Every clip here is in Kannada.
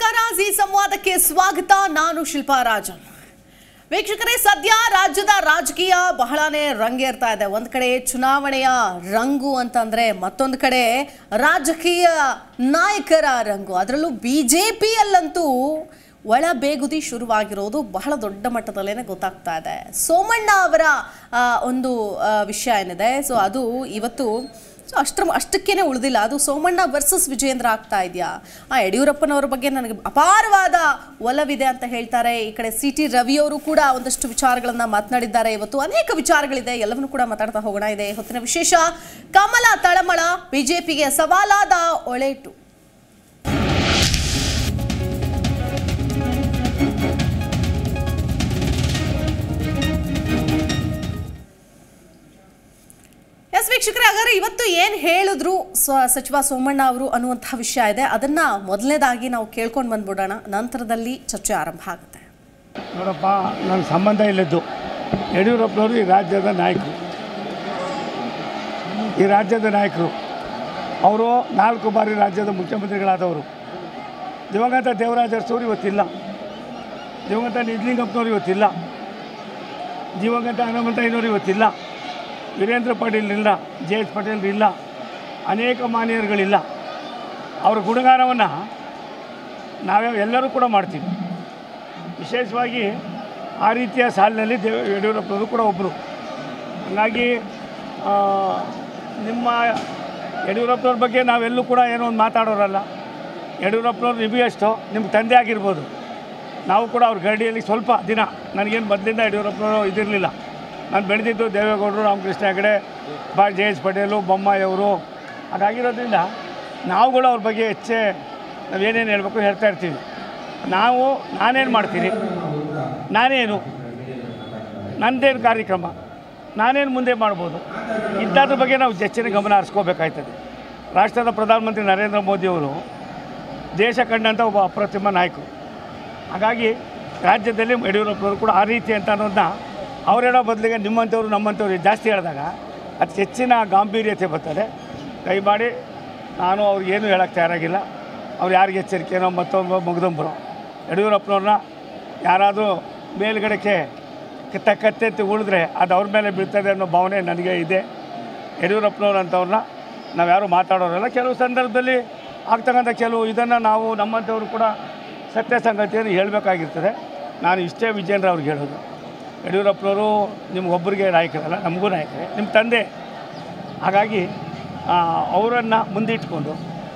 ನಮಸ್ಕಾರ ಜಿ ಸಂವಾದಕ್ಕೆ ಸ್ವಾಗತ ನಾನು ಶಿಲ್ಪಾ ರಾಜನ್ ವೀಕ್ಷಕರೇ ಸದ್ಯ ರಾಜ್ಯದ ರಾಜಕೀಯ ಬಹಳನೇ ರಂಗೇರ್ತಾ ಇದೆ ಒಂದ್ ಕಡೆ ಚುನಾವಣೆಯ ರಂಗು ಅಂತಂದ್ರೆ ಮತ್ತೊಂದು ಕಡೆ ರಾಜಕೀಯ ನಾಯಕರ ರಂಗು ಅದರಲ್ಲೂ ಬಿಜೆಪಿಯಲ್ಲಂತೂ ಒಳ ಬೇಗುದಿ ಶುರುವಾಗಿರೋದು ಬಹಳ ದೊಡ್ಡ ಮಟ್ಟದಲ್ಲೇನೆ ಗೊತ್ತಾಗ್ತಾ ಇದೆ ಸೋಮಣ್ಣ ಅವರ ಆ, ಒಂದು ಆ, ವಿಷಯ ಏನಿದೆ ಸೊ ಅದು ಇವತ್ತು ಸೊ ಅಷ್ಟರ ಅಷ್ಟಕ್ಕೇನೆ ಉಳಿದಿಲ್ಲ ಅದು ಸೋಮಣ್ಣ ವರ್ಸಸ್ ವಿಜೇಂದ್ರ ಆಗ್ತಾ ಇದೆಯಾ ಆ ಯಡಿಯೂರಪ್ಪನವ್ರ ಬಗ್ಗೆ ನನಗೆ ಅಪಾರವಾದ ಒಲವಿದೆ ಅಂತ ಹೇಳ್ತಾರೆ ಈ ಕಡೆ ಸಿ ಟಿ ರವಿಯವರು ಕೂಡ ಒಂದಷ್ಟು ವಿಚಾರಗಳನ್ನ ಮಾತನಾಡಿದ್ದಾರೆ ಇವತ್ತು ಅನೇಕ ವಿಚಾರಗಳಿದೆ ಎಲ್ಲವನ್ನೂ ಕೂಡ ಮಾತಾಡ್ತಾ ಹೋಗೋಣ ಇದೆ ಹೊತ್ತಿನ ವಿಶೇಷ ಕಮಲ ತಳಮಳ ಬಿಜೆಪಿಗೆ ಸವಾಲಾದ ಒಳೇಟು ಎಸ್ ವೀಕ್ಷಕರೇ ಹಾಗಾದ್ರೆ ಇವತ್ತು ಏನು ಹೇಳಿದ್ರು ಸ್ವ- ಸಚಿವ ಸೋಮಣ್ಣ ಅವರು ಅನ್ನುವಂತಹ ವಿಷಯ ಇದೆ ಅದನ್ನ ಮೊದಲನೇದಾಗಿ ನಾವು ಕೇಳ್ಕೊಂಡು ಬಂದ್ಬಿಡೋಣ ನಂತರದಲ್ಲಿ ಚರ್ಚೆ ಆರಂಭ ಆಗುತ್ತೆ ನೋಡಪ್ಪ ನನ್ನ ಸಂಬಂಧ ಇಲ್ಲದ್ದು ಯಡಿಯೂರಪ್ಪನವರು ಈ ರಾಜ್ಯದ ನಾಯಕರು ಈ ರಾಜ್ಯದ ನಾಯಕರು ಅವರು ನಾಲ್ಕು ಬಾರಿ ರಾಜ್ಯದ ಮುಖ್ಯಮಂತ್ರಿಗಳಾದವರು ದಿವಂಗತ ದೇವರಾಜ ಅರಸೂರು ಇವತ್ತಿಲ್ಲ ದಿವಂಗತ ನಿಜಲಿಂಗಪ್ಪನವರು ಇವತ್ತಿಲ್ಲ ದಿವಂಗತ ಹನುಮಂತಯ್ಯನವರು ಇವತ್ತಿಲ್ಲ ವೀರೇಂದ್ರ ಪಾಟೀಲ್ ಇಲ್ಲ ಜೆ ಎಚ್ ಪಟೇಲ್ ಇಲ್ಲ ಅನೇಕ ಮಾನ್ಯರುಗಳಿಲ್ಲ ಅವರ ಗುಣಗಾನವನ್ನು ನಾವೇ ಎಲ್ಲರೂ ಕೂಡ ಮಾಡ್ತೀವಿ ವಿಶೇಷವಾಗಿ ಆ ರೀತಿಯ ಸಾಲಿನಲ್ಲಿ ದೇವ ಯಡಿಯೂರಪ್ಪನವರು ಕೂಡ ಒಬ್ಬರು ಹಾಗಾಗಿ ಆ, ನಿಮ್ಮ ಯಡಿಯೂರಪ್ಪನವ್ರ ಬಗ್ಗೆ ನಾವೆಲ್ಲೂ ಕೂಡ ಏನೋ ಒಂದು ಮಾತಾಡೋರಲ್ಲ ಯಡಿಯೂರಪ್ಪನವ್ರ ರಿವ್ಯೂ ಅಷ್ಟು ನಿಮ್ಮ ತಂದೆ ಆಗಿರ್ಬೋದು ನಾವು ಕೂಡ ಅವ್ರ ಗರಡಿಯಲ್ಲಿ ಸ್ವಲ್ಪ ದಿನ ನನಗೇನು ಮೊದಲಿಂದ ಯಡಿಯೂರಪ್ಪನವರು ಇದಿರಲಿಲ್ಲ ನಾನು ಬೆಳೆದಿದ್ದು ದೇವೇಗೌಡರು ರಾಮಕೃಷ್ಣ ಹೆಗಡೆ ಬಾ ಜೆ ಎಸ್ ಪಟೇಲು ಬೊಮ್ಮಾಯಿ ಅವರು ಹಾಗಾಗಿರೋದ್ರಿಂದ ನಾವುಗಳು ಅವ್ರ ಬಗ್ಗೆ ಹೆಚ್ಚೆ ನಾವೇನೇನು ಹೇಳಬೇಕು ಹೇಳ್ತಾ ಇರ್ತೀವಿ ನಾವು ನಾನೇನು ಮಾಡ್ತೀನಿ ನಾನೇನು ನನ್ನದೇನು ಕಾರ್ಯಕ್ರಮ ನಾನೇನು ಮುಂದೆ ಮಾಡ್ಬೋದು ಇಂಥದ್ರ ಬಗ್ಗೆ ನಾವು ಹೆಚ್ಚಿನ ಗಮನ ಹರಿಸ್ಕೋಬೇಕಾಯ್ತದೆ ರಾಷ್ಟ್ರದ ಪ್ರಧಾನಮಂತ್ರಿ ನರೇಂದ್ರ ಮೋದಿಯವರು ದೇಶ ಕಂಡಂಥ ಒಬ್ಬ ಅಪ್ರತಿಮ ನಾಯಕರು ಹಾಗಾಗಿ ರಾಜ್ಯದಲ್ಲಿ ಯಡಿಯೂರಪ್ಪನವರು ಕೂಡ ಆ ರೀತಿ ಅಂತ ಅನ್ನೋದನ್ನ ಅವ್ರು ಹೇಳೋ ಬದಲಿಗೆ ನಿಮ್ಮಂಥವ್ರು ನಮ್ಮಂಥವ್ರು ಜಾಸ್ತಿ ಹೇಳಿದಾಗ ಅದಕ್ಕೆ ಹೆಚ್ಚಿನ ಗಾಂಭೀರ್ಯತೆ ಬರ್ತದೆ ದಯಮಾಡಿ ನಾನು ಅವ್ರಿಗೇನು ಹೇಳೋಕ್ಕೆ ತಯಾರಾಗಿಲ್ಲ ಅವ್ರು ಯಾರಿಗೆ ಎಚ್ಚರಿಕೆನೋ ಮತ್ತೊಬ್ಬ ಮುಗ್ದಂಬರು ಯಡಿಯೂರಪ್ಪನವ್ರನ್ನ ಯಾರಾದರೂ ಮೇಲ್ಗಡೆಗೆ ಕಿತ್ತ ಕತ್ತೆತ್ತಿ ಉಳಿದ್ರೆ ಅದು ಅವ್ರ ಮೇಲೆ ಬೀಳ್ತದೆ ಅನ್ನೋ ಭಾವನೆ ನನಗೆ ಇದೆ ಯಡಿಯೂರಪ್ಪನವ್ರು ಅಂಥವ್ರನ್ನ ನಾವು ಯಾರು ಮಾತಾಡೋರಲ್ಲ ಕೆಲವು ಸಂದರ್ಭದಲ್ಲಿ ಆಗ್ತಕ್ಕಂಥ ಕೆಲವು ಇದನ್ನು ನಾವು ನಮ್ಮಂಥವ್ರು ಕೂಡ ಸತ್ಯ ಸಂಗತಿಯನ್ನು ಹೇಳಬೇಕಾಗಿರ್ತದೆ ನಾನು ಇಷ್ಟೇ ವಿಜೇಂದ್ರ ಅವ್ರಿಗೆ ಹೇಳೋದು ಯಡಿಯೂರಪ್ಪನವರು ನಿಮಗೊಬ್ಬರಿಗೆ ನಾಯಕರಲ್ಲ ನಮಗೂ ನಾಯಕರೇ ನಿಮ್ಮ ತಂದೆ ಹಾಗಾಗಿ ಅವರನ್ನು ಮುಂದಿಟ್ಕೊಂಡು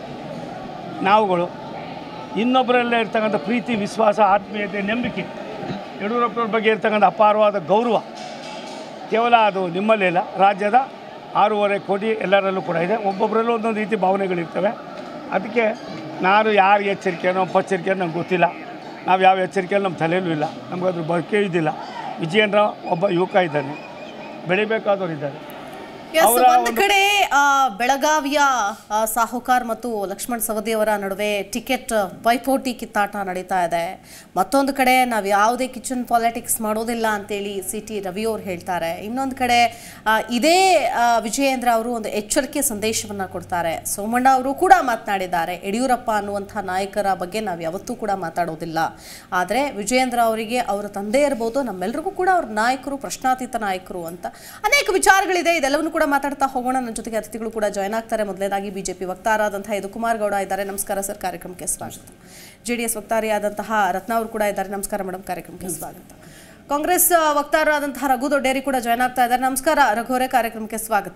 ನಾವುಗಳು ಇನ್ನೊಬ್ಬರಲ್ಲೇ ಇರ್ತಕ್ಕಂಥ ಪ್ರೀತಿ ವಿಶ್ವಾಸ ಆತ್ಮೀಯತೆ ನಂಬಿಕೆ ಯಡಿಯೂರಪ್ಪನವ್ರ ಬಗ್ಗೆ ಇರ್ತಕ್ಕಂಥ ಅಪಾರವಾದ ಗೌರವ ಕೇವಲ ಅದು ನಿಮ್ಮಲ್ಲೇ ಇಲ್ಲ ರಾಜ್ಯದ ಆರೂವರೆ ಕೋಟಿ ಎಲ್ಲರಲ್ಲೂ ಕೂಡ ಇದೆ ಒಬ್ಬೊಬ್ಬರಲ್ಲೂ ಒಂದೊಂದು ರೀತಿ ಭಾವನೆಗಳಿರ್ತವೆ ಅದಕ್ಕೆ ನಾನು ಯಾರಿಗೆ ಎಚ್ಚರಿಕೆನೋ ಪಚ್ಚರಿಕೆನೋ ನಂಗೆ ಗೊತ್ತಿಲ್ಲ ನಾವು ಯಾವ ಎಚ್ಚರಿಕೆಯಲ್ಲೂ ನಮ್ಮ ತಲೆಯಲ್ಲೂ ಇಲ್ಲ ನಮ್ಗೆ ಅದ್ರ ಬಗ್ಗೆ ಇದ್ದಿಲ್ಲ ವಿಜಯೇಂದ್ರ ಒಬ್ಬ ಯುವಕ ಇದ್ದಾನೆ ಬೆಳಿಬೇಕಾದವ್ರು ಇದ್ದಾರೆ ಎಸ್ ಅವರ ಒಂದು ಒಂದು- ಕಡೆ ಆ, ಬೆಳಗಾವಿಯ ಆ, ಸಾಹುಕಾರ್ ಮತ್ತು ಲಕ್ಷ್ಮಣ್ ಸವದಿ ಅವರ ನಡುವೆ ಟಿಕೆಟ್ ಪೈಪೋಟಿ ಕಿತ್ತಾಟ ನಡೀತಾ ಇದೆ ಮತ್ತೊಂದು ಕಡೆ ನಾವು ಯಾವುದೇ ಕಿಚನ್ ಪಾಲಿಟಿಕ್ಸ್ ಮಾಡೋದಿಲ್ಲ ಅಂತೇಳಿ ಸಿ ಟಿ ರವಿ ಅವರು ಹೇಳ್ತಾರೆ ಇನ್ನೊಂದು ಕಡೆ ಆ, ಇದೇ ಆ, ವಿಜಯೇಂದ್ರ ಅವರು ಒಂದು ಎಚ್ಚರಿಕೆ ಸಂದೇಶವನ್ನ ಕೊಡ್ತಾರೆ ಸೋಮಣ್ಣ ಅವರು ಕೂಡ ಮಾತನಾಡಿದ್ದಾರೆ ಯಡಿಯೂರಪ್ಪ ಅನ್ನುವಂಥ ನಾಯಕರ ಬಗ್ಗೆ ನಾವು ಯಾವತ್ತೂ ಕೂಡ ಮಾತಾಡೋದಿಲ್ಲ ಆದರೆ ವಿಜಯೇಂದ್ರ ಅವರಿಗೆ ಅವರ ತಂದೆ ಇರ್ಬೋದು ನಮ್ಮೆಲ್ಲರಿಗೂ ಕೂಡ ಅವ್ರ ನಾಯಕರು ಪ್ರಶ್ನಾತೀತ ನಾಯಕರು ಅಂತ ಅನೇಕ ವಿಚಾರಗಳಿದೆ ಇದೆಲ್ಲವನ್ನು ಕೂಡ ಮಾತಾಡ್ತಾ ಹೋಗೋಣ ನನ್ನ ಜೊತೆಗೆ ಅತಿಥಿಗಳು ಕೂಡ ಜಾಯ್ನ್ ಆಗ್ತಾರೆ ಮೊದಲನೇದಾಗಿ ಬಿಜೆಪಿ ವಕ್ತಾರಾದಂತಹ ಯದುಕುಮಾರ್ ಗೌಡ ಇದ್ದಾರೆ ನಮಸ್ಕಾರ ಸರ್ ಕಾರ್ಯಕ್ರಮಕ್ಕೆ ಸ್ವಾಗತ ಜೆ ಡಿ ಎಸ್ ವಕ್ತಾರಿಯಾದಂತಹ ರತ್ನ ಅವರು ಕೂಡ ಇದ್ದಾರೆ ನಮಸ್ಕಾರ ಮೇಡಮ್ ಕಾರ್ಯಕ್ರಮಕ್ಕೆ ಸ್ವಾಗತ ಕಾಂಗ್ರೆಸ್ ಆ, ವಕ್ತಾರರಾದಂತಹ ರಘು ದೊಡ್ಡೇರಿ ಕೂಡ ಜಾಯ್ನ್ ಆಗ್ತಾ ಇದ್ದಾರೆ ನಮಸ್ಕಾರ ರಘುವರೇ ಕಾರ್ಯಕ್ರಮಕ್ಕೆ ಸ್ವಾಗತ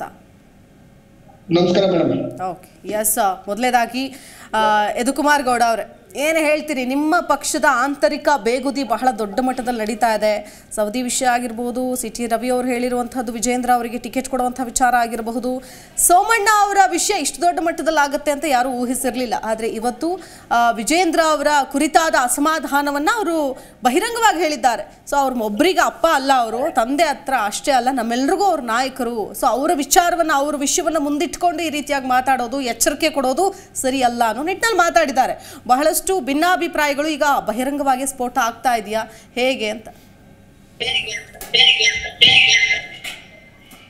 ನಮಸ್ಕಾರ ಮೇಡಮ್ ಓಕೆ ಎಸ್ ಮೊದಲೇದಾಗಿ ಯದುಕುಮಾರ್ ಗೌಡ ಅವರೇ ಏನು ಹೇಳ್ತೀರಿ ನಿಮ್ಮ ಪಕ್ಷದ ಆಂತರಿಕ ಬೇಗುದಿ ಬಹಳ ದೊಡ್ಡ ಮಟ್ಟದಲ್ಲಿ ನಡೀತಾ ಇದೆ ಸೌದಿ ವಿಷಯ ಆಗಿರ್ಬೋದು ಸಿ ಟಿ ರವಿ ಅವರು ಹೇಳಿರುವಂಥದ್ದು ವಿಜೇಂದ್ರ ಅವರಿಗೆ ಟಿಕೆಟ್ ಕೊಡುವಂಥ ವಿಚಾರ ಆಗಿರಬಹುದು ಸೋಮಣ್ಣ ಅವರ ವಿಷಯ ಇಷ್ಟು ದೊಡ್ಡ ಮಟ್ಟದಲ್ಲಿ ಆಗುತ್ತೆ ಅಂತ ಯಾರೂ ಊಹಿಸಿರಲಿಲ್ಲ ಆದರೆ ಇವತ್ತು ಆ, ವಿಜೇಂದ್ರ ಅವರ ಕುರಿತಾದ ಅಸಮಾಧಾನವನ್ನು ಅವರು ಬಹಿರಂಗವಾಗಿ ಹೇಳಿದ್ದಾರೆ ಸೊ ಅವ್ರ ಒಬ್ಬರಿಗೆ ಅಪ್ಪ ಅಲ್ಲ ಅವರು ತಂದೆ ಹತ್ರ ಅಷ್ಟೇ ಅಲ್ಲ ನಮ್ಮೆಲ್ರಿಗೂ ಅವ್ರ ನಾಯಕರು ಸೊ ಅವರ ವಿಚಾರವನ್ನು ಅವ್ರ ವಿಷಯವನ್ನು ಮುಂದಿಟ್ಕೊಂಡು ಈ ರೀತಿಯಾಗಿ ಮಾತಾಡೋದು ಎಚ್ಚರಿಕೆ ಕೊಡೋದು ಸರಿ ಅಲ್ಲ ಅನ್ನೋ ನಿಟ್ಟಿನಲ್ಲಿ ಮಾತಾಡಿದ್ದಾರೆ ಬಹಳಷ್ಟು ಭಿನ್ನಾಭಿಪ್ರಾಯಗಳು ಈಗ ಬಹಿರಂಗವಾಗಿ ಸ್ಫೋಟ ಆಗ್ತಾ ಇದೆಯಾ ಹೇಗೆ ಅಂತ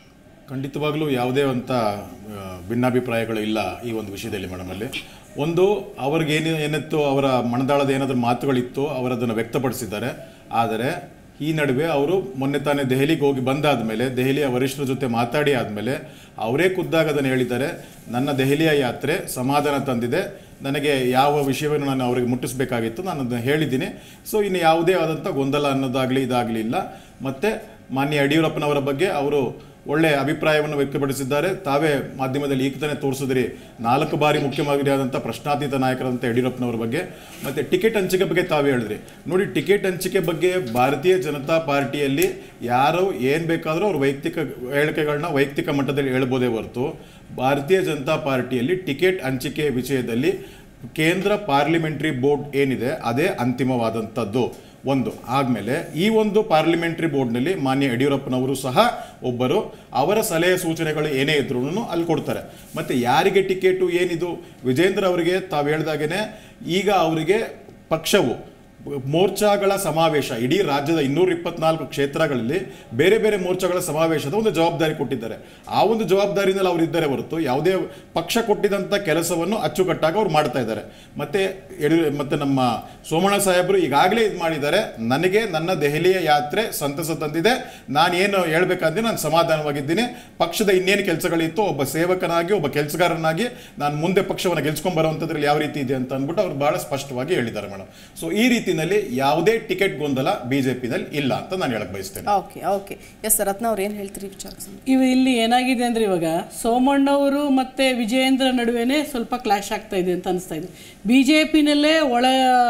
ಖಂಡಿತವಾಗ್ಲೂ ಯಾವುದೇ ಅಂತ ಆ, ಭಿನ್ನಾಭಿಪ್ರಾಯಗಳು ಇಲ್ಲ ಈ ಒಂದು ವಿಷಯದಲ್ಲಿ ಮೇಡಮ್ ಅಲ್ಲಿ ಒಂದು ಅವ್ರಿಗೆ ಏನು ಏನಿತ್ತು ಅವರ ಮನದಾಳದ ಏನಾದರೂ ಮಾತುಗಳಿತ್ತು ಅವರು ಅದನ್ನು ವ್ಯಕ್ತಪಡಿಸಿದ್ದಾರೆ ಆದರೆ ಈ ನಡುವೆ ಅವರು ಮೊನ್ನೆ ತಾನೇ ದೆಹಲಿಗೆ ಹೋಗಿ ಬಂದಾದ ಮೇಲೆ ದೆಹಲಿಯ ವರಿಷ್ಠರ ಜೊತೆ ಮಾತಾಡಿ ಆದಮೇಲೆ ಅವರೇ ಖುದ್ದಾಗ ಅದನ್ನು ಹೇಳಿದ್ದಾರೆ ನನ್ನ ದೆಹಲಿಯ ಯಾತ್ರೆ ಸಮಾಧಾನ ತಂದಿದೆ ನನಗೆ ಯಾವ ವಿಷಯವನ್ನು ನಾನು ಅವರಿಗೆ ಮುಟ್ಟಿಸಬೇಕಾಗಿತ್ತು ನಾನು ಅದನ್ನು ಹೇಳಿದ್ದೀನಿ ಸೊ ಇನ್ನು ಯಾವುದೇ ಆದಂಥ ಗೊಂದಲ ಅನ್ನೋದಾಗಲಿ ಇದಾಗಲಿ ಇಲ್ಲ ಮತ್ತು ಮಾನ್ಯ ಯಡಿಯೂರಪ್ಪನವರ ಬಗ್ಗೆ ಅವರು ಒಳ್ಳೆಯ ಅಭಿಪ್ರಾಯವನ್ನು ವ್ಯಕ್ತಪಡಿಸಿದ್ದಾರೆ ತಾವೇ ಮಾಧ್ಯಮದಲ್ಲಿ ಈಗ ತಾನೇ ತೋರಿಸಿದ್ರಿ ನಾಲ್ಕು ಬಾರಿ ಮುಖ್ಯಮಂತ್ರಿ ಆದಂಥ ಪ್ರಶ್ನಾತೀತ ನಾಯಕರಂತ ಯಡಿಯೂರಪ್ಪನವರ ಬಗ್ಗೆ ಮತ್ತು ಟಿಕೆಟ್ ಹಂಚಿಕೆ ಬಗ್ಗೆ ತಾವೇ ಹೇಳಿದ್ರಿ ನೋಡಿ ಟಿಕೆಟ್ ಹಂಚಿಕೆ ಬಗ್ಗೆ ಭಾರತೀಯ ಜನತಾ ಪಾರ್ಟಿಯಲ್ಲಿ ಯಾರು ಏನು ಬೇಕಾದರೂ ಅವ್ರ ವೈಯಕ್ತಿಕ ಹೇಳಿಕೆಗಳನ್ನ ವೈಯಕ್ತಿಕ ಮಟ್ಟದಲ್ಲಿ ಹೇಳ್ಬೋದೇ ಹೊರತು ಭಾರತೀಯ ಜನತಾ ಪಾರ್ಟಿಯಲ್ಲಿ ಟಿಕೆಟ್ ಹಂಚಿಕೆ ವಿಷಯದಲ್ಲಿ ಕೇಂದ್ರ ಪಾರ್ಲಿಮೆಂಟ್ರಿ ಬೋರ್ಡ್ ಏನಿದೆ ಅದೇ ಅಂತಿಮವಾದಂಥದ್ದು ಒಂದು ಆದಮೇಲೆ ಈ ಒಂದು ಪಾರ್ಲಿಮೆಂಟ್ರಿ ಬೋರ್ಡ್ನಲ್ಲಿ ಮಾನ್ಯ ಯಡಿಯೂರಪ್ಪನವರು ಸಹ ಒಬ್ಬರು ಅವರ ಸಲಹೆ ಸೂಚನೆಗಳು ಏನೇ ಇದ್ರೂ ಅಲ್ಲಿ ಕೊಡ್ತಾರೆ ಮತ್ತು ಯಾರಿಗೆ ಟಿಕೆಟು ಏನಿದು ವಿಜೇಂದ್ರ ಅವರಿಗೆ ತಾವು ಹೇಳ್ದಾಗೇ ಈಗ ಅವರಿಗೆ ಪಕ್ಷವು ಮೋರ್ಚಾಗಳ ಸಮಾವೇಶ ಇಡೀ ರಾಜ್ಯದ ಇನ್ನೂರ ಇಪ್ಪತ್ನಾಲ್ಕು ಕ್ಷೇತ್ರಗಳಲ್ಲಿ ಬೇರೆ ಬೇರೆ ಮೋರ್ಚಾಗಳ ಸಮಾವೇಶದ ಒಂದು ಜವಾಬ್ದಾರಿ ಕೊಟ್ಟಿದ್ದಾರೆ ಆ ಒಂದು ಜವಾಬ್ದಾರಿನಲ್ಲಿ ಅವರು ಇದ್ದಾರೆ ಹೊರತು ಯಾವುದೇ ಪಕ್ಷ ಕೊಟ್ಟಿದಂಥ ಕೆಲಸವನ್ನು ಅಚ್ಚುಕಟ್ಟಾಗಿ ಅವ್ರು ಮಾಡ್ತಾ ಇದ್ದಾರೆ ಮತ್ತೆ ಯಡಿಯೂರು ಮತ್ತೆ ನಮ್ಮ ಸೋಮಣ್ಣ ಸಾಹೇಬರು ಈಗಾಗಲೇ ಇದು ಮಾಡಿದ್ದಾರೆ ನನಗೆ ನನ್ನ ದೆಹಲಿಯ ಯಾತ್ರೆ ಸಂತಸ ತಂದಿದೆ ನಾನೇನು ಹೇಳ್ಬೇಕಂದ್ರೆ ನಾನು ಸಮಾಧಾನವಾಗಿದ್ದೀನಿ ಪಕ್ಷದ ಇನ್ನೇನು ಕೆಲಸಗಳಿತ್ತು ಒಬ್ಬ ಸೇವಕನಾಗಿ ಒಬ್ಬ ಕೆಲಸಗಾರನಾಗಿ ನಾನು ಮುಂದೆ ಪಕ್ಷವನ್ನು ಗೆಲ್ಸ್ಕೊಂಡ್ ಬರುವಂಥದ್ರಲ್ಲಿ ಯಾವ ರೀತಿ ಇದೆ ಅಂತ ಅಂದ್ಬಿಟ್ಟು ಅವ್ರು ಬಹಳ ಸ್ಪಷ್ಟವಾಗಿ ಹೇಳಿದ್ದಾರೆ ಮೇಡಮ್ ಸೊ ಈ ರೀತಿನಲ್ಲಿ ಯಾವುದೇ ಟಿಕೆಟ್ ಗೊಂದಲ ಬಿಜೆಪಿನಲ್ಲಿ ಇಲ್ಲ ಅಂತ ನಾನು ಹೇಳಕ್ ಬಯಸ್ತೇನೆ ಓಕೆ ಓಕೆ ಎಸ್ ರತ್ನ ಅವ್ರು ಏನು ಹೇಳ್ತೀರಿ ವಿಚಾರಕ್ಕೆ ಸಂಬಂಧ ಇವು ಇಲ್ಲಿ ಏನಾಗಿದೆ ಅಂದ್ರೆ ಇವಾಗ ಸೋಮಣ್ಣವರು ಮತ್ತೆ ವಿಜಯೇಂದ್ರ ನಡುವೆನೇ ಸ್ವಲ್ಪ ಕ್ಲಾಶ್ ಆಗ್ತಾ ಇದೆ ಅಂತ ಅನಿಸ್ತಾ ಇದೆ ಬಿ ಜೆ ಪಿನಲ್ಲೇ ಒಳ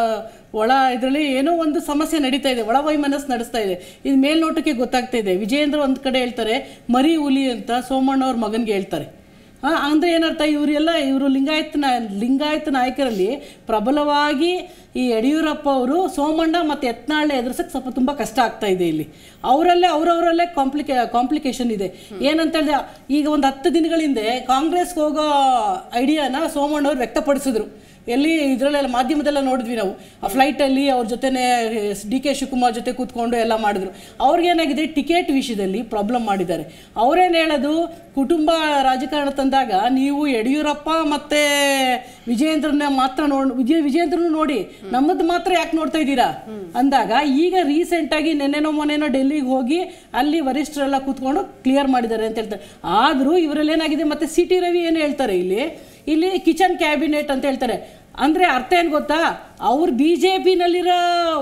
ಒಳ ಇದರಲ್ಲಿ ಏನೋ ಒಂದು ಸಮಸ್ಯೆ ನಡೀತಾ ಇದೆ ಒಳ ವೈಮನಸ್ಸು ನಡೆಸ್ತಾ ಇದೆ ಇದು ಮೇಲ್ನೋಟಕ್ಕೆ ಗೊತ್ತಾಗ್ತಾ ಇದೆ ವಿಜಯೇಂದ್ರ ಒಂದು ಕಡೆ ಹೇಳ್ತಾರೆ ಮರಿ ಹುಲಿ ಅಂತ ಸೋಮಣ್ಣವ್ರ ಮಗನಿಗೆ ಹೇಳ್ತಾರೆ ಆ, ಅಂದ್ರೆ ಏನರ್ಥ ಇವರೆಲ್ಲ ಇವರು ಲಿಂಗಾಯತ ನಾ- ಲಿಂಗಾಯತ ನಾಯಕರಲ್ಲಿ ಪ್ರಬಲವಾಗಿ ಈ ಯಡಿಯೂರಪ್ಪ ಅವರು ಸೋಮಣ್ಣ ಮತ್ತು ಯತ್ನಾಳ್ನ ಎದುರಿಸಕ್ಕೆ ಸ್ವಲ್ಪ ತುಂಬ ಕಷ್ಟ ಆಗ್ತಾ ಇದೆ ಇಲ್ಲಿ ಅವರಲ್ಲೇ ಅವರವರಲ್ಲೇ ಕಾಂಪ್ಲಿಕೇ ಕಾಂಪ್ಲಿಕೇಶನ್ ಇದೆ ಏನಂತ ಹೇಳಿದ್ರೆ ಈಗ ಒಂದು ಹತ್ತು ದಿನಗಳ ಹಿಂದೆ ಕಾಂಗ್ರೆಸ್ಗೆ ಹೋಗೋ ಐಡಿಯಾನ ಸೋಮಣ್ಣವ್ರು ವ್ಯಕ್ತಪಡಿಸಿದ್ರು ಎಲ್ಲಿ ಇದರಲ್ಲೆಲ್ಲ ಮಾಧ್ಯಮದೆಲ್ಲ ನೋಡಿದ್ವಿ ನಾವು ಆ ಫ್ಲೈಟಲ್ಲಿ ಅವ್ರ ಜೊತೆನೆ ಡಿ ಕೆ ಶಿವಕುಮಾರ್ ಜೊತೆ ಕೂತ್ಕೊಂಡು ಎಲ್ಲ ಮಾಡಿದ್ರು ಅವ್ರಿಗೇನಾಗಿದೆ ಟಿಕೆಟ್ ವಿಷಯದಲ್ಲಿ ಪ್ರಾಬ್ಲಮ್ ಮಾಡಿದ್ದಾರೆ ಅವ್ರೇನು ಹೇಳೋದು ಕುಟುಂಬ ರಾಜಕಾರಣ ತಂದಾಗ ನೀವು ಯಡಿಯೂರಪ್ಪ ಮತ್ತು ವಿಜಯೇಂದ್ರನ ಮಾತ್ರ ನೋಡ್ ವಿಜಯ ವಿಜಯೇಂದ್ರನು ನೋಡಿ ನಮ್ಮದು ಮಾತ್ರ ಯಾಕೆ ನೋಡ್ತಾ ಇದ್ದೀರಾ ಅಂದಾಗ ಈಗ ರೀಸೆಂಟಾಗಿ ನೆನ್ನೆನೋ ಮೊನ್ನೆನೋ ಡೆಲ್ಲಿಗೆ ಹೋಗಿ ಅಲ್ಲಿ ವರಿಷ್ಠರೆಲ್ಲ ಕೂತ್ಕೊಂಡು ಕ್ಲಿಯರ್ ಮಾಡಿದ್ದಾರೆ ಅಂತ ಹೇಳ್ತಾರೆ ಆದರೂ ಇವರಲ್ಲಿ ಏನಾಗಿದೆ ಮತ್ತು ಸಿ ಟಿ ರವಿ ಏನು ಹೇಳ್ತಾರೆ ಇಲ್ಲಿ ಇಲ್ಲಿ ಕಿಚನ್ ಕ್ಯಾಬಿನೆಟ್ ಅಂತ ಹೇಳ್ತಾರೆ ಅಂದರೆ ಅರ್ಥ ಏನು ಗೊತ್ತಾ ಅವ್ರು ಬಿ ಜೆ ಪಿನಲ್ಲಿರೋ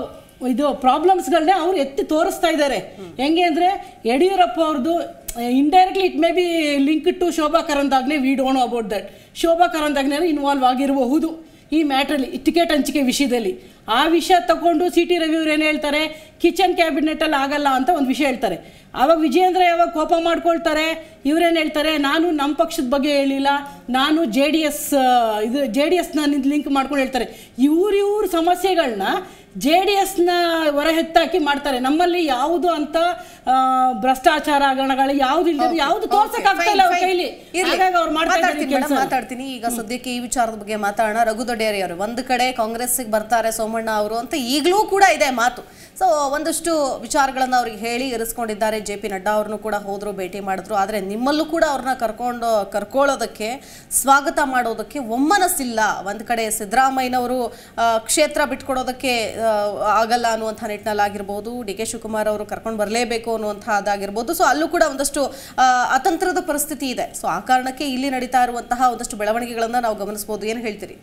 ಇದು ಪ್ರಾಬ್ಲಮ್ಸ್ಗಳನ್ನೇ ಅವ್ರು ಎತ್ತಿ ತೋರಿಸ್ತಾ ಇದ್ದಾರೆ ಹೆಂಗೆ ಅಂದರೆ ಯಡಿಯೂರಪ್ಪ ಅವ್ರದ್ದು indirectly it may be link to Shobha Karandlaje we don't know about that Shobha Karandlaje involve ಆಗಿರಬಹುದು ಈ ಮ್ಯಾಟ್ರಲ್ಲಿ ಟಿಕೆಟ್ ಹಂಚಿಕೆ ವಿಷಯದಲ್ಲಿ ಆ ವಿಷಯ ತಗೊಂಡು ಸಿ ಟಿ ರವಿ ಅವ್ರು ಏನು ಹೇಳ್ತಾರೆ ಕಿಚನ್ ಕ್ಯಾಬಿನೆಟಲ್ಲಿ ಆಗಲ್ಲ ಅಂತ ಒಂದು ವಿಷಯ ಹೇಳ್ತಾರೆ ಆವಾಗ ವಿಜಯೇಂದ್ರ ಯಾವಾಗ ಕೋಪ ಮಾಡ್ಕೊಳ್ತಾರೆ ಇವ್ರೇನು ಹೇಳ್ತಾರೆ ನಾನು ನಮ್ಮ ಪಕ್ಷದ ಬಗ್ಗೆ ಹೇಳಿಲ್ಲ ನಾನು ಜೆ ಡಿ ಎಸ್ ಇದು ಜೆ ಡಿ ಎಸ್ನ ಲಿಂಕ್ ಮಾಡ್ಕೊಂಡು ಹೇಳ್ತಾರೆ ಇವ್ರ ಇವ್ರ ಸಮಸ್ಯೆಗಳನ್ನ ಜೆ ಡಿ ಎಸ್ನ ಹೊರ ಹೆತ್ತಾಕಿ ಮಾಡ್ತಾರೆ ನಮ್ಮಲ್ಲಿ ಯಾವುದು ಅಂತ ಆ, ಭ್ರಷ್ಟಾಚಾರ ಹಗರಣಗಳು ಯಾವ್ದು ಇಲ್ಲದೆ ಯಾವುದು ತೋರ್ಸಕ್ಕಾಗ್ತಾ ಇಲ್ಲ ಅವ್ರ ಕೈಲಿ ಹಾಗಾಗಿ ಅವ್ರು ಮಾಡ್ತಾ ಇದ್ದಾರೆ ಮಾತಾಡ್ತೀನಿ ಕೆಲಸ ಮೇಡಮ್ ಮಾತಾಡ್ತೀನಿ ಈಗ ಸದ್ಯಕ್ಕೆ ಈ ವಿಚಾರದ ಬಗ್ಗೆ ಮಾತಾಡೋಣ ರಘು ದೊಡ್ಡೇರಿ ಅವರು ಒಂದು ಕಡೆ ಕಾಂಗ್ರೆಸ್ಗೆ ಬರ್ತಾರೆ ಸೋಮಣ್ಣ ಅವರು ಅಂತ ಈಗಲೂ ಕೂಡ ಇದೆ ಮಾತು ಸೊ ಒಂದಷ್ಟು ವಿಚಾರಗಳನ್ನ ಅವ್ರಿಗೆ ಹೇಳಿ ಇರಿಸ್ಕೊಂಡಿದ್ದಾರೆ ಜೆ ಪಿ ನಡ್ಡಾ ಅವ್ರನ್ನು ಕೂಡ ಹೋದ್ರು ಭೇಟಿ ಮಾಡಿದ್ರು ಆದರೆ ನಿಮ್ಮಲ್ಲೂ ಕೂಡ ಅವ್ರನ್ನ ಕರ್ಕೊಂಡು ಕರ್ಕೊಳ್ಳೋದಕ್ಕೆ ಸ್ವಾಗತ ಮಾಡೋದಕ್ಕೆ ಒಮ್ಮನಸ್ಸಿಲ್ಲ ಒಂದು ಕಡೆ ಸಿದ್ದರಾಮಯ್ಯನವರು ಆ, ಕ್ಷೇತ್ರ ಬಿಟ್ಕೊಡೋದಕ್ಕೆ ಆ, ಆಗಲ್ಲ ಅನ್ನುವಂಥ ನಿಟ್ಟಿನಲ್ಲಿ ಆಗಿರ್ಬೋದು ಡಿ ಕೆ ಶಿವಕುಮಾರ್ ಅವರು ಕರ್ಕೊಂಡು ಬರಲೇಬೇಕು ಅನ್ನುವಂಥದ್ದಾಗಿರ್ಬೋದು ಸೊ ಅಲ್ಲೂ ಕೂಡ ಒಂದಷ್ಟು ಆ, ಅತಂತ್ರದ ಪರಿಸ್ಥಿತಿ ಇದೆ ಸೊ ಆ ಕಾರಣಕ್ಕೆ ಇಲ್ಲಿ ನಡೀತಾ ಇರುವಂತಹ ಒಂದಷ್ಟು ಬೆಳವಣಿಗೆಗಳನ್ನ ನಾವು ಗಮನಿಸಬಹುದು ಏನು ಹೇಳ್ತೀರಿ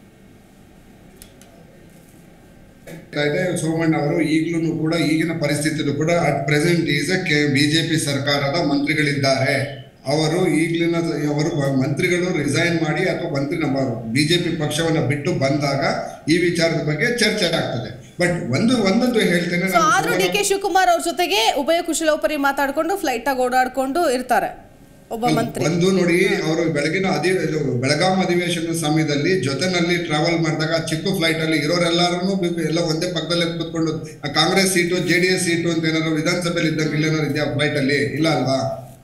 ಆಗ್ತಾ ಇದೆ ಸೋಮಣ್ಣ ಅವರು ಈಗಲೂ ಕೂಡ ಈಗಿನ ಪರಿಸ್ಥಿತಿಯಲ್ಲೂ ಕೂಡ ಅಟ್ ಪ್ರೆಸೆಂಟ್ ಈಸ್ ಬಿಜೆಪಿ ಸರ್ಕಾರದ ಮಂತ್ರಿಗಳಿದ್ದಾರೆ ಅವರು ಈಗಲಿನ ಅವರು ಬ- ಮಂತ್ರಿಗಳು ರಿಸೈನ್ ಮಾಡಿ ಅಥವಾ ಮಂತ್ರಿ ನಮ್ಮ ಬಿಜೆಪಿ ಪಕ್ಷವನ್ನ ಬಿಟ್ಟು ಬಂದಾಗ ಈ ವಿಚಾರದ ಬಗ್ಗೆ ಚರ್ಚೆ ಆಗ್ತದೆ ಬಟ್ ಒಂದು ಒಂದೊಂದು ಹೇಳ್ತೇನೆ ಸೊ ನಾನು ಆದ್ರೂ ಡಿ ಕೆ ಶಿವಕುಮಾರ್ ಅವ್ರ ಜೊತೆಗೆ ಉಭಯ ಕುಶಲೋಪರಿ ಮಾತಾಡ್ಕೊಂಡು ಫ್ಲೈಟ್ ಆಗಿ ಓಡಾಡ್ಕೊಂಡು ಇರ್ತಾರೆ ಒಬ್ಬ ಮಂತ್ರಿ ಒಂದು ನೋಡಿ ಅವರು ಬೆಳಗಿನ ಅಧಿ ಇದು ಬೆಳಗಾಂ ಅಧಿವೇಶನ ಸಮಯದಲ್ಲಿ ಜೊತೆನಲ್ಲಿ ಟ್ರಾವೆಲ್ ಮಾಡಿದಾಗ ಚಿಕ್ಕ ಫ್ಲೈಟ್ ಅಲ್ಲಿ ಇರೋರೆಲ್ಲರೂ ಎಲ್ಲ ಒಂದೇ ಪಕ್ಕದಲ್ಲೇ ಕೂತ್ಕೊಂಡು ಆ Congress seat J D S seat ಅಂತ ಏನಾದ್ರು ವಿಧಾನಸಭೆಯಲ್ಲಿ ಇದ್ದಂಗೆ ಇಲ್ಲೇನಾದ್ರು ಇದೆಯಾ ಫ್ಲೈಟ್ ಅಲ್ಲಿ ಇಲ್ಲ ಅಲ್ವಾ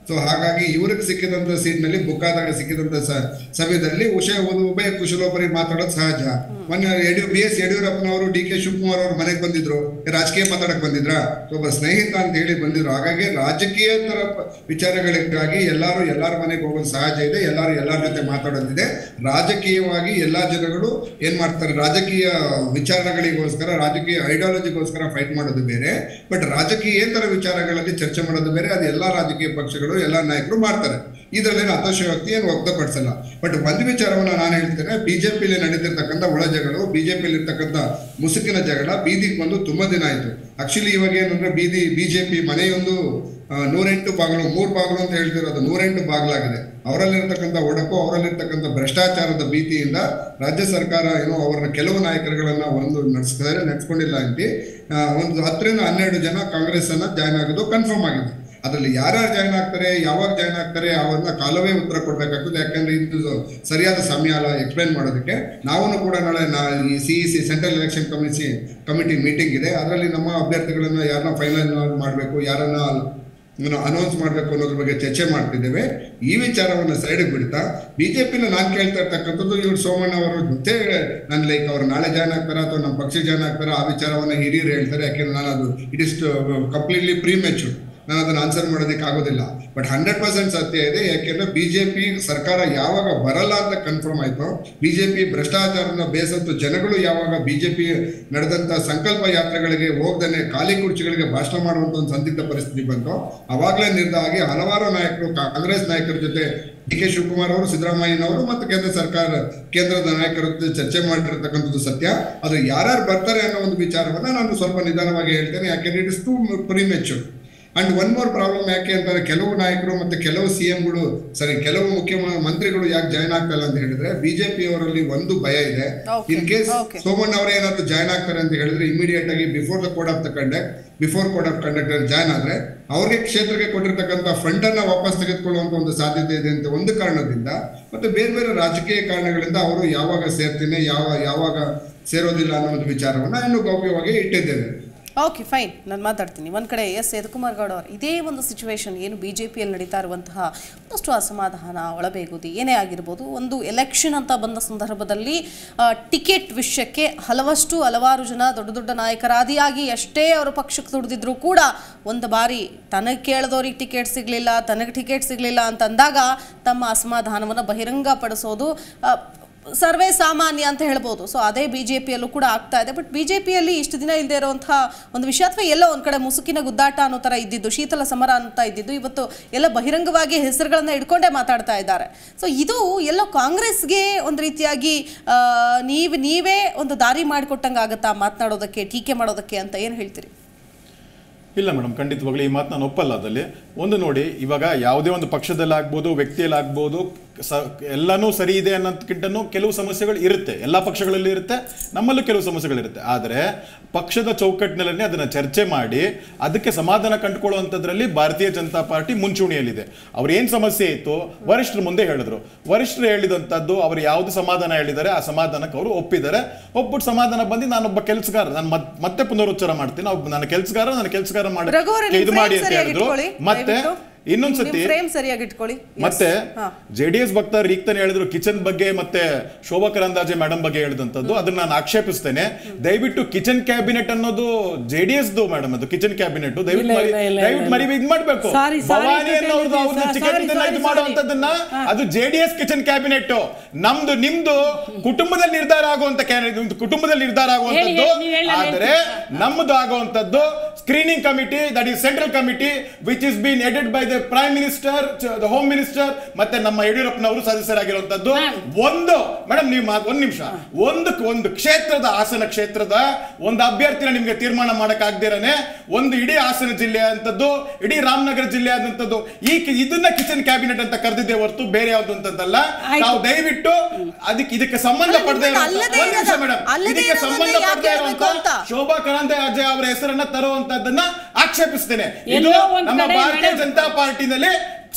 ಸೊ ಹಾಗಾಗಿ ಇವ್ರಿಗೆ ಸಿಕ್ಕಿದಂತ ಸೀಟ್ನಲ್ಲಿ ಬುಕ್ಕಾದಾಗ ಸಿಕ್ಕಿದಂತ ಸ- ಸಮಯದಲ್ಲಿ ಉಷ ಉಭಯ ಕುಶಲೋಪರಿ ಮಾತಾಡೋದು ಸಹಜ ಮೊನ್ನೆ ಯಡಿಯೂ ಬಿ ಎಸ್ ಯಡಿಯೂರಪ್ಪನವರು ಡಿ ಕೆ ಶಿವಕುಮಾರ್ ಅವ್ರ ಮನೆಗೆ ಬಂದಿದ್ರು ರಾಜಕೀಯ ಮಾತಾಡಕ್ ಬಂದಿದ್ರ ಒಬ್ಬ ಸ್ನೇಹಿತ ಅಂತ ಹೇಳಿ ಬಂದಿದ್ರು ಹಾಗಾಗಿ ರಾಜಕೀಯೇತರ ಪ- ವಿಚಾರಗಳಿಗಾಗಿ ಎಲ್ಲಾರು ಎಲ್ಲಾರ ಮನೆಗೆ ಹೋಗೋದು ಸಹಜ ಇದೆ ಎಲ್ಲಾರು ಎಲ್ಲಾರ ಜೊತೆ ಮಾತಾಡೋದಿದೆ ರಾಜಕೀಯವಾಗಿ ಎಲ್ಲಾ ಜನಗಳು ಏನ್ ಮಾಡ್ತಾರೆ ರಾಜಕೀಯ ವಿಚಾರಗಳಿಗೋಸ್ಕರ ರಾಜಕೀಯ ಐಡಿಯಾಲಜಿಗೋಸ್ಕರ ಫೈಟ್ ಮಾಡೋದು ಬೇರೆ ಬಟ್ ರಾಜಕೀಯೇತರ ವಿಚಾರಗಳಲ್ಲಿ ಚರ್ಚೆ ಮಾಡೋದು ಬೇರೆ ಅದು ಎಲ್ಲಾ ರಾಜಕೀಯ ಪಕ್ಷಗಳು ಎಲ್ಲಾ ನಾಯಕರು ಮಾಡ್ತಾರೆ ಇದರಲ್ಲೇನು ಅತೋಶಯೋಕ್ತಿ ಏನು ವ್ಯಕ್ತಪಡಿಸಲ್ಲ ಬಟ್ ಒಂದು ವಿಚಾರವನ್ನ ನಾನು ಹೇಳ್ತೇನೆ ಬಿಜೆಪಿಯಲ್ಲಿ ನಡೀತಿರ್ತಕ್ಕಂಥ ಒಳ ಜಗಳು ಬಿಜೆಪಿಯಲ್ಲಿ ಇರ್ತಕ್ಕಂಥ ಮುಸುಕಿನ ಜಗಳ ಬೀದಿಗೆ ಬಂದು ತುಂಬಾ ದಿನ ಆಯ್ತು ಆಕ್ಚುಲಿ ಇವಾಗ ಏನಂದ್ರೆ ಬೀದಿ ಬಿಜೆಪಿ ಮನೆಯೊಂದು ಆ, ನೂರೆಂಟು ಬಾಗಿಲು ಮೂರು ಬಾಗಿಲು ಅಂತ ಹೇಳ್ತಿರೋದು ನೂರೆಂಟು ಬಾಗಿಲಾಗಿದೆ ಅವರಲ್ಲಿರ್ತಕ್ಕಂಥ ಒಡಕು ಅವರಲ್ಲಿರ್ತಕ್ಕಂಥ ಭ್ರಷ್ಟಾಚಾರದ ಭೀತಿಯಿಂದ ರಾಜ್ಯ ಸರ್ಕಾರ ಏನೋ ಅವರ ಕೆಲವು ನಾಯಕರುಗಳನ್ನ ಒಂದು ನಡೆಸ್ತಾರೆ ನಡೆಸ್ಕೊಂಡಿಲ್ಲ ಅಂತ ಆ, ಒಂದು ಹತ್ತರಿಂದ ಹನ್ನೆರಡು ಜನ ಕಾಂಗ್ರೆಸ್ ಅನ್ನ ಜಾಯ್ನ್ ಆಗೋದು ಕನ್ಫರ್ಮ್ ಆಗಿದೆ ಅದರಲ್ಲಿ ಯಾರ್ಯಾರು ಜಾಯ್ನ್ ಆಗ್ತಾರೆ ಯಾವಾಗ ಜಾಯ್ನ್ ಆಗ್ತಾರೆ ಅವನ್ನ ಕಾಲವೇ ಉತ್ತರ ಕೊಡ್ಬೇಕಾಗ್ತದೆ ಯಾಕಂದ್ರೆ ಇದು ಸರಿಯಾದ ಸಮಯ ಅಲ್ಲ ಎಕ್ಸ್ಪ್ಲೈನ್ ಮಾಡೋದಕ್ಕೆ ನಾವು ಕೂಡ ನಾಳೆ ನಾ ಈ C E C central election commission committee meeting ಇದೆ ಅದರಲ್ಲಿ ನಮ್ಮ ಅಭ್ಯರ್ಥಿಗಳನ್ನ ಯಾರನ್ನ ಫೈನಲ್ ಮಾಡಬೇಕು ಯಾರನ್ನ ಅನೌನ್ಸ್ ಮಾಡಬೇಕು ಅನ್ನೋದ್ರ ಬಗ್ಗೆ ಚರ್ಚೆ ಮಾಡ್ತಿದ್ದೇವೆ ಈ ವಿಚಾರವನ್ನು ಸೈಡ್ಗೆ ಬಿಡ್ತಾ ಬಿಜೆಪಿನ ನಾನು ಕೇಳ್ತಾ ಇರ್ತಕ್ಕಂಥದ್ದು ಇವ್ರು ಸೋಮಣ್ಣ ಅವರು ಜೊತೆ ನಾನು ಲೈಕ್ ಅವ್ರು ನಾಳೆ ಜಾಯ್ನ್ ಆಗ್ತಾರ ಅಥವಾ ನಮ್ಮ ಪಕ್ಷ ಜಾಯ್ನ್ ಆಗ್ತಾರ ಆ ವಿಚಾರವನ್ನ ಹಿರಿಯರು ಹೇಳ್ತಾರೆ ಯಾಕೆಂದ್ರೆ ನಾನು ಅದು ಇಟ್ ಇಸ್ ಕಂಪ್ಲೀಟ್ಲಿ ಪ್ರೀ ಮೆಚೂರ್ ನಾನು ಅದನ್ನ ಆನ್ಸರ್ ಮಾಡೋದಕ್ಕೆ ಆಗೋದಿಲ್ಲ ಬಟ್ ಹಂಡ್ರೆಡ್ ಪರ್ಸೆಂಟ್ ಸತ್ಯ ಇದೆ ಯಾಕೆಂದ್ರೆ ಬಿಜೆಪಿ ಸರ್ಕಾರ ಯಾವಾಗ ಬರಲ್ಲ ಅಂತ ಕನ್ಫರ್ಮ್ ಆಯ್ತು ಬಿಜೆಪಿ ಭ್ರಷ್ಟಾಚಾರನ ಬೇಸತ್ತು ಜನಗಳು ಯಾವಾಗ ಬಿಜೆಪಿ ನಡೆದಂತ ಸಂಕಲ್ಪ ಯಾತ್ರೆಗಳಿಗೆ ಹೋಗ್ದೇನೆ ಖಾಲಿ ಕುರ್ಚಿಗಳಿಗೆ ಭಾಷಣ ಮಾಡುವಂತ ಒಂದು ಸಂದಿಗ್ಧ ಪರಿಸ್ಥಿತಿ ಬಂತು ಅವಾಗಲೇ ನಿರ್ಧಾರ ಆಗಿ ಹಲವಾರು ನಾಯಕರು ಕಾಂಗ್ರೆಸ್ ನಾಯಕರ ಜೊತೆ ಡಿ ಕೆ ಶಿವಕುಮಾರ್ ಅವರು ಸಿದ್ದರಾಮಯ್ಯನವರು ಮತ್ತು ಕೇಂದ್ರ ಸರ್ಕಾರ ಕೇಂದ್ರದ ನಾಯಕರ ಜೊತೆ ಚರ್ಚೆ ಮಾಡಿರ್ತಕ್ಕಂಥದ್ದು ಸತ್ಯ ಅದು ಯಾರ್ಯಾರು ಬರ್ತಾರೆ ಅನ್ನೋ ಒಂದು ವಿಚಾರವನ್ನ ನಾನು ಸ್ವಲ್ಪ ನಿಧಾನವಾಗಿ ಹೇಳ್ತೇನೆ ಯಾಕೆಂದ್ರೆ it is too premature and one more problem ಯಾಕೆ ಅಂತಂದ್ರೆ ಕೆಲವು ನಾಯಕರು ಮತ್ತೆ ಕೆಲವು ಸಿ ಎಂಗಳು ಸರಿ ಕೆಲವು ಮುಖ್ಯ ಮಂತ್ರಿಗಳು ಯಾಕೆ ಜಾಯ್ನ್ ಆಗ್ತಲ್ಲ ಅಂತ ಹೇಳಿದ್ರೆ ಬಿಜೆಪಿ ಅವರಲ್ಲಿ ಒಂದು ಭಯ ಇದೆ Okay, in case okay. Somanna ಅವರೇ ಏನಾದ್ರು ಜಾಯ್ನ್ ಆಗ್ತಾರೆ ಅಂತ ಹೇಳಿದ್ರೆ ಇಮಿಡಿಯೇಟ್ ಆಗಿ before the code of the conduct before code of conduct join ಆದ್ರೆ ಅವ್ರಿಗೆ ಕ್ಷೇತ್ರಕ್ಕೆ ಕೊಟ್ಟಿರ್ತಕ್ಕಂಥ ಫಂಡ್ ಅನ್ನ ವಾಪಸ್ ತೆಗೆದುಕೊಳ್ಳುವಂತ ಒಂದು ಸಾಧ್ಯತೆ ಇದೆ ಅಂತ ಒಂದು ಕಾರಣದಿಂದ ಮತ್ತೆ ಬೇರೆ ಬೇರೆ ರಾಜಕೀಯ ಕಾರಣಗಳಿಂದ ಅವರು ಯಾವಾಗ ಸೇರ್ತೀನಿ ಯಾವ ಯಾವಾಗ ಸೇರೋದಿಲ್ಲ ಅನ್ನೋ ಒಂದು ವಿಚಾರವನ್ನ ಇನ್ನು ಗೌಪ್ಯವಾಗಿ ಇಟ್ಟಿದ್ದೇವೆ ಓಕೆ ಫೈನ್ ನಾನು ಮಾತಾಡ್ತೀನಿ ಒಂದು ಕಡೆ ಎಸ್ ಯದುಕುಮಾರ್ ಗೌಡ ಅವರು ಇದೇ ಒಂದು ಸಿಚುವೇಶನ್ ಏನು ಬಿ ಜೆ ಪಿಯಲ್ಲಿ ನಡೀತಾ ಇರುವಂತಹ ಒಂದಷ್ಟು ಅಸಮಾಧಾನ ಒಳಬೇಗುದಿ ಏನೇ ಆಗಿರ್ಬೋದು ಒಂದು ಎಲೆಕ್ಷನ್ ಅಂತ ಬಂದ ಸಂದರ್ಭದಲ್ಲಿ ಟಿಕೆಟ್ ವಿಷಯಕ್ಕೆ ಹಲವಷ್ಟು ಹಲವಾರು ಜನ ದೊಡ್ಡ ದೊಡ್ಡ ನಾಯಕರಾದಿಯಾಗಿ ಎಷ್ಟೇ ಅವರು ಪಕ್ಷಕ್ಕೆ ದುಡಿದಿದ್ರು ಕೂಡ ಒಂದು ಬಾರಿ ತನಗೆ ಕೇಳಿದವ್ರಿಗೆ ಟಿಕೆಟ್ ಸಿಗಲಿಲ್ಲ ತನಗೆ ಟಿಕೆಟ್ ಸಿಗಲಿಲ್ಲ ಅಂತ ಅಂದಾಗ ತಮ್ಮ ಅಸಮಾಧಾನವನ್ನು ಬಹಿರಂಗಪಡಿಸೋದು ಆ, ಸರ್ವೇ ಸಾಮಾನ್ಯ ಅಂತ ಹೇಳ್ಬೋದು ಸೊ ಅದೇ ಬಿ ಜೆ ಪಿಯಲ್ಲೂ ಕೂಡ ಆಗ್ತಾ ಇದೆ ಬಟ್ ಬಿ ಜೆ ಪಿಯಲ್ಲಿ ಇಷ್ಟು ದಿನ ಇಲ್ಲದೆ ಇರುವಂತಹ ಒಂದು ವಿಷಯ ಅಥವಾ ಎಲ್ಲೋ ಒಂದು ಕಡೆ ಮುಸುಕಿನ ಗುದ್ದಾಟ ಅನ್ನೋ ಥರ ಇದ್ದಿದ್ದು ಶೀತಲ ಸಮರ ಅಂತ ಇದ್ದಿದ್ದು ಇವತ್ತು ಎಲ್ಲ ಬಹಿರಂಗವಾಗಿ ಹೆಸರುಗಳನ್ನ ಇಟ್ಕೊಂಡೇ ಮಾತಾಡ್ತಾ ಇದ್ದಾರೆ ಸೊ ಇದು ಎಲ್ಲೋ ಕಾಂಗ್ರೆಸ್ಗೆ ಒಂದು ರೀತಿಯಾಗಿ ಆ, ನೀವು ನೀವೇ ಒಂದು ದಾರಿ ಮಾಡಿಕೊಟ್ಟಂಗೆ ಆಗುತ್ತಾ ಮಾತನಾಡೋದಕ್ಕೆ ಟೀಕೆ ಮಾಡೋದಕ್ಕೆ ಅಂತ ಏನು ಹೇಳ್ತೀರಿ ಇಲ್ಲ ಮೇಡಮ್ ಖಂಡಿತವಾಗ್ಲೂ ಈ ಮಾತು ನಾನು ಒಪ್ಪಲ್ಲ ಅದಲ್ಲಿ ಒಂದು ನೋಡಿ ಇವಾಗ ಯಾವುದೇ ಒಂದು ಪಕ್ಷದಲ್ಲಾಗ್ಬೋದು ವ್ಯಕ್ತಿಯಲ್ಲಾಗ್ಬೋದು ಸ ಎಲ್ಲನೂ ಸರಿ ಇದೆ ಅನ್ನೋದಕ್ಕಿಂತನೂ ಕೆಲವು ಸಮಸ್ಯೆಗಳು ಇರುತ್ತೆ ಎಲ್ಲ ಪಕ್ಷಗಳಲ್ಲಿ ಇರುತ್ತೆ ನಮ್ಮಲ್ಲೂ ಕೆಲವು ಸಮಸ್ಯೆಗಳಿರುತ್ತೆ ಆದರೆ ಪಕ್ಷದ ಚೌಕಟ್ಟಿನಲ್ಲೇ ಅದನ್ನು ಚರ್ಚೆ ಮಾಡಿ ಅದಕ್ಕೆ ಸಮಾಧಾನ ಕಂಡುಕೊಳ್ಳುವಂಥದ್ರಲ್ಲಿ ಭಾರತೀಯ ಜನತಾ ಪಾರ್ಟಿ ಮುಂಚೂಣಿಯಲ್ಲಿದೆ ಅವ್ರು ಏನು ಸಮಸ್ಯೆ ಇತ್ತು ವರಿಷ್ಠರ ಮುಂದೆ ಹೇಳಿದ್ರು ವರಿಷ್ಠರು ಹೇಳಿದಂಥದ್ದು ಅವರು ಯಾವುದು ಸಮಾಧಾನ ಹೇಳಿದ್ದಾರೆ ಆ ಸಮಾಧಾನಕ್ಕೆ ಅವರು ಒಪ್ಪಿದ್ದಾರೆ ಒಪ್ಪಿಟ್ಟು ಸಮಾಧಾನ ಬಂದು ನಾನೊಬ್ಬ ಕೆಲಸಗಾರ ನಾನು ಮತ್- ಮತ್ತೆ ಪುನರುಚ್ಚಾರ ಮಾಡ್ತೀನಿ ಒಬ್ಬ ನನ್ನ ಕೆಲಸಗಾರ ನನ್ನ ಕೆಲಸಗಾರ ಮಾಡಿ ರಘು ಅವರೇ, ನಿಮ್ ಇದು ಮಾಡಿ frame ಅಂತ ಸರಿಯಾಗಿ ಹೇಳಿದ್ರು ಇಟ್ಕೊಳ್ಳಿ, ಮತ್ತೆ ದಯವಿಟ್ಟು. ಇನ್ನೊಂದ್ಸತಿ ಫ್ರೇಮ್ ಸರಿಯಾಗಿ ಇಟ್ಕೊಳ್ಳಿ Yes. ಮತ್ತೆ ಹಾ. ಜೆ ಡಿ ಎಸ್ ಭಕ್ತರು ಈಗ ತಾನೇ ಹೇಳಿದ್ರು ಕಿಚನ್ ಬಗ್ಗೆ ಮತ್ತೆ ಶೋಭಾ ಕರಂದಾಜೆ ಮೇಡಮ್ ಬಗ್ಗೆ ಹೇಳಿದಂತದ್ದು ಅದನ್ನ ನಾನು ಆಕ್ಷೇಪಿಸ್ತೇನೆ ದಯವಿಟ್ಟು ಕಿಚನ್ ಕ್ಯಾಬಿನೆಟ್ ಅನ್ನೋದು ಜೆ ಡಿ ಎಸ್ ಮೇಡಮ್ ಅದು ಕಿಚನ್ ಕ್ಯಾಬಿನೆಟ್ ದಯವಿಟ್ಟು ಇಲ್ಲ, ಮರಿ- ಇಲ್ಲ, ಇಲ್ಲ, ದಯವಿಟ್ಟು ಇಲ್ಲ. ಮರಿ ಇದ್ ಮಾಡ್ಬೇಕು Sorry, sorry ಭವಾನಿ to ಅನ್ನೋರ್ದು tell you ಅವ್ರದ್ದು this. ಚಿಕನ್ Sorry, ಇದನ್ನ sorry, ಇದು sorry. ಮಾಡುವಂತದನ್ನ ಅದು J D S kitchen cabinet ನಮ್ದು ನಿಮ್ದು ಕುಟುಂಬದಲ್ಲಿ ನಿರ್ಧಾರ ಆಗುವಂತ ಕ್ಯಾಬಿನೆಟ್ ನಿಮ್ದು ಕುಟುಂಬದಲ್ಲಿ ನಿರ್ಧಾರ ಆಗುವಂತದ್ದು ಹೇಳಿ, ನೀವು ಹೇಳಿ, ನಾನು ಆದ್ರೆ ನಮ್ಮದು ಆಗುವಂತದ್ದು screening committee that is central committee which is been added by the prime minister the home minister ಮತ್ತೆ ನಮ್ಮ ಯಡಿಯೂರಪ್ಪನವರು ಸದಸ್ಯರಾಗಿರುವಂತದ್ದು ಒಂದು ಮೇಡಮ್ ನೀವು ಮಾತ್- ಒಂದ್ ನಿಮಿಷ ಒಂದು ಒಂದು ಕ್ಷೇತ್ರದ ಹಾಸನ ಕ್ಷೇತ್ರದ ಒಂದು ಅಭ್ಯರ್ಥಿನ ನಿಮ್ಗೆ ತೀರ್ಮಾನ ಮಾಡಕ್ ಆಗ್ದಿರನೆ ಒಂದು ಇಡೀ ಹಾಸನ ಜಿಲ್ಲೆ ಅಂತದ್ದು ಇಡೀ ರಾಮನಗರ ಜಿಲ್ಲೆ ಆದಂತದ್ದು ಈ ಕಿ- ಇದನ್ನ ಕಿಚನ್ ಕ್ಯಾಬಿನೆಟ್ ಅಂತ ಕರೆದಿದ್ದೆ ಹೊರತು ಬೇರೆ ಯಾವ್ದು ಅಂತದ್ದಲ್ಲ ಆಯ್ತು. ನಾವು ದಯವಿಟ್ಟು ಅದಕ್ಕೆ ಇದಕ್ಕೆ ಸಂಬಂಧ ಅಲ್ಲ, ಪಡದೆ ನಿಮ್ಮನ್ನ ಅಲ್ಲದೆ ಒಂದ್ ನಿಮಿಷ ಇರೋದ- ಮೇಡಮ್ ಅಲ್ಲದೆ ಇದಕ್ಕೆ ಇರೋದನ್ನ ಸಂಬಂಧ ಯಾಕೆ ಪಡದೆ ಹೇಳ್ಬೇಕು ಇರುವಂತ ಅಂತ? ಶೋಭಾ ಕರಂದ್ಲಾಜೆ ಅವರ ಹೆಸರನ್ನ ತರುವಂತದ್ದನ್ನ ಆಕ್ಷೇಪಿಸ್ತೇನೆ ಇದು ಎಲ್ಲೋ ಒಂದ್ ನಮ್ಮ ಕಡೆ ಭಾರತೀಯ ಮೇಡಮ್- ಜನತಾ ಪಾರ್ಟಿನಲ್ಲಿ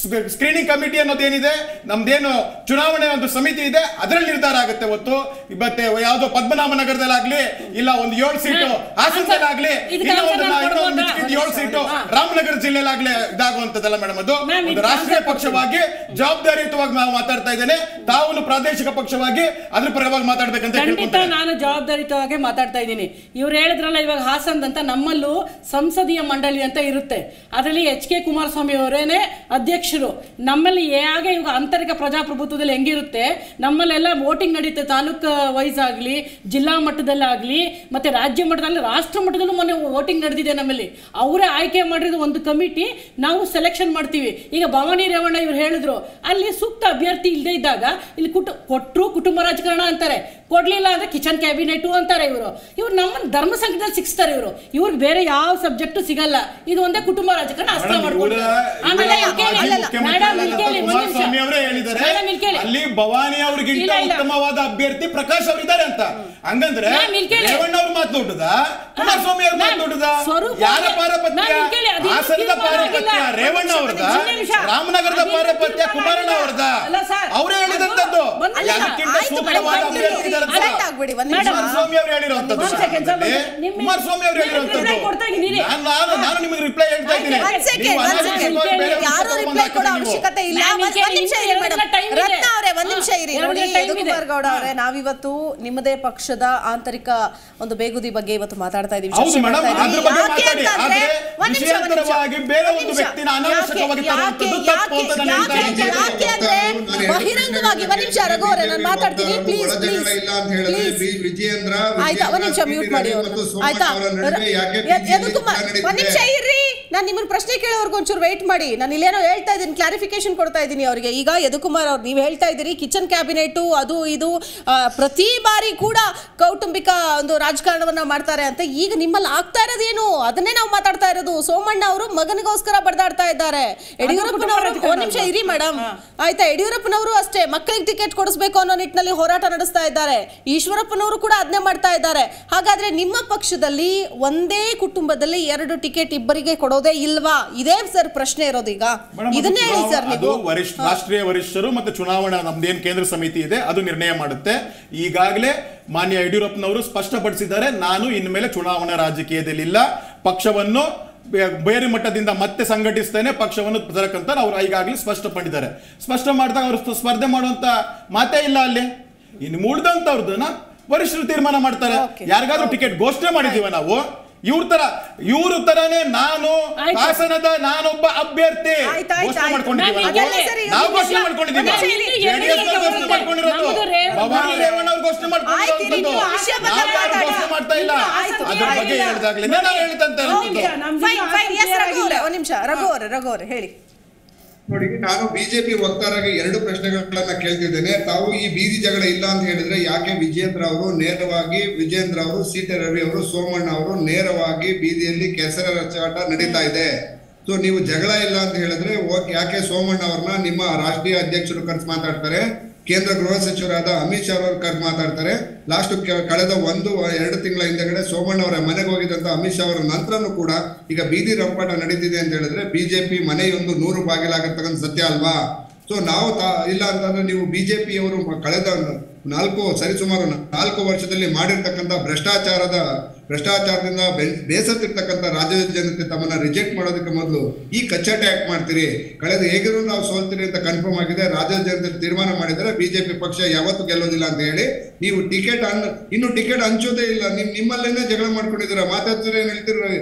ಸ್ಕ್ರೀನಿಂಗ್ ಕಮಿಟಿ ಅನ್ನೋದೇನಿದೆ ನಮ್ದೇನು ಚುನಾವಣೆ ಒಂದು ಸಮಿತಿ ಇದೆ ಅದರಲ್ಲಿ ನಿರ್ಧಾರ ಆಗುತ್ತೆ ಹೊತ್ತು ಮತ್ತೆ ಯಾವುದೋ ಪದ್ಮನಾಭ ನಗರದಲ್ಲಾಗ್ಲಿ ಇಲ್ಲ ಒಂದು ಏಳು ಸೀಟು ಹಾಸನದಲ್ಲಾಗ್ಲಿ ಇದಕ್ಕೆ ಇಲ್ಲ ಒಂದು answer ಇನ್ನೂ ಒಂದು ಕೊಡ್ಬೋದಾ? ಮಿಕ್ಕಿದ ಏಳು ಸೀಟು ರಾಮನಗರ ಜಿಲ್ಲೆಲಾಗ್ಲಿ ಇದಾಗುವಂತದಲ್ಲ ಮೇಡಮ್ ಅದು Ma'am, ಒಂದು ಇದಕ್ಕೆ ರಾಷ್ಟ್ರೀಯ answer ಪಕ್ಷವಾಗಿ ಜವಾಬ್ದಾರಿಯುತವಾಗಿ ನಾವು ಮಾತಾಡ್ತಾ ಇದ್ದೇನೆ ತಾವು ಪ್ರಾದೇಶಿಕ ಪಕ್ಷವಾಗಿ ಅದ್ರ ಪರವಾಗಿ ಮಾತಾಡ್ಬೇಕಂತ ಖಂಡಿತ ಕೇಳ್ಕೊಂತಾರೆ ನಾನು ಜವಾಬ್ದಾರಿತವಾಗಿ ಮಾತಾಡ್ತಾ ಇದ್ದೀನಿ ಇವ್ರು ಹೇಳಿದ್ರಲ್ಲ ಇವಾಗ ಹಾಸನ್ ಅಂತ ನಮ್ಮಲ್ಲೂ ಸಂಸದೀಯ ಮಂಡಳಿ ಅಂತ ಇರುತ್ತೆ ಅದರಲ್ಲಿ ಎಚ್ ಕೆ ಕುಮಾರಸ್ವಾಮಿ ಅವರೇನೆ ಅಧ್ಯಕ್ಷರು ನಮ್ಮಲ್ಲಿ ಹೇಗೆ ಇವಾಗ ಆಂತರಿಕ ಪ್ರಜಾಪ್ರಭುತ್ವದಲ್ಲಿ ಹೆಂಗಿರುತ್ತೆ ನಮ್ಮಲ್ಲೆಲ್ಲ ವೋಟಿಂಗ್ ನಡೀತೆ ತಾಲೂಕು ವೈಸ್ ಆಗಲಿ ಜಿಲ್ಲಾ ಮಟ್ಟದಲ್ಲಾಗಲಿ ಮತ್ತೆ ರಾಜ್ಯ ಮಟ್ಟದಲ್ಲಿ ರಾಷ್ಟ್ರ ಮಟ್ಟದಲ್ಲೂ ಮೊನ್ನೆ ವೋಟಿಂಗ್ ನಡೆದಿದೆ ನಮ್ಮಲ್ಲಿ ಅವರೇ ಆಯ್ಕೆ ಮಾಡಿರೋದು ಒಂದು ಕಮಿಟಿ ನಾವು ಸೆಲೆಕ್ಷನ್ ಮಾಡ್ತೀವಿ ಈಗ ಭವಾನಿ ರೇವಣ್ಣ ಇವ್ರು ಹೇಳಿದ್ರು ಅಲ್ಲಿ ಸೂಕ್ತ ಅಭ್ಯರ್ಥಿ ಇಲ್ಲದೆ ಇದ್ದಾಗ ಇಲ್ಲಿ ಕುಟು ಕೊಟ್ಟರು ಕುಟುಂಬ ರಾಜಕಾರಣ ಅಂತಾರೆ ಕೊಡ್ಲಿಲ್ಲ ಅಂದ್ರೆ ಕಿಚನ್ ಕ್ಯಾಬಿನೆಟ್ ಅಂತಾರೆ ಇವರು ಇವ್ರು ನಮ್ಮ ಧರ್ಮ ಸಂಘದಲ್ಲಿ ಸಿಕ್ಸ್ತಾರೆ ಇವರು ಇವ್ರಿಗೆ ಬೇರೆ ಯಾವ ಸಬ್ಜೆಕ್ಟ್ ಸಿಗಲ್ಲ ಇದು ಒಂದೇ ಕುಟುಂಬ ರಾಜಕಾರಣ ಅಸ್ತ್ರ ಮೇಡಮ್, ಮಾಡ್ಕೊಂಡು ಇವರ- ಆಮೇಲೆ ಇವರ ಇಲ್ಲಿ ಕೇಳಿ, ಮಾಜಿ ಮೇಡಮ್, ಮುಖ್ಯಮಂತ್ರಿಗಳಾದಂಥ ಇಲ್ಲಿ ಕೇಳಿ, ಒಂದು ನಿಮಿಷ. ಕುಮಾರಸ್ವಾಮಿ ಅವರೇ ಹೇಳಿದ್ದಾರೆ ಮೇಡಮ್, ಇಲ್ಲಿ ಕೇಳಿ. ಅಲ್ಲಿ ಭವಾನಿ ಅವರಿಗಿಂತ ಇಲ್ಲ, ಇಲ್ಲ. ಉತ್ತಮವಾದ ಅಭ್ಯರ್ಥಿ ಪ್ರಕಾಶ್ ಅವರಿದ್ದಾರೆ ಅಂತ ಹಂಗಂದ್ರೆ ಮ್ಯಾಮ್, ಇಲ್ಲಿ ಕೇಳಿ. ರೇವಣ್ಣ ಅವ್ರ ಮಾತು ದೊಡ್ಡದ ಕುಮಾರಸ್ವಾಮಿ ಅವ್ರ ಮಾತು ಮ್ಯಾಮ್, ದೊಡ್ಡದ ಸ್ವರೂಪ ಯಾರ ಮ್ಯಾಮ್, ಪಾರಪತ್ಯ ಇಲ್ಲಿ ಕೇಳಿ, ಅದು ಇನ್ನೂ ಹಾಸನದ ತೀರ್ಮಾನ ಪಾರಪತ್ಯ ಆಗಿಲ್ಲ. ರೇವಣ್ಣ ಅವ್ರದ ಒಂದು ನಿಮಿಷ. ರಾಮನಗರದ ಅದು ಇನ್ನೂ ಪಾರಪತ್ಯ ತೀರ್ಮಾನ ಕುಮಾರಣ್ಣ ಆಗಿಲ್ಲ. ಅವ್ರದ ಅಲ್ಲ ಸರ್, ಅವರೇ ಹೇಳಿದಂತದ್ದು ಒಂದು ನಿಮಿಷ. ಯಾರಕ್ಕಿಂತ ಆಯ್ತು, ಸೂಕ್ತವಾದ ಮೇಡಮ್, ಅಭ್ಯರ್ಥಿ ಇದ್ದಾರೆ ಅಂತ. ಅಲರ್ಟ್ ಆಗ್ಬಿಡಿ, ಒಂದು ನಿಮಿಷ. ಕುಮಾರಸ್ವಾಮಿ ಅವರು ಹೇಳಿರುವಂತದ್ದು ಒಂದು second, ಸರ್, ನಿಮ್ಮ- ಕುಮಾರಸ್ವಾಮಿ ಅವರು ನಿಮ್ಮ ಹೇಳಿರುವಂತದ್ದು reply ಕೊಡ್ತಾ ಇದ್ದೀನಿ. ನಾನು ನಾನು ನಾನು ನಿಮಗೆ ರಿಪ್ಲೈ ಹೇಳ್ತಾ ಇದ್ದೀನಿ ಒಂದ್ ಸೆಕೆಂಡ್ ನೀವು ಒಂದ್ ಅನಾವಶ್ಯಕವಾಗಿ ಸೆಕೆಂಡ್ ಬೇರೆ ಒಂದು ಯಾರು ತಗೊಂಡು ರಿಪ್ಲೈ ಕೊಡೋ ಹಾಕಿದ್ದೀರಿ ನೀವು. ಅವಶ್ಯಕತೆ ಇಲ್ಲ ಮ್ಯಾಮ್, ಒಂದ್ ಇಲ್ಲಿ ಒಂದ್ ನಿಮಿಷ ಕೇಳಿ, ಇರಿ ಎರಡು ಮೇಡಮ್ ದಿನ time ಇದೆ. ರತ್ನ ಅವರೇ ಒಂದ್ ನಿಮಿಷ ಇರಿ ಎರಡು ನೋಡಿ ದಿನ time ಇದೆ. ಯದುಕುಮಾರ್ ಗೌಡ ಅವರೇ ನಾವಿವತ್ತು ನಿಮ್ಮದೇ ಪಕ್ಷದ ಆಂತರಿಕ ಒಂದು ಬೇಗುದಿ ಬಗ್ಗೆ ಇವತ್ತು ಮಾತಾಡ್ತಾ ಇದೀವಿ ಹೌದು ಚರ್ಚೆ ಮೇಡಮ್, ಮಾಡ್ತಾ ಅದ್ರ ಇದೀವಿ. ಬಗ್ಗೆ ಯಾಕೆ ಮಾತಾಡಿ. ಅಂತಂದ್ರೆ, ಆದ್ರೆ ಒಂದ್ ನಿಮಿಷ, ಒಂದ್ ನಿಮಿಷ. ವಿಷಯಾಂತರವಾಗಿ ಬೇರೆ ಒಂದ್ ಒಂದು ನಿಮಿಷ. ವ್ಯಕ್ತಿನ ಅನಾವಶ್ಯಕವಾಗಿ ಯಾಕೆ- ತರುವಂಥದ್ದು ಯಾಕೆ- ತಪ್ಪು ಅಂತ ನಾನು ಯಾಕೆ- ಹೇಳ್ತಾ ಇದ್ದೀನಿ. ಯಾಕೆ ಅಂದ್ರೆ ಬಹಿರಂಗವಾಗಿ ಒಂದ್ ನಿಮಿಷ ರಘು ಅವರೇ ನಾನು ಮಾತಾಡ್ತೀನಿ ಪ್ಲೀಸ್ ಒಳ ಜಗಳ ಪ್ಲೀಸ್ ಇಲ್ಲ ಅಂತ ಹೇಳಿದ್ರೆ ಪ್ಲೀಸ್ ವಿ- ವಿಜಯೇಂದ್ರ ಆಯ್ತಾ ಒಂದ್ ನಿಮಿಷ ವಿಜಯೇಂದ್ರ, ಮ್ಯೂಟ್ ಮಾಡಿ ಟಿ. ರವಿ ಅವ್ರನ್ನ. ಮತ್ತು ಸೋಮಣ್ಣ ಆಯ್ತಾ ಅವರ ನಡುವೆ ಯಾಕೆ ಯ- ಬಿಜೆಪಿ ಯದುಕುಮಾರ್ ನಡೀತಿದೆ? ಒಂದ್ ನಿಮಿಷ ಇರ್ರಿ ನಾನು ನಿಮ್ಮನ್ನ ಪ್ರಶ್ನೆ ಕೇಳೋರ್ಗು ಒಂಚೂರು ವೆಯ್ಟ್ ಮಾಡಿ ನಾನು ಇಲ್ಲೇನೋ ಹೇಳ್ತಾ ಇದ್ದೀನಿ ಕ್ಲಾರಿಫಿಕೇಶನ್ ಕೊಡ್ತಾ ಇದ್ದೀನಿ ಅವರಿಗೆ ಈಗ ಯದುಕುಮಾರ್ ಅವ್ರು ನೀವು ಹೇಳ್ತಾ ಇದ್ದೀರಿ ಕಿಚನ್ ಕ್ಯಾಬಿನೆಟ್ ಅದು ಇದು ಆ, ಪ್ರತಿ ಬಾರಿ ಕೂಡ ಕೌಟುಂಬಿಕ ಒಂದು ರಾಜಕಾರಣವನ್ನ ಮಾಡ್ತಾರೆ ಅಂತ ಈಗ ನಿಮ್ಮಲ್ಲಿ ಆಗ್ತಾ ಇರೋದೇನು ಅದನ್ನೇ ನಾವು ಮಾತಾಡ್ತಾ ಇರೋದು ಸೋಮಣ್ಣ ಅವರು ಮಗನಿಗೋಸ್ಕರ ಬಡದಾಡ್ತಾ ಇದ್ದಾರೆ ಯಡಿಯೂರಪ್ಪನವರು ಒಂದ್ ನಿಮಿಷ ಇರಿ ಮೇಡಮ್ ಆಯ್ತಾ ಯಡಿಯೂರಪ್ಪನವರು ಅಷ್ಟೇ ಮಕ್ಕಳಿಗೆ ಟಿಕೆಟ್ ಕೊಡಿಸ್ಬೇಕು ಅನ್ನೋ ನಿಟ್ಟಿನಲ್ಲಿ ಹೋರಾಟ ನಡೆಸ್ತಾ ಇದ್ದಾರೆ ಈಶ್ವರಪ್ಪನವರು ಕೂಡ ಅದನ್ನೇ ಮಾಡ್ತಾ ಇದ್ದಾರೆ ಹಾಗಾದ್ರೆ ನಿಮ್ಮ ಪಕ್ಷದಲ್ಲಿ ಒಂದೇ ಕುಟುಂಬದಲ್ಲಿ ಎರಡು ಟಿಕೆಟ್ ಇಬ್ಬರಿಗೆ ಕೊಡೋದೇ ಇಲ್ವಾ ಇದೇ ಸರ್ ಪ್ರಶ್ನೆ ಇರೋದು ಈಗ ಮೇಡಮ್, ಅದು ಇದನ್ನೇ ಹೇಳಿ ಸರ್ ಚುನಾವ- ಅದು ನೀವು ವರಿಷ್ಠ ರಾಷ್ಟ್ರೀಯ ವರಿಷ್ಠರು ಮತ್ತೆ ಚುನಾವಣಾ ನಮ್ದೇನ್ ಕೇಂದ್ರ ಸಮಿತಿ ಇದೆ ಅದು ನಿರ್ಣಯ ಮಾಡುತ್ತೆ ಈಗಾಗಲೇ ಮಾನ್ಯ ಯಡಿಯೂರಪ್ಪನವರು ಸ್ಪಷ್ಟಪಡಿಸಿದ್ದಾರೆ ನಾನು ಇನ್ಮೇಲೆ ಚುನಾವಣಾ ರಾಜಕೀಯದಲ್ಲಿ ಇಲ್ಲ ಪಕ್ಷವನ್ನು ಬೇ- ಬೇರೆ ಮಟ್ಟದಿಂದ ಮತ್ತೆ ಸಂಘಟಿಸ್ತೇನೆ ಪಕ್ಷವನ್ನು ತರಕಂತ ಅವರು ಈಗಾಗಲೇ ಸ್ಪಷ್ಟಪಡಿದ್ದಾರೆ ಸ್ಪಷ್ಟ ಮಾಡಿದಾಗ ಅವರು ಸ್ಪರ್ಧೆ ಮಾಡುವಂತ ಮಾತೇ ಇಲ್ಲ ಅಲ್ಲಿ ಇನ್ನು ಉಳಿದಂತವ್ರದನ್ನ ವರಿಷ್ಠರು ತೀರ್ಮಾನ ಮಾಡ್ತಾರೆ ಯಾರಿಗಾದ್ರೂ ಟಿಕೆಟ್ ಘೋಷಣೆ ಮಾಡಿದೀವ ನಾವು ಇವ್ರ ತರ ಇವ್ರ ತರಾನೇ ನಾನು ಆಯ್ತು. ಹಾಸನದ ನಾನೊಬ್ಬ ಅಭ್ಯರ್ಥಿ ಆಯ್ತು, ಆಯ್ತು, ಘೋಷಣೆ ಆಯ್ತು. ಮಾಡ್ಕೊಂಡಿದ್ದೀವಿ ನಾನು ನಾವು. ಈಗ ಸರಿ, ನಾವು ಒಂದು ಘೋಷಣೆ ನಿಮಿಷ, ಮಾಡ್ಕೊಂಡಿದ್ದೀವಿ ಒಂದು ನಿಮಿಷ ಇರಿ. JDS ನವರು ಘೋಷಣೆ ಮಾಡ್ಕೊಂಡಿರೋದು ನಮ್ದು ರೇವ್- ಭವಾನಿ ರೇವಣ್ಣ ಅವ್ರು ಘೋಷಣೆ ಆಯ್ತು, ಇರಿ, ನೀವು ಮಾಡ್ಕೊಂಡಿರೋದು ವಿಷಯ ನಾವು ಬಗ್ಗೆ ಯಾರು ಮಾತಾಡಿ. ಘೋಷಣೆ ಮಾಡ್ತಾ ಇಲ್ಲ ಆಯ್ತು, ಅದ್ರ ಬಗ್ಗೆ ಆಯ್ತು. ಹೇಳಿದಾಗ್ಲೇ ನಾನು ಹೇಳ್ತಂತ ಫೈನ್ ಫೈನ್ ಎಸ್ ರಘು ಅವರೇ ಒಂದ್ ನಿಮಿಷ ರಘು ಅವರೇ ರಘು ಅವರೇ ಹೇಳಿ ನೋಡಿ ನಾನು ಬಿಜೆಪಿ ವಕ್ತಾರರಿಗೆ ಎರಡು ಪ್ರಶ್ನೆಗಳನ್ನ ಕೇಳ್ತಿದ್ದೇನೆ ತಾವು ಈ ಬೀದಿ ಜಗಳ ಇಲ್ಲ ಅಂತ ಹೇಳಿದ್ರೆ ಯಾಕೆ ವಿಜೇಂದ್ರ ಅವರು ನೇರವಾಗಿ ವಿಜೇಂದ್ರ ಅವರು ಸೀತೆ ರವಿ ಅವರು ಸೋಮಣ್ಣ ಅವರು ನೇರವಾಗಿ ಬೀದಿಯಲ್ಲಿ ಕೆಸರ ರಚಾಟ ನಡೀತಾ ಇದೆ ಸೊ ನೀವು ಜಗಳ ಇಲ್ಲ ಅಂತ ಹೇಳಿದ್ರೆ ಓಕೆ ಯಾಕೆ ಸೋಮಣ್ಣ ಅವ್ರನ್ನ ನಿಮ್ಮ ರಾಷ್ಟ್ರೀಯ ಅಧ್ಯಕ್ಷರು ಕರೆಸಿ ಮಾತಾಡ್ತಾರೆ ಕೇಂದ್ರ ಗೃಹ ಸಚಿವರಾದ ಅಮಿತ್ ಶಾ ಅವರು ಕರೆದು ಮಾತಾಡ್ತಾರೆ ಲಾಸ್ಟ್ ಕಳೆದ ಒಂದು ಎರಡು ತಿಂಗಳ ಹಿಂದೆಗಡೆ ಸೋಮಣ್ಣ ಅವರ ಮನೆಗೆ ಹೋಗಿದ್ದಂತ ಅಮಿತ್ ಶಾ ಅವರ ನಂತರನೂ ಕೂಡ ಈಗ ಬೀದಿ ರಂಪಾಟ ನಡೀತಿದೆ ಅಂತ ಹೇಳಿದ್ರೆ ಬಿಜೆಪಿ ಮನೆಯೊಂದು ನೂರು ಬಾಗಿಲಾಗತಕ್ಕಂಥ ಸತ್ಯ ಅಲ್ವಾ ಸೊ ನಾವು ತಾ ಇಲ್ಲ ಅಂತಂದ್ರೆ ನೀವು ಬಿಜೆಪಿಯವರು ಕಳೆದ ನಾಲ್ಕು ಸರಿಸುಮಾರು ನಾಲ್ಕು ವರ್ಷದಲ್ಲಿ ಮಾಡಿರ್ತಕ್ಕಂಥ ಭ್ರಷ್ಟಾಚಾರದ ಭ್ರಷ್ಟಾಚಾರದಿಂದ ಬೆ- ಬೇಸತ್ತಿರ್ತಕ್ಕಂಥ ರಾಜ್ಯದ ಜನತೆ ತಮ್ಮನ್ನ ರಿಜೆಕ್ಟ್ ಮಾಡೋದಕ್ಕೆ ಮೊದಲು ಈ ಕಚ್ಚಟೆ ಯಾಕೆ ಮಾಡ್ತೀರಿ ಕಳೆದ ಹೇಗಿದ್ರು ನಾವು ಸೋಲ್ತೀರಿ ಅಂತ ಕನ್ಫರ್ಮ್ ಆಗಿದೆ ರಾಜ್ಯದ ಜನತೆ ತೀರ್ಮಾನ ಮಾಡಿದರೆ ಬಿಜೆಪಿ ಪಕ್ಷ ಯಾವತ್ತೂ ಗೆಲ್ಲೋದಿಲ್ಲ ಅಂತ ಹೇಳಿ ನೀವು ಟಿಕೆಟ್ ಅನ್ ಇನ್ನು ಟಿಕೆಟ್ ಹಂಚೋದೇ ಇಲ್ಲ ನಿಮ್ ನಿಮ್ಮಲ್ಲೇನೆ ಜಗಳ ಮಾಡ್ಕೊಂಡಿದ್ದೀರಾ ಮಾತಾಡ್ತೀರ ಏನ್ ಹೇಳ್ತೀರ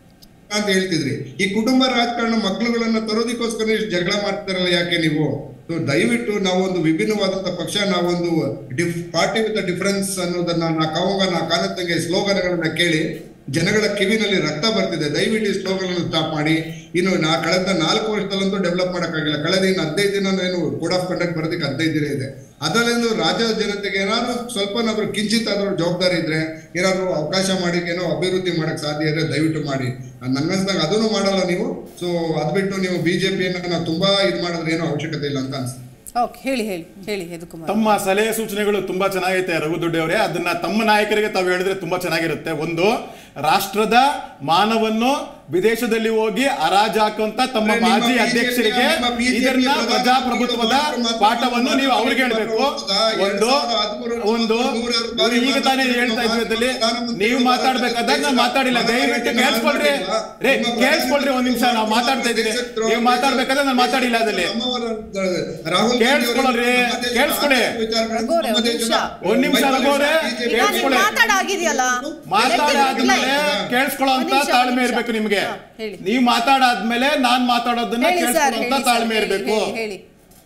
ಅಂತ ಹೇಳ್ತಿದ್ರಿ ಈ ಕುಟುಂಬ ರಾಜಕಾರಣ ಮಕ್ಳುಗಳನ್ನ ತರೋದಕ್ಕೋಸ್ಕರ ಇಷ್ಟು ಜಗಳ ಮಾಡ್ತಾರಲ್ಲ ಯಾಕೆ ನೀವು So, ದಯವಿಟ್ಟು ನಾವೊಂದು ವಿಭಿನ್ನವಾದಂತ ಪಕ್ಷ ನಾವೊಂದು ಡಿಫ್ ಪಾರ್ಟಿ ವಿತ್ ಡಿಫರೆನ್ಸ್ ಅನ್ನೋದನ್ನ ನಾ ಕಾವಂಗ ನಾ ಕಾಲತ್ತಂಗೆ ಸ್ಲೋಗನ್ಗಳನ್ನ ಕೇಳಿ ಜನಗಳ ಕಿವಿನಲ್ಲಿ ರಕ್ತ ಬರ್ತಿದೆ ದಯವಿಟ್ಟು ಈ ಸ್ಲೋಗನ್ ಸ್ಟಾಪ್ ಮಾಡಿ ಇನ್ನು ನಾ ಕಳೆದ ನಾಲ್ಕು ವರ್ಷದಲ್ಲಂತೂ ಡೆವಲಪ್ ಮಾಡೋಕ್ಕಾಗಿಲ್ಲ ಕಳೆದ ಇನ್ನು ಹದಿನೈದು ದಿನ ಏನು ಕೋಡ್ ಆಫ್ ಕಂಡಕ್ಟ್ ಬರೋದಕ್ಕೆ ಹದಿನೈದು ದಿನ ಇದೆ ಅದರಲ್ಲಿಂದು ರಾಜ್ಯದ ಜನತೆಗೆ ಏನಾದ್ರು ಸ್ವಲ್ಪನಾದ್ರೂ ಕಿಂಚಿತ್ ಆದ್ರೂ ಜವಾಬ್ದಾರಿ ಇದ್ರೆ ಏನಾದ್ರು ಅವಕಾಶ ಮಾಡಿ ಏನೋ ಅಭಿವೃದ್ಧಿ ಮಾಡಕ್ ಸಾಧ್ಯ ಇದ್ರೆ ದಯವಿಟ್ಟು ಮಾಡಿ ನಂಗನ್ಸ್ದಾಗ ಅದನ್ನು ಮಾಡಲ್ಲ ನೀವು ಸೊ ಅದ್ ಬಿಟ್ಟು ನೀವು ಬಿಜೆಪಿಯನ್ನ ನಾವು ತುಂಬಾ ಇದು ಮಾಡಿದ್ರೆ ಏನೋ ಅವಶ್ಯಕತೆ ಇಲ್ಲ ಅಂತ ಅನ್ಸುತ್ತೆ ಓಕೆ ಹೇಳಿ ಹೇಳಿ ಹೇಳಿ ಯದುಕುಮಾರ್ ತಮ್ಮ ಸಲಹೆ ಸೂಚನೆಗಳು ತುಂಬಾ ಚೆನ್ನಾಗೈತೆ ರಘುದೊಡ್ಡಿ ಅವರೇ ಅದನ್ನ ತಮ್ಮ ನಾಯಕರಿಗೆ ತಾವು ಹೇಳಿದ್ರೆ ತುಂಬಾ ಚೆನ್ನಾಗಿರುತ್ತೆ ಒಂದು ರಾಷ್ಟ್ರದ ಮಾನವನ್ನು ವಿದೇಶದಲ್ಲಿ ಹೋಗಿ ಹರಾಜು ಹಾಕುವಂತ ತಮ್ಮ ನಿಮ್ಮ ಮಾಜಿ BJP ಅಧ್ಯಕ್ಷರಿಗೆ ನಿಮ್ಮ BJP ಇದನ್ನ ಪ್ರಧಾನ ಪ್ರಜಾಪ್ರಭುತ್ವದ ಮಂತ್ರಿಗಳು ಪಾಠವನ್ನು ನೀವು ಅವ್ರಿಗೆ ಹೇಳ್ಬೇಕು ಒಂದು ಒಂದು ಇವ್ರು ಈಗ ತಾನೇ ಹೇಳ್ತಾ ಇದ್ವಿ ನೀವು ಮಾತಾಡ್ಬೇಕಾದಾಗ ನಾನು ಮಾತಾಡಿಲ್ಲ ದಯವಿಟ್ಟು ಕೇಳಿಸ್ಕೊಳ್ರಿ ರೇ ಕೇಳಿಸ್ಕೊಳ್ರಿ ಒಂದ್ ನಿಮಿಷ ನಾವು ಮಾತಾಡ್ತಾ ಇದ್ದೀನಿ ನೀವು ಮಾತಾಡ್ಬೇಕಾದ್ರೆ ನಾನು ಮಾತಾಡಿಲ್ಲ ಅದಲ್ಲಿ ರಾಹುಲ್ ಕೇಳಿಸ್ಕೊಳ್ಳ್ರಿ, ಕೇಳಿಸ್ಕೊಳ್ಳಿ. ರಘುವರೇ, ಒಂದ್ ನಿಮಿಷ. ಒಂದ್ ನಿಮಿಷ ರಘುವರೇ, ಈಗ ನೀವು ಕೇಳಿಸ್ಕೊಳ್ಳಿ. ಮಾತಾಡಾಗಿದೆಯಲ್ಲ ಮಾತಾಡಾದ್ಮೇಲೆ ಕೇಳಿಸ್ಕೊಳ್ಳೋ ಒಂದ್ ಅಂತ ನಿಮಿಷ, ತಾಳ್ಮೆ ಒಂದ್ ನಿಮಿಷ. ಇರ್ಬೇಕು ನಿಮ್ಗೆ ಹಾ, ಹೇಳಿ. ನೀವು ಮಾತಾಡಾದ್ಮೇಲೆ ನಾನ್ ಮಾತಾಡೋದನ್ನ ಹೇಳಿ ಸರ್ ಕೇಳಿಸ್ಕೊಳ್ಳೋ ಹೇಳಿ ಅಂತ ಸರ್, ತಾಳ್ಮೆ ಹೇಳಿ, ಇರ್ಬೇಕು ಹೇಳಿ, ಹೇಳಿ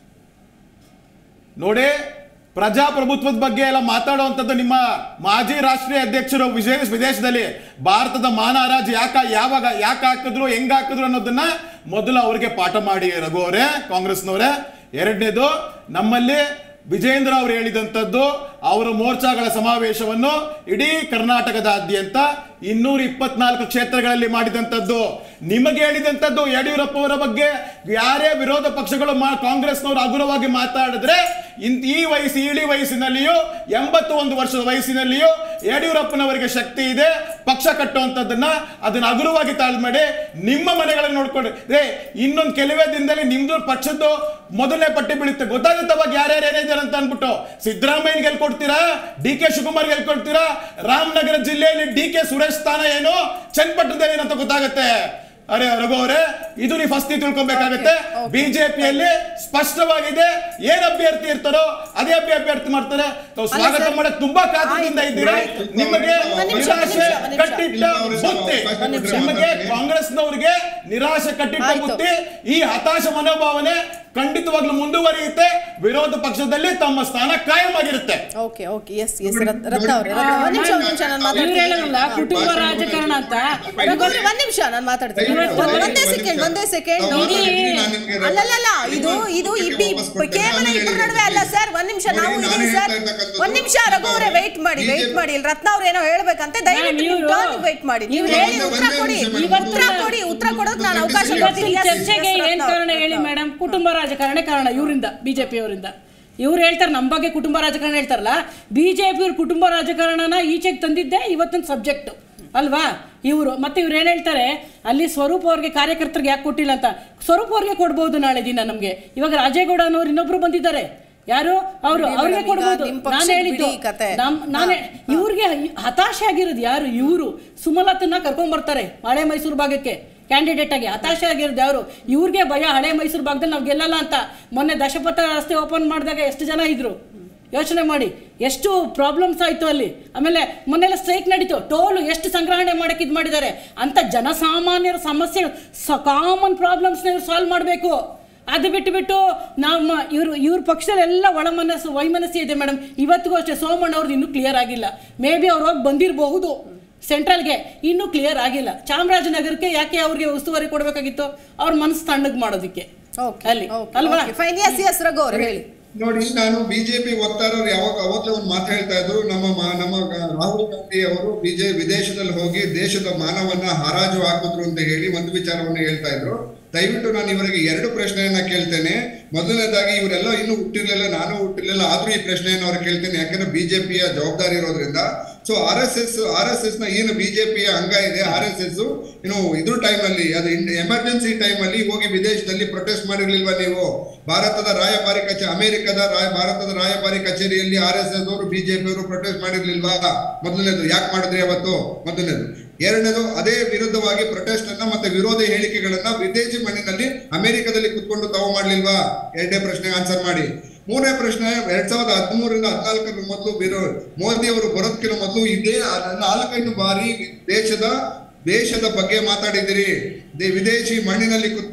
ನೋಡಿ ಪ್ರಜಾಪ್ರಭುತ್ವದ ಬಗ್ಗೆ ಎಲ್ಲ ಮಾತಾಡುವಂಥದ್ದು ನಿಮ್ಮ ಮಾಜಿ ರಾಷ್ಟ್ರೀಯ ಅಧ್ಯಕ್ಷರು ವಿದೇಶ ವಿದೇಶದಲ್ಲಿ ಭಾರತದ ಮಾನ ಹರಾಜು ಯಾಕ ಯಾವಾಗ ಯಾಕೆ ಹಾಕಿದ್ರು ಹೆಂಗ್ ಹಾಕಿದ್ರು ಅನ್ನೋದನ್ನ ಮೊದಲು ಅವ್ರಿಗೆ ಪಾಠ ಮಾಡಿ ರಘು ಅವರೇ ಕಾಂಗ್ರೆಸ್ನವರೇ ಎರಡನೇದು ನಮ್ಮಲ್ಲಿ ವಿಜೇಂದ್ರ ಅವರು ಹೇಳಿದಂಥದ್ದು ಅವರ ಮೋರ್ಚಾಗಳ ಸಮಾವೇಶವನ್ನು ಇಡೀ ಕರ್ನಾಟಕದಾದ್ಯಂತ ಇನ್ನೂರ ಇಪ್ಪತ್ನಾಲ್ಕು ಕ್ಷೇತ್ರಗಳಲ್ಲಿ ಮಾಡಿದಂಥದ್ದು ನಿಮಗೆ ಹೇಳಿದಂಥದ್ದು ಯಡಿಯೂರಪ್ಪ ಅವರ ಬಗ್ಗೆ ಯಾರೇ ವಿರೋಧ ಪಕ್ಷಗಳು ಮಾ ಕಾಂಗ್ರೆಸ್ನವರು ಹಗುರವಾಗಿ ಮಾತಾಡಿದ್ರೆ ಇಂತ ಈ ವಯಸ್ಸು ಇಳಿ ವಯಸ್ಸಿನಲ್ಲಿಯೂ ಎಂಬತ್ತು ಒಂದು ವರ್ಷದ ವಯಸ್ಸಿನಲ್ಲಿಯೂ ಯಡಿಯೂರಪ್ಪನವರಿಗೆ ಶಕ್ತಿ ಇದೆ ಪಕ್ಷ ಕಟ್ಟುವಂಥದ್ದನ್ನ ಅದನ್ನ ಹಗುರವಾಗಿ ತಾಳ್ ಮಾಡಿ ನಿಮ್ಮ ಮನೆಗಳನ್ನು ನೋಡ್ಕೊಂಡು ರೇ ಇನ್ನೊಂದು ಕೆಲವೇ ದಿನದಲ್ಲಿ ನಿಮ್ದು ಪಕ್ಷದ್ದು ಮೊದಲನೇ ಪಟ್ಟಿ ಬೀಳುತ್ತೆ ಗೊತ್ತಾಗುತ್ತೆ ಅವಾಗ ಯಾರ್ಯಾರು ಏನಿದ್ದಾರೆ ಅಂತ ಅನ್ಬಿಟ್ಟು ಸಿದ್ದರಾಮಯ್ಯ ಗೆಲ್ಕೊಡ್ತೀರಾ ಡಿ ಕೆ ಶಿವಕುಮಾರ್ ಗೆಲ್ಕೊಡ್ತೀರಾ ರಾಮನಗರ ಜಿಲ್ಲೆಯಲ್ಲಿ ಡಿ ಕೆ ಸುರೇಶ್ ಸ್ಥಾನ ಏನು ಚನ್ನಪಟ್ಟಣದಲ್ಲಿ ಏನಂತ ಗೊತ್ತಾಗುತ್ತೆ ಅರೆ ರಘು ಅವರೇ ಇದು ನೀವು ಫಸ್ಟ್ ತಿಳ್ಕೊಬೇಕಾಗತ್ತೆ ಬಿಜೆಪಿಯಲ್ಲಿ ಸ್ಪಷ್ಟವಾಗಿದೆ ಏನ್ ಅಭ್ಯರ್ಥಿ ಇರ್ತಾರೋ ಅದೇ ಅಭ್ಯ ಅಭ್ಯರ್ಥಿ ಮಾಡ್ತಾರೆ ತಾವು ಸ್ವಾಗತ ಸರ್. ಮಾಡಕ್ ತುಂಬಾ ಕಾತರದಿಂದ ಇದ್ದೀರಾ ಆಯ್ತು. ನಿಮಗೆ ಒಂದ್ ನಿಮಿಷ, ಒಂದ್ ನಿರಾಶೆ ನಿಮಿಷ, ಒಂದ್ ನಿಮಿಷ. ಕಟ್ಟಿಟ್ಟ ಬುತ್ತಿ ಒಂದ್ ನಿಮಿಷ. ನಿಮಗೆ ಕಾಂಗ್ರೆಸ್ನವರಿಗೆ ನಿರಾಶೆ ಕಟ್ಟಿಟ್ಟ ಆಯ್ತು. ಬುತ್ತಿ ಈ ಹತಾಶ ಮನೋಭಾವನೆ ಖಂಡಿತವಾಗ್ಲೂ ಮುಂದುವರಿಯುತ್ತೆ ವಿರೋಧ ಪಕ್ಷದಲ್ಲಿ ತಮ್ಮ ಸ್ಥಾನ ಕಾಯವಾಗಿರುತ್ತೆ okay okay S S Ratna ಅವರೇ ರತ್ನ ಒಂದ್ ನಿಮಿಷ ಒಂದ್ ನಿಮಿಷ ನಾನು ಇವ್ರು ಹೇಳೋದಲ್ಲ ಮಾತಾಡ್ತೀನಿ ಕುಟುಂಬ ರಾಜಕಾರಣ ಅಂತ ರಘುವರೇ, ಒಂದ್ ನಿಮಿಷ ನಾನು ಮಾತಾಡ್ತೀನಿ ದಯವಿಟ್ಟು ಒಂದ್- ಒಂದ್ ಒಂದೇ ನಿಮಿಷ. ಸೆಕೆಂಡ್ ಒಂದೇ ಸೆಕೆಂಡ್ ನಾವು ಇಡೀ ಮಾತಾಡ್ತೀನಿ, ನಾನು ನಿಮ್ಗೆ ಅಲ್ಲಲ್ಲ ಇದು ನಿಮ್ಮ ಇದು ಉತ್ತರಕ್ಕೆ ಇಬ್ಬಿ ವಾಪಸ್ ಕೊಡ್ತೇನೆ. ಕೇವಲ ನಾನು ಇಬ್ಬರ ಹೇಳಿದ್ದು ನಡುವೆ ಅಲ್ಲ ಸರ್ ಒಂದ್ ನಿಮಿಷ ನೋಡಿ, ನಾವು ನಾನು ಇದೀವಿ ಹೇಳ್ತಾ ಸರ್ ಇರ್ತಕ್ಕಂಥದ್ದು ಒಂದ್ ನಿಮಿಷ ರಘು ಅವರೇ ವೆಯ್ಟ್ ಮಾಡಿ BJP ವೆಯ್ಟ್ ಮಾಡಿ ಇಲ್ಲಿ ರತ್ನ ಅವ್ರು ಏನೋ ಹೇಳ್ಬೇಕಂತೆ ದಯವಿಟ್ಟು ನಾನು ನೀವು ಇವ್ರು- ವೆಯ್ಟ್ ಮಾಡಿ ನೀವು ಇವ್ರು ಹೇಳಿ ಒಂದೇ- ಉತ್ತರ ಒಂದೇ ಕೊಡಿ ನಿಮಿಷ ಮೇಡಮ್. ಉತ್ತರ ಕೊಡಿ ಉತ್ತರ ಕೊಡೋದಕ್ಕೆ ನಾನು ಅವಕಾಶ ಇವತ್ತಿನ ಕೊಡ್ತೀನಿ Yes, yes, ಚರ್ಚೆಗೆ ರತ್ನ ಏನ್ ಅವ್ರು, ಕಾರಣ ಹೇಳಿ ರತ್ನ ಮೇಡಮ್ ಕುಟುಂಬ ರಾಜಕಾರಣ ಕಾರಣ ಇವರಿಂದ ಬಿಜೆಪಿ ಅವರಿಂದ ಇವ್ರು ಹೇಳ್ತಾರೆ ನಮ್ಮ ಬಗ್ಗೆ ಕುಟುಂಬ ರಾಜಕಾರಣ ಹೇಳ್ತಾರಲ್ಲ ಬಿಜೆಪಿ ಅವ್ರ ಕುಟುಂಬ ರಾಜಕಾರಣನ ಈಚೆಗೆ ತಂದಿದ್ದೆ ಇವತ್ತಿನ ಸಬ್ಜೆಕ್ಟ್ ಅಲ್ವಾ ಇವರು ಮತ್ತೆ ಇವ್ರು ಏನು ಹೇಳ್ತಾರೆ ಅಲ್ಲಿ ಸ್ವರೂಪ್ ಅವ್ರಿಗೆ ಕಾರ್ಯಕರ್ತರಿಗೆ ಯಾಕೆ ಕೊಟ್ಟಿಲ್ಲ ಅಂತ ಸ್ವರೂಪ್ ಅವ್ರಿಗೆ ಕೊಡ್ಬೋದು ನಾಳೆ ದಿನ ನಮಗೆ ಇವಾಗ ರಾಜೇಗೌಡ ಅನ್ನೋರು ಇನ್ನೊಬ್ರು ಬಂದಿದ್ದಾರೆ ಯಾರು ಅವರು ಬಿಡಿ ಅವ್ರಿಗೆ madam, ಈಗ ಕೊಡ್ಬೋದು ನಿಮ್ ನಾನು ಪಕ್ಷದ ಹೇಳಿದ್ದು ಬಿಡಿ ಕತೆ. ನಮ್ ನಾನೇ ಇವ್ರಿಗೆ ಹತಾಶೆ ಆಗಿರೋದು ಯಾರು ಇವರು ಸುಮಲತನ್ನ ಕರ್ಕೊಂಡ್ ಬರ್ತಾರೆ ಹಳೆ ಮೈಸೂರು ಭಾಗಕ್ಕೆ ಕ್ಯಾಂಡಿಡೇಟ್ ಆಗಿ ಹತಾಶೆ ಆಗಿರೋದು ಯಾರು ಇವ್ರಿಗೆ ಭಯ ಹಳೆ ಮೈಸೂರು ಭಾಗದಲ್ಲಿ ನಾವು ಗೆಲ್ಲಲ್ಲ ಅಂತ ಮೊನ್ನೆ ದಶಪಥ ರಸ್ತೆ ಓಪನ್ ಮಾಡಿದಾಗ ಎಷ್ಟು ಜನ ಇದ್ರು ಯೋಚನೆ ಮಾಡಿ ಎಷ್ಟು ಪ್ರಾಬ್ಲಮ್ಸ್ ಆಯಿತು ಅಲ್ಲಿ ಆಮೇಲೆ ಮೊನ್ನೆಲ್ಲ ಸ್ಟ್ರೈಕ್ ನಡೀತು ಟೋಲು ಎಷ್ಟು ಸಂಗ್ರಹಣೆ ಮಾಡಕ್ಕೆ ಇದು ಮಾಡಿದ್ದಾರೆ ಅಂತ ಜನಸಾಮಾನ್ಯರ ಸಮಸ್ಯೆ ಸ ಕಾಮನ್ ಪ್ರಾಬ್ಲಮ್ಸ್ನ ಇವ್ರು ಸಾಲ್ವ್ ಮಾಡಬೇಕು ಅದು ಬಿಟ್ಟು ಬಿಟ್ಟು ನಮ್ಮ ಇವರು ಇವ್ರ ಪಕ್ಷದಲ್ಲೆಲ್ಲ ಒಳ ಮನಸ್ಸು ವೈಮನಸ್ಸು ಇದೆ ಮೇಡಮ್ ಇವತ್ತಿಗೂ ಅಷ್ಟೇ ಸೋಮಣ್ಣ ಅವ್ರದ್ದು ಇನ್ನೂ ಕ್ಲಿಯರ್ ಆಗಿಲ್ಲ ಮೇ ಬಿ ಅವ್ರು ಹೋಗಿ ಬಂದಿರಬಹುದು ಸೆಂಟ್ರಲ್ಗೆ ಇನ್ನೂ ಕ್ಲಿಯರ್ ಆಗಿಲ್ಲ ಚಾಮರಾಜನಗರಕ್ಕೆ ಯಾಕೆ ಅವ್ರಿಗೆ ಉಸ್ತುವಾರಿ ಕೊಡಬೇಕಾಗಿತ್ತು ಅವ್ರ ಮನಸ್ಸು ತಣ್ಣಗೆ ಮಾಡೋದಕ್ಕೆ ಓಕೆ ಅಲ್ಲಿ ಅಲ್ವಾ ಫೈನ್ ಎಸ್ ಎಸ್ ರಘು ಅವ್ರು ಹೇಳಿ ನೋಡಿ ನಾನು ಬಿಜೆಪಿ ವಕ್ತಾರರು ಯಾವಾಗ ಅವಾಗಲೇ ಒಂದು ಮಾತು ಹೇಳ್ತಾ ಇದ್ರು ನಮ್ಮ ಮಾ- ನಮ್ಮ ಗ- ರಾಹುಲ್ ಗಾಂಧಿ ಅವರು ಬಿಜೆ ವಿದೇಶದಲ್ಲಿ ಹೋಗಿ ದೇಶದ ಮಾನವನ್ನ ಹರಾಜು ಹಾಕಿದ್ರು ಅಂತ ಹೇಳಿ ಒಂದು ವಿಚಾರವನ್ನು ಹೇಳ್ತಾ ಇದ್ರು ದಯವಿಟ್ಟು ನಾನು ಇವರಿಗೆ ಎರಡು ಪ್ರಶ್ನೆಯನ್ನ ಕೇಳ್ತೇನೆ ಮೊದಲನೇದಾಗಿ ಇವರೆಲ್ಲ ಇನ್ನೂ ಹುಟ್ಟಿರ್ಲಿಲ್ಲ ನಾನು ಹುಟ್ಟಿರ್ಲಿಲ್ಲ ಆದ್ರೂ ಈ ಪ್ರಶ್ನೆಯನ್ನು ಅವ್ರಿಗೆ ಕೇಳ್ತೇನೆ ಯಾಕಂದ್ರೆ ಬಿಜೆಪಿಯ ಜವಾಬ್ದಾರಿ ಇರೋದ್ರಿಂದ so R S S R S S ನ ಏನು ಬಿಜೆಪಿಯ ಅಂಗ ಇದೆ ಆರ್ ಎಸ್ ಎಸ್ ಏನು ಇದ್ರ ಟೈಮ್ ಅಲ್ಲಿ ಅದು ಎಮರ್ಜೆನ್ಸಿ ಟೈಮ್ ಅಲ್ಲಿ ಹೋಗಿ ವಿದೇಶದಲ್ಲಿ ಪ್ರೊಟೆಸ್ಟ್ ಮಾಡಿರ್ಲಿಲ್ವಾ ನೀವು ಭಾರತದ ರಾಯಭಾರಿ ಕಚೇರಿ ಅಮೆರಿಕದ ರಾಯ ಭಾರತದ ರಾಯಭಾರಿ ಕಚೇರಿಯಲ್ಲಿ ಆರ್ ಎಸ್ ಎಸ್ ಅವರು ಬಿಜೆಪಿ ಅವರು ಪ್ರೊಟೆಸ್ಟ್ ಮಾಡಿರ್ಲಿಲ್ವಾ ಮೊದಲನೇದು ಯಾಕೆ ಮಾಡಿದ್ರಿ ಅವತ್ತು ಮೊದಲನೇದು ಎರಡನೇದು ಅದೇ ವಿರುದ್ಧವಾಗಿ ಪ್ರೊಟೆಸ್ಟ್ ಅನ್ನ ಮತ್ತೆ ವಿರೋಧ ಹೇಳಿಕೆಗಳನ್ನ ವಿದೇಶಿ ಮಣ್ಣಿನಲ್ಲಿ ಅಮೆರಿಕದಲ್ಲಿ ಕುತ್ಕೊಂಡು ತಾವು ಮಾಡ್ಲಿಲ್ವಾ ಎರಡನೇ ಪ್ರಶ್ನೆಗೆ ಆನ್ಸರ್ ಮಾಡಿ ಮೂರನೇ ಪ್ರಶ್ನೆ ಎರಡ್ ಸಾವಿರದ ಹದಿಮೂರರಿಂದ ಹದಿನಾಲ್ಕರ ಮೊದಲು ಬಿರೋ ಮೋದಿ ಅವರು ಬರೋದಕ್ಕಿಂತ ಮೊದಲು ಇದೇ ನಾಲ್ಕೈದು ಬಾರಿ ದೇಶದ ದೇಶದ ಬಗ್ಗೆ ಮಾತಾಡಿದಿರಿ ದೇ- ವಿದೇಶಿ ಮಣ್ಣಿನಲ್ಲಿ ಕುತ್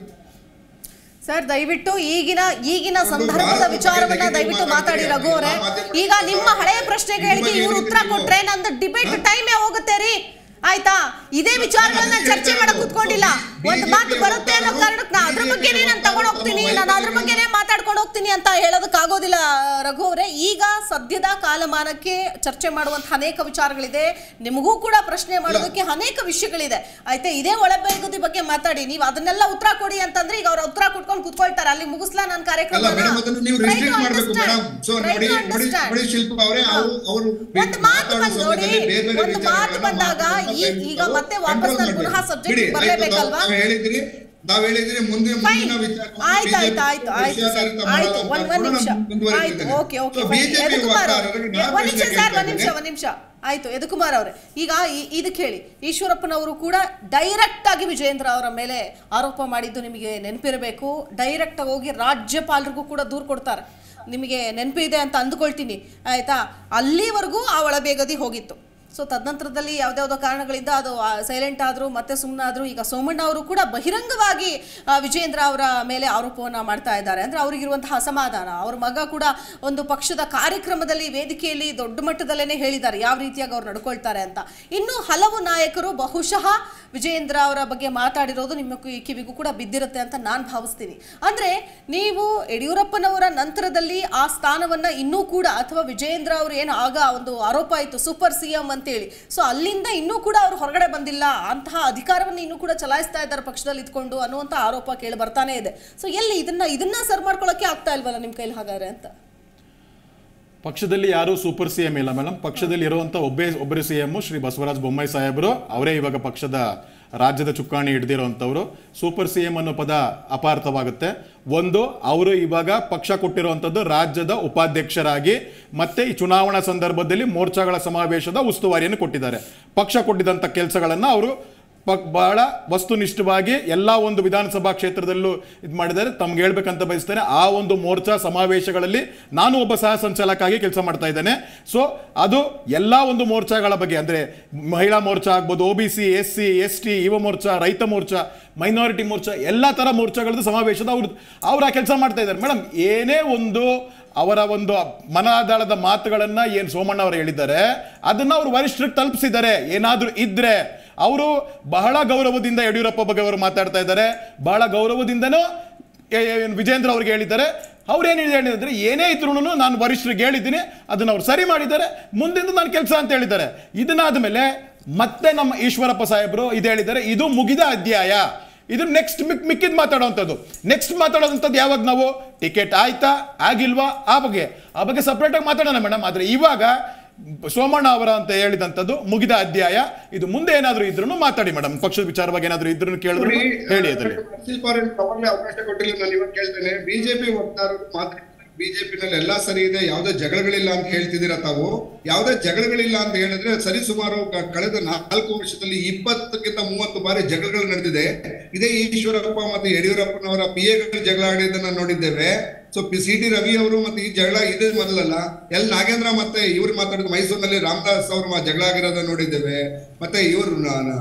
ಸರ್ ದಯವಿಟ್ಟು ಈಗಿನ ಈಗಿನ ಒಂದು ಸಂದರ್ಭದ ಭಾರತದ ವಿಚಾರವನ್ನ ಬಗ್ಗೆ ದಯವಿಟ್ಟು ನೀವು ಮಾತಾಡಿ ರಘು ಅವರೇ ಆ ಮಾಧ್ಯಮ- ಈಗ ನಿಮ್ಮ ಹಳೆಯ ಪ್ರಶ್ನೆಗಳಿಗೆ ನಿಮ್ಮ ಇವ್ರು ಉತ್ತರ ನೀವು- ಕೊಟ್ರೆ ನಂದು ಡಿಬೇಟ್ ಟೈಮೇ ಹೋಗುತ್ತೆ ರೀ ಆಯ್ತಾ ಇದೇ ವಿಚಾರಗಳನ್ನ ಚರ್ಚೆ ಮಾಡಕ್ ಕುತ್ಕೊಂಡಿಲ್ಲ ಒಂದು ಮಾತು ಬರುತ್ತೆ ಅನ್ನೋ ಕಾರಣಕ್ಕೆ ನಾ ಅದ್ರ ಬಗ್ಗೆನೇ ನಾನು ತಗೊಂಡ್ ಹೋಗ್ತೀನಿ ನಾನು ಅದ್ರ ಬಗ್ಗೆನೇ ಮಾತಾಡ್ತೀನಿ ಮಾತಾಡ್ಕೊಂಡು ಹೋಗ್ತೀನಿ ಅಂತ ಹೇಳೋದಕ್ಕಾಗೋದಿಲ್ಲ ರಘು ಅವರೇ ಈಗ ಸದ್ಯದ ಕಾಲಮಾನಕ್ಕೆ ಚರ್ಚೆ ಮಾಡುವಂತಹ ಅನೇಕ ವಿಚಾರಗಳಿದೆ ನಿಮಗೂ ಕೂಡ ಪ್ರಶ್ನೆ ಮಾಡೋದಕ್ಕೆ ಅನೇಕ ವಿಷಯಗಳಿದೆ ಆಯ್ತಾ ಇದೇ ಒಳಬೇಗುದಿ ಬಗ್ಗೆ ಮಾತಾಡಿ ನೀವು ಅದನ್ನೆಲ್ಲ ಉತ್ತರ ಕೊಡಿ ಅಂತಂದ್ರೆ ಈಗ ಅವ್ರ ಉತ್ತರ ಕೊಟ್ಕೊಂಡು ಕುತ್ಕೊಳ್ತಾರೆ ಅಲ್ಲಿ ಮುಗಿಸ್ಲಾ ನನ್ನ ಅಲ್ಲ ಮೇಡಮ್ ಅದನ್ನು ನೀವು ರೆಸ್ಟ್ರಿಕ್ಟ್ ಮಾಡಬೇಕು ಮೇಡಮ್ ಸೊ ನೋಡಿ ನೋಡಿ ನೋಡಿ ಶಿಲ್ಪ ಅವರೇ ಅವರು ಅವರು ಒಂದು ಮಾತು ಬಂದ್ ನೋಡಿ ಒಂದು ಮಾತು ಬಂದಾಗ ಈ- ಈಗ ಮತ್ತೆ ವಾಪಸ್ ನಾನು ಪುನಃ subject ಬರ್ಲೇಬೇಕಲ್ವಾ? ನಾವು ಹೇಳಿದ್ರಿ ನಾವ್ ಹೇಳಿದ್ರಿ ಮುಂದೆ ಮುಂದಿನ ವಿಚಾರ ಆಯ್ತು ಆಯ್ತು ಆಯ್ತು ಆಯ್ತು ಸರ್ ಆಯ್ತು ಒಂದ್ ಒಂದ್ ನಿಮಿಷ ಆಯ್ತು ಓಕೆ ಓಕೆ ಬಿಜೆಪಿ ಯದುಕುಮಾರ್ ವಕ್ತಾರರಿಗೆ ಒಂದ್ ನಾನು ನಿಮಿಷ ಪ್ರಶ್ನೆ ಸರ್ ಒಂದ್ ಕೇಳ್ತಾ ನಿಮಿಷ ಇದ್ದೇನೆ. ಒಂದ್ ನಿಮಿಷ ಆಯ್ತು ಯದುಕುಮಾರ್ ಅವರೇ ಈಗ ಈ- ಇದಕ್ಕೆ ಹೇಳಿ ಈಶ್ವರಪ್ಪನವರು ಕೂಡ ಡೈರೆಕ್ಟ್ ಆಗಿ ವಿಜಯೇಂದ್ರ ಅವರ ಮೇಲೆ ಆರೋಪ ಮಾಡಿದ್ದು ನಿಮಗೆ ನೆನಪಿರಬೇಕು ಡೈರೆಕ್ಟ್ ಆಗಿ ಹೋಗಿ ರಾಜ್ಯಪಾಲರಿಗೂ ಕೂಡ ದೂರು ಕೊಡ್ತಾರೆ ನಿಮಗೆ ನೆನಪಿದೆ ಅಂತ ಅಂದುಕೊಳ್ತೀನಿ ಆಯ್ತಾ ಅಲ್ಲಿವರೆಗೂ ಆ ಒಳಬೇಗದಿ ಹೋಗಿತ್ತು ಸೊ ತದನಂತರದಲ್ಲಿ ಯಾವ್ದಾವುದೋ ಕಾರಣಗಳಿಂದ ಅದು ಸೈಲೆಂಟ್ ಆದ್ರು ಮತ್ತೆ ಸುಮ್ಮನಾದ್ರು ಈಗ ಸೋಮಣ್ಣ ಅವರು ಕೂಡ ಬಹಿರಂಗವಾಗಿ ಆ, ವಿಜೇಂದ್ರ ಅವರ ಮೇಲೆ ಆರೋಪವನ್ನ ಮಾಡ್ತಾ ಇದ್ದಾರೆ ಅಂದ್ರೆ ಅವರಿಗಿರುವಂತಹ ಅಸಮಾಧಾನ ಅವ್ರ ಮಗ ಕೂಡ ಒಂದು ಪಕ್ಷದ ಕಾರ್ಯಕ್ರಮದಲ್ಲಿ ವೇದಿಕೆಯಲ್ಲಿ ದೊಡ್ಡ ಮಟ್ಟದಲ್ಲೇನೆ ಹೇಳಿದ್ದಾರೆ ಯಾವ ರೀತಿಯಾಗಿ ಅವ್ರು ನಡ್ಕೊಳ್ತಾರೆ ಅಂತ ಇನ್ನು ಹಲವು ನಾಯಕರು ಬಹುಶಃ ವಿಜಯೇಂದ್ರ ಅವರ ಬಗ್ಗೆ ಮಾತಾಡಿರೋದು ನಿಮ್ಮ ಕಿ- ಕಿವಿಗೂ ಕೂಡ ಬಿದ್ದಿರುತ್ತೆ ಅಂತ ನಾನು ಭಾವಿಸ್ತೀನಿ ಅಂದ್ರೆ ನೀವು ಯಡಿಯೂರಪ್ಪನವರ ನಂತರದಲ್ಲಿ ಆ ಸ್ಥಾನವನ್ನ ಇನ್ನೂ ಕೂಡ ಅಥವಾ ವಿಜಯೇಂದ್ರ ಅವರು ಏನು ಆಗ ಒಂದು ಆರೋಪ ಆಯಿತು ಸೂಪರ್ ಸಿ ಎಂ ಅಂತೇಳಿ ಸೊ ಅಲ್ಲಿಂದ ಇನ್ನೂ ಕೂಡ ಅವರು ಹೊರಗಡೆ ಬಂದಿಲ್ಲ ಅಂತಹ ಅಧಿಕಾರವನ್ನು ಇನ್ನೂ ಕೂಡ ಚಲಾಯಿಸ್ತಾ ಇದ್ದಾರೆ ಪಕ್ಷದಲ್ಲಿ ಇದ್ಕೊಂಡು ಅನ್ನುವಂಥ ಆರೋಪ ಕೇಳಿ ಬರ್ತಾನೆ ಇದೆ ಸೊ ಎಲ್ಲಿ ಇದನ್ನ ಇದನ್ನ ಸರ್ ಮಾಡ್ಕೊಳ್ಳೋಕೆ ಆಗ್ತಾ ಇಲ್ವಲ್ಲ ನಿಮ್ಮ ಕೈಲಿ ಹಾಗಾದ್ರೆ ಅಂತ ಪಕ್ಷದಲ್ಲಿ ಯಾರು ಸೂಪರ್ ಸಿ ಎಂ ಇಲ್ಲ ಮೇಡಮ್ ಪಕ್ಷದಲ್ಲಿ ಇರುವಂತ ಒಬ್ಬೇ ಒಬ್ಬರು ಸಿ ಎಂ ಶ್ರೀ ಬಸವರಾಜ ಬೊಮ್ಮಾಯಿ ಸಾಹೇಬರು ಅವರೇ ಇವಾಗ ಪಕ್ಷದ ರಾಜ್ಯದ ಚುಕ್ಕಾಣಿ ಹಿಡಿದಿರುವಂಥವ್ರು ಸೂಪರ್ ಸಿ ಎಂ ಅನ್ನೋ ಪದ ಅಪಾರ್ಥವಾಗುತ್ತೆ ಒಂದು ಅವರು ಇವಾಗ ಪಕ್ಷ ಕೊಟ್ಟಿರುವಂಥದ್ದು ರಾಜ್ಯದ ಉಪಾಧ್ಯಕ್ಷರಾಗಿ ಮತ್ತೆ ಈ ಚುನಾವಣಾ ಸಂದರ್ಭದಲ್ಲಿ ಮೋರ್ಚಾಗಳ ಸಮಾವೇಶದ ಉಸ್ತುವಾರಿಯನ್ನು ಕೊಟ್ಟಿದ್ದಾರೆ ಪಕ್ಷ ಕೊಟ್ಟಿದ್ದಂಥ ಕೆಲಸಗಳನ್ನು ಅವರು ಪ- ಬಹಳ ವಸ್ತುನಿಷ್ಠವಾಗಿ ಎಲ್ಲ ಒಂದು ವಿಧಾನಸಭಾ ಕ್ಷೇತ್ರದಲ್ಲೂ ಇದು ಮಾಡಿದ್ದಾರೆ ತಮ್ಗೆ ಹೇಳ್ಬೇಕಂತ ಬಯಸ್ತೇನೆ ಆ ಒಂದು ಮೋರ್ಚಾ ಸಮಾವೇಶಗಳಲ್ಲಿ ನಾನು ಒಬ್ಬ ಸಹ ಸಂಚಾಲಕಾಗಿ ಕೆಲಸ ಮಾಡ್ತಾ ಇದ್ದೇನೆ ಸೊ ಅದು ಎಲ್ಲ ಒಂದು ಮೋರ್ಚಾಗಳ ಬಗ್ಗೆ ಅಂದರೆ ಮಹಿಳಾ ಮೋರ್ಚಾ ಆಗ್ಬೋದು O B C S C S T ಯುವ ಮೋರ್ಚಾ ರೈತ ಮೋರ್ಚಾ ಮೈನಾರಿಟಿ ಮೋರ್ಚಾ ಎಲ್ಲ ಥರ ಮೋರ್ಚಾಗಳದ್ದು ಸಮಾವೇಶದ ಅವ್ರು ಅವ್ರು ಆ ಕೆಲಸ ಮಾಡ್ತಾ ಇದ್ದಾರೆ ಮೇಡಮ್ ಏನೇ ಒಂದು ಅವರ ಒಂದು ಮನಾದಾಳದ ಮಾತುಗಳನ್ನ ಏನು ಸೋಮಣ್ಣ ಅವರು ಹೇಳಿದ್ದಾರೆ ಅದನ್ನ ಅವರು ವರಿಷ್ಠರಿಗೆ ತಲುಪಿಸಿದ್ದಾರೆ ಏನಾದರೂ ಇದ್ರೆ ಅವರು ಬಹಳ ಗೌರವದಿಂದ ಯಡಿಯೂರಪ್ಪ ಬಗ್ಗೆ ಅವರು ಮಾತಾಡ್ತಾ ಇದ್ದಾರೆ ಬಹಳ ಗೌರವದಿಂದನೂ ಏ- ಏನ್ ವಿಜೇಂದ್ರ ಅವ್ರಿಗೆ ಹೇಳಿದ್ದಾರೆ ಅವ್ರು ಏನು ಹೇಳಿದ್ರೆ ಏನೇ ಇದ್ರೂ ನಾನು ವರಿಷ್ಠರಿಗೆ ಹೇಳಿದ್ದೀನಿ ಅದನ್ನ ಅವ್ರು ಸರಿ ಮಾಡಿದ್ದಾರೆ ಮುಂದಿಂದ ನಾನು ಕೆಲಸ ಅಂತ ಹೇಳಿದ್ದಾರೆ ಇದನ್ನಾದ ಮೇಲೆ ಮತ್ತೆ ನಮ್ಮ ಈಶ್ವರಪ್ಪ ಸಾಹೇಬರು ಇದು ಹೇಳಿದ್ದಾರೆ ಇದು ಮುಗಿದ ಅಧ್ಯಾಯ ಇದು ನೆಕ್ಸ್ಟ್ ಮಿಕ್ ಮಿಕ್ಕಿದ್ ಮಾತಾಡೋವಂಥದ್ದು ನೆಕ್ಸ್ಟ್ ಮಾತಾಡೋದಂಥದ್ದು ಯಾವಾಗ ನಾವು ಟಿಕೆಟ್ ಆಯ್ತಾ ಆಗಿಲ್ವಾ ಆ ಬಗ್ಗೆ ಆ ಬಗ್ಗೆ ಸಪ್ರೇಟಾಗಿ ಮಾತಾಡೋಣ ಮೇಡಮ್ ಆದರೆ ಇವಾಗ ಸೋಮಣ್ಣ ಅವರ ಅಂತ ಹೇಳಿದಂಥದ್ದು ಮುಗಿದ ಅಧ್ಯಾಯ ಇದು ಮುಂದೆ ಏನಾದರೂ ಇದ್ರೂ ಮಾತಾಡಿ ಮೇಡಮ್ ಪಕ್ಷದ ವಿಚಾರವಾಗಿ ಏನಾದರೂ ಇದ್ರೂ ಕೇಳಿದ್ರು ಹೇಳಿ ಅದರಲ್ಲಿ ಶಿಲ್ಪ ಅವರಿಗೆ ತಗೊಳ್ಳಿ ಅವಕಾಶ ಕೊಟ್ಟಿಲ್ಲ ನಾನು ಇವಾಗ ಕೇಳ್ತೇನೆ ಬಿಜೆಪಿ ವಕ್ತಾರರು ಮಾತ್ರ ಬಿಜೆಪಿ ನಲ್ಲಿ ಎಲ್ಲಾ ಸರಿ ಇದೆ ಯಾವುದೇ ಜಗಳಗಳಿಲ್ಲ ಅಂತ ಹೇಳ್ತಿದ್ದೀರಾ ತಾವು ಯಾವುದೇ ಜಗಳಗಳಿಲ್ಲ ಅಂತ ಹೇಳಿದ್ರೆ ಸರಿ ಸುಮಾರು ಕ- ಕಳೆದ ನಾಲ್ಕು ವರ್ಷದಲ್ಲಿ ಇಪ್ಪತ್ತಕ್ಕಿಂತ ಮೂವತ್ತು ಬಾರಿ ಜಗಳಗಳು ನಡೆದಿದೆ ಇದೇ ಈಶ್ವರಪ್ಪ ಮತ್ತು ಯಡಿಯೂರಪ್ಪನವರ ಪಿ ಎಗಳು ಜಗಳ ಆಡಿದ್ದನ್ನ ನೋಡಿದ್ದೇವೆ so P C T Ravi ಅವರು ಮತ್ತೆ ಈ ಜಗಳ ಇದೇ ಮೊದಲಲ್ಲ ಎಲ್ ನಾಗೇಂದ್ರ ಮತ್ತೆ ಇವ್ರು ಮಾತಾಡಿದ ಮೈಸೂರಿನಲ್ಲಿ ರಾಮದಾಸ್ ಅವರು ಮ- ಜಗಳ ಆಗಿರೋದನ್ನ ನೋಡಿದ್ದೇವೆ ಮತ್ತೆ ಇವರು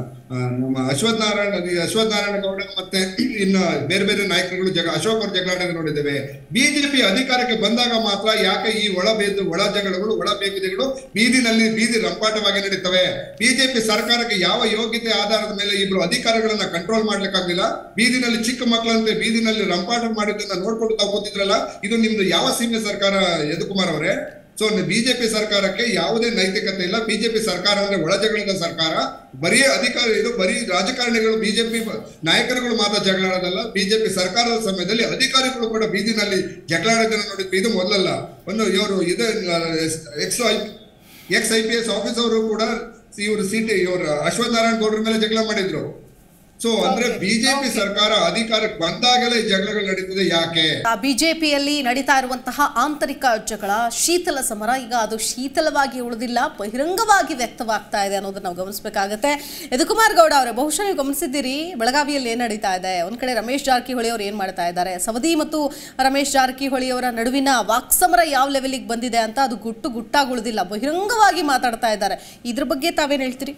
ನಮ್ಮ ಅಶ್ವಥ್ ನಾರಾಯಣ ಈ ಅಶ್ವಥ್ ನಾರಾಯಣ ಗೌಡ ಮತ್ತೆ ಇನ್ನು ಬೇರೆ ಬೇರೆ ನಾಯಕರುಗಳು ಜಗ ಅಶೋಕ್ ಅವರು ಜಗಳ ಆಡೋದು ನೋಡಿದ್ದೇವೆ ಬಿಜೆಪಿ ಅಧಿಕಾರಕ್ಕೆ ಬಂದಾಗ ಮಾತ್ರ ಯಾಕೆ ಈ ಒಳ ಬೇದು ಒಳ ಜಗಳಗಳು ಒಳ ಬೇಗುದಿಗಳು ಬೀದಿನಲ್ಲಿ ಬೀದಿ ರಂಪಾಟವಾಗಿ ನಡೀತವೆ ಬಿಜೆಪಿ ಸರ್ಕಾರಕ್ಕೆ ಯಾವ ಯೋಗ್ಯತೆ ಆಧಾರದ ಮೇಲೆ ಇಬ್ರು ಅಧಿಕಾರಿಗಳನ್ನ ಕಂಟ್ರೋಲ್ ಮಾಡ್ಲಿಕ್ಕಾಗ್ಲಿಲ್ಲ ಬೀದಿನಲ್ಲಿ ಚಿಕ್ಕ ಮಕ್ಕಳಂತೆ ಬೀದಿನಲ್ಲಿ ರಂಪಾಟ ಮಾಡಿದ್ದನ್ನ ನೋಡ್ಕೊಂಡು ತಾವು ಗೊತ್ತಿದ್ರಲ್ಲ ಇದು ನಿಮ್ದು ಯಾವ ಸೀಮೆ ಸರ್ಕಾರ ಯದುಕುಮಾರ್ ಅವರೇ ಸೊ ಬಿಜೆಪಿ ಸರ್ಕಾರಕ್ಕೆ ಯಾವುದೇ ನೈತಿಕತೆ ಇಲ್ಲ ಬಿಜೆಪಿ ಸರ್ಕಾರ ಅಂದ್ರೆ ಒಳಜಗಳಿದ ಸರ್ಕಾರ ಬರೀ ಅಧಿಕಾರಿ ಇದು ಬರೀ ರಾಜಕಾರಣಿಗಳು ಬಿಜೆಪಿ ನಾಯಕರುಗಳು ಮಾತ್ರ ಜಗಳಾಡೋದಲ್ಲ ಬಿಜೆಪಿ ಸರ್ಕಾರದ ಸಮಯದಲ್ಲಿ ಅಧಿಕಾರಿಗಳು ಕೂಡ ಬೀದಿನಲ್ಲಿ ಜಗಳಾಡೋದನ್ನ ನೋಡಿದ್ವಿ ಇದು ಮೊದಲಲ್ಲ ಒಂದು ಇವರು ಇದು ex I ex I P S office ಅವರು ಕೂಡ ಇವರು ಸಿಟಿ ಇವರು ಅಶ್ವಥ್ ನಾರಾಯಣ ಗೌಡ್ರ ಮೇಲೆ ಜಗಳ ಮಾಡಿದ್ರು ಸೊ ಅಂದ್ರೆ ಬಿಜೆಪಿ ಸರ್ಕಾರ ಅಧಿಕಾರಕ್ಕೆ ಬಂದಾಗಲೇ ಈ ಜಗಳಗಳು ನಡೀತದೆ ಯಾಕೆ ಬಿಜೆಪಿಯಲ್ಲಿ ನಡೀತಾ ಇರುವಂತಹ ಆಂತರಿಕ ಜಗಳ ಶೀತಲ ಸಮರ ಈಗ ಅದು ಶೀತಲವಾಗಿ ಉಳಿದಿಲ್ಲ ಬಹಿರಂಗವಾಗಿ ವ್ಯಕ್ತವಾಗ್ತಾ ಇದೆ ಅನ್ನೋದನ್ನ ನಾವು ಗಮನಿಸಬೇಕಾಗತ್ತೆ ಯದುಕುಮಾರ್ ಗೌಡ ಅವರೇ ಬಹುಶಃ ನೀವು ಗಮನಿಸಿದ್ದೀರಿ ಬೆಳಗಾವಿಯಲ್ಲಿ ಏನ್ ನಡೀತಾ ಇದೆ ಒಂದ್ ಕಡೆ ರಮೇಶ್ ಜಾರಕಿಹೊಳಿ ಅವರು ಏನ್ ಮಾಡ್ತಾ ಇದ್ದಾರೆ ಸವದಿ ಮತ್ತು ರಮೇಶ್ ಜಾರಕಿಹೊಳಿ ಅವರ ನಡುವಿನ ವಾಕ್ಸಮರ ಯಾವ ಲೆವೆಲಿಗೆ ಬಂದಿದೆ ಅಂತ ಅದು ಗುಟ್ಟು ಗುಟ್ಟಾಗಿ ಉಳಿದಿಲ್ಲ ಬಹಿರಂಗವಾಗಿ ಮಾತಾಡ್ತಾ ಇದ್ದಾರೆ ಇದ್ರ ಬಗ್ಗೆ ತಾವೇನ್ ಹೇಳ್ತೀರಿ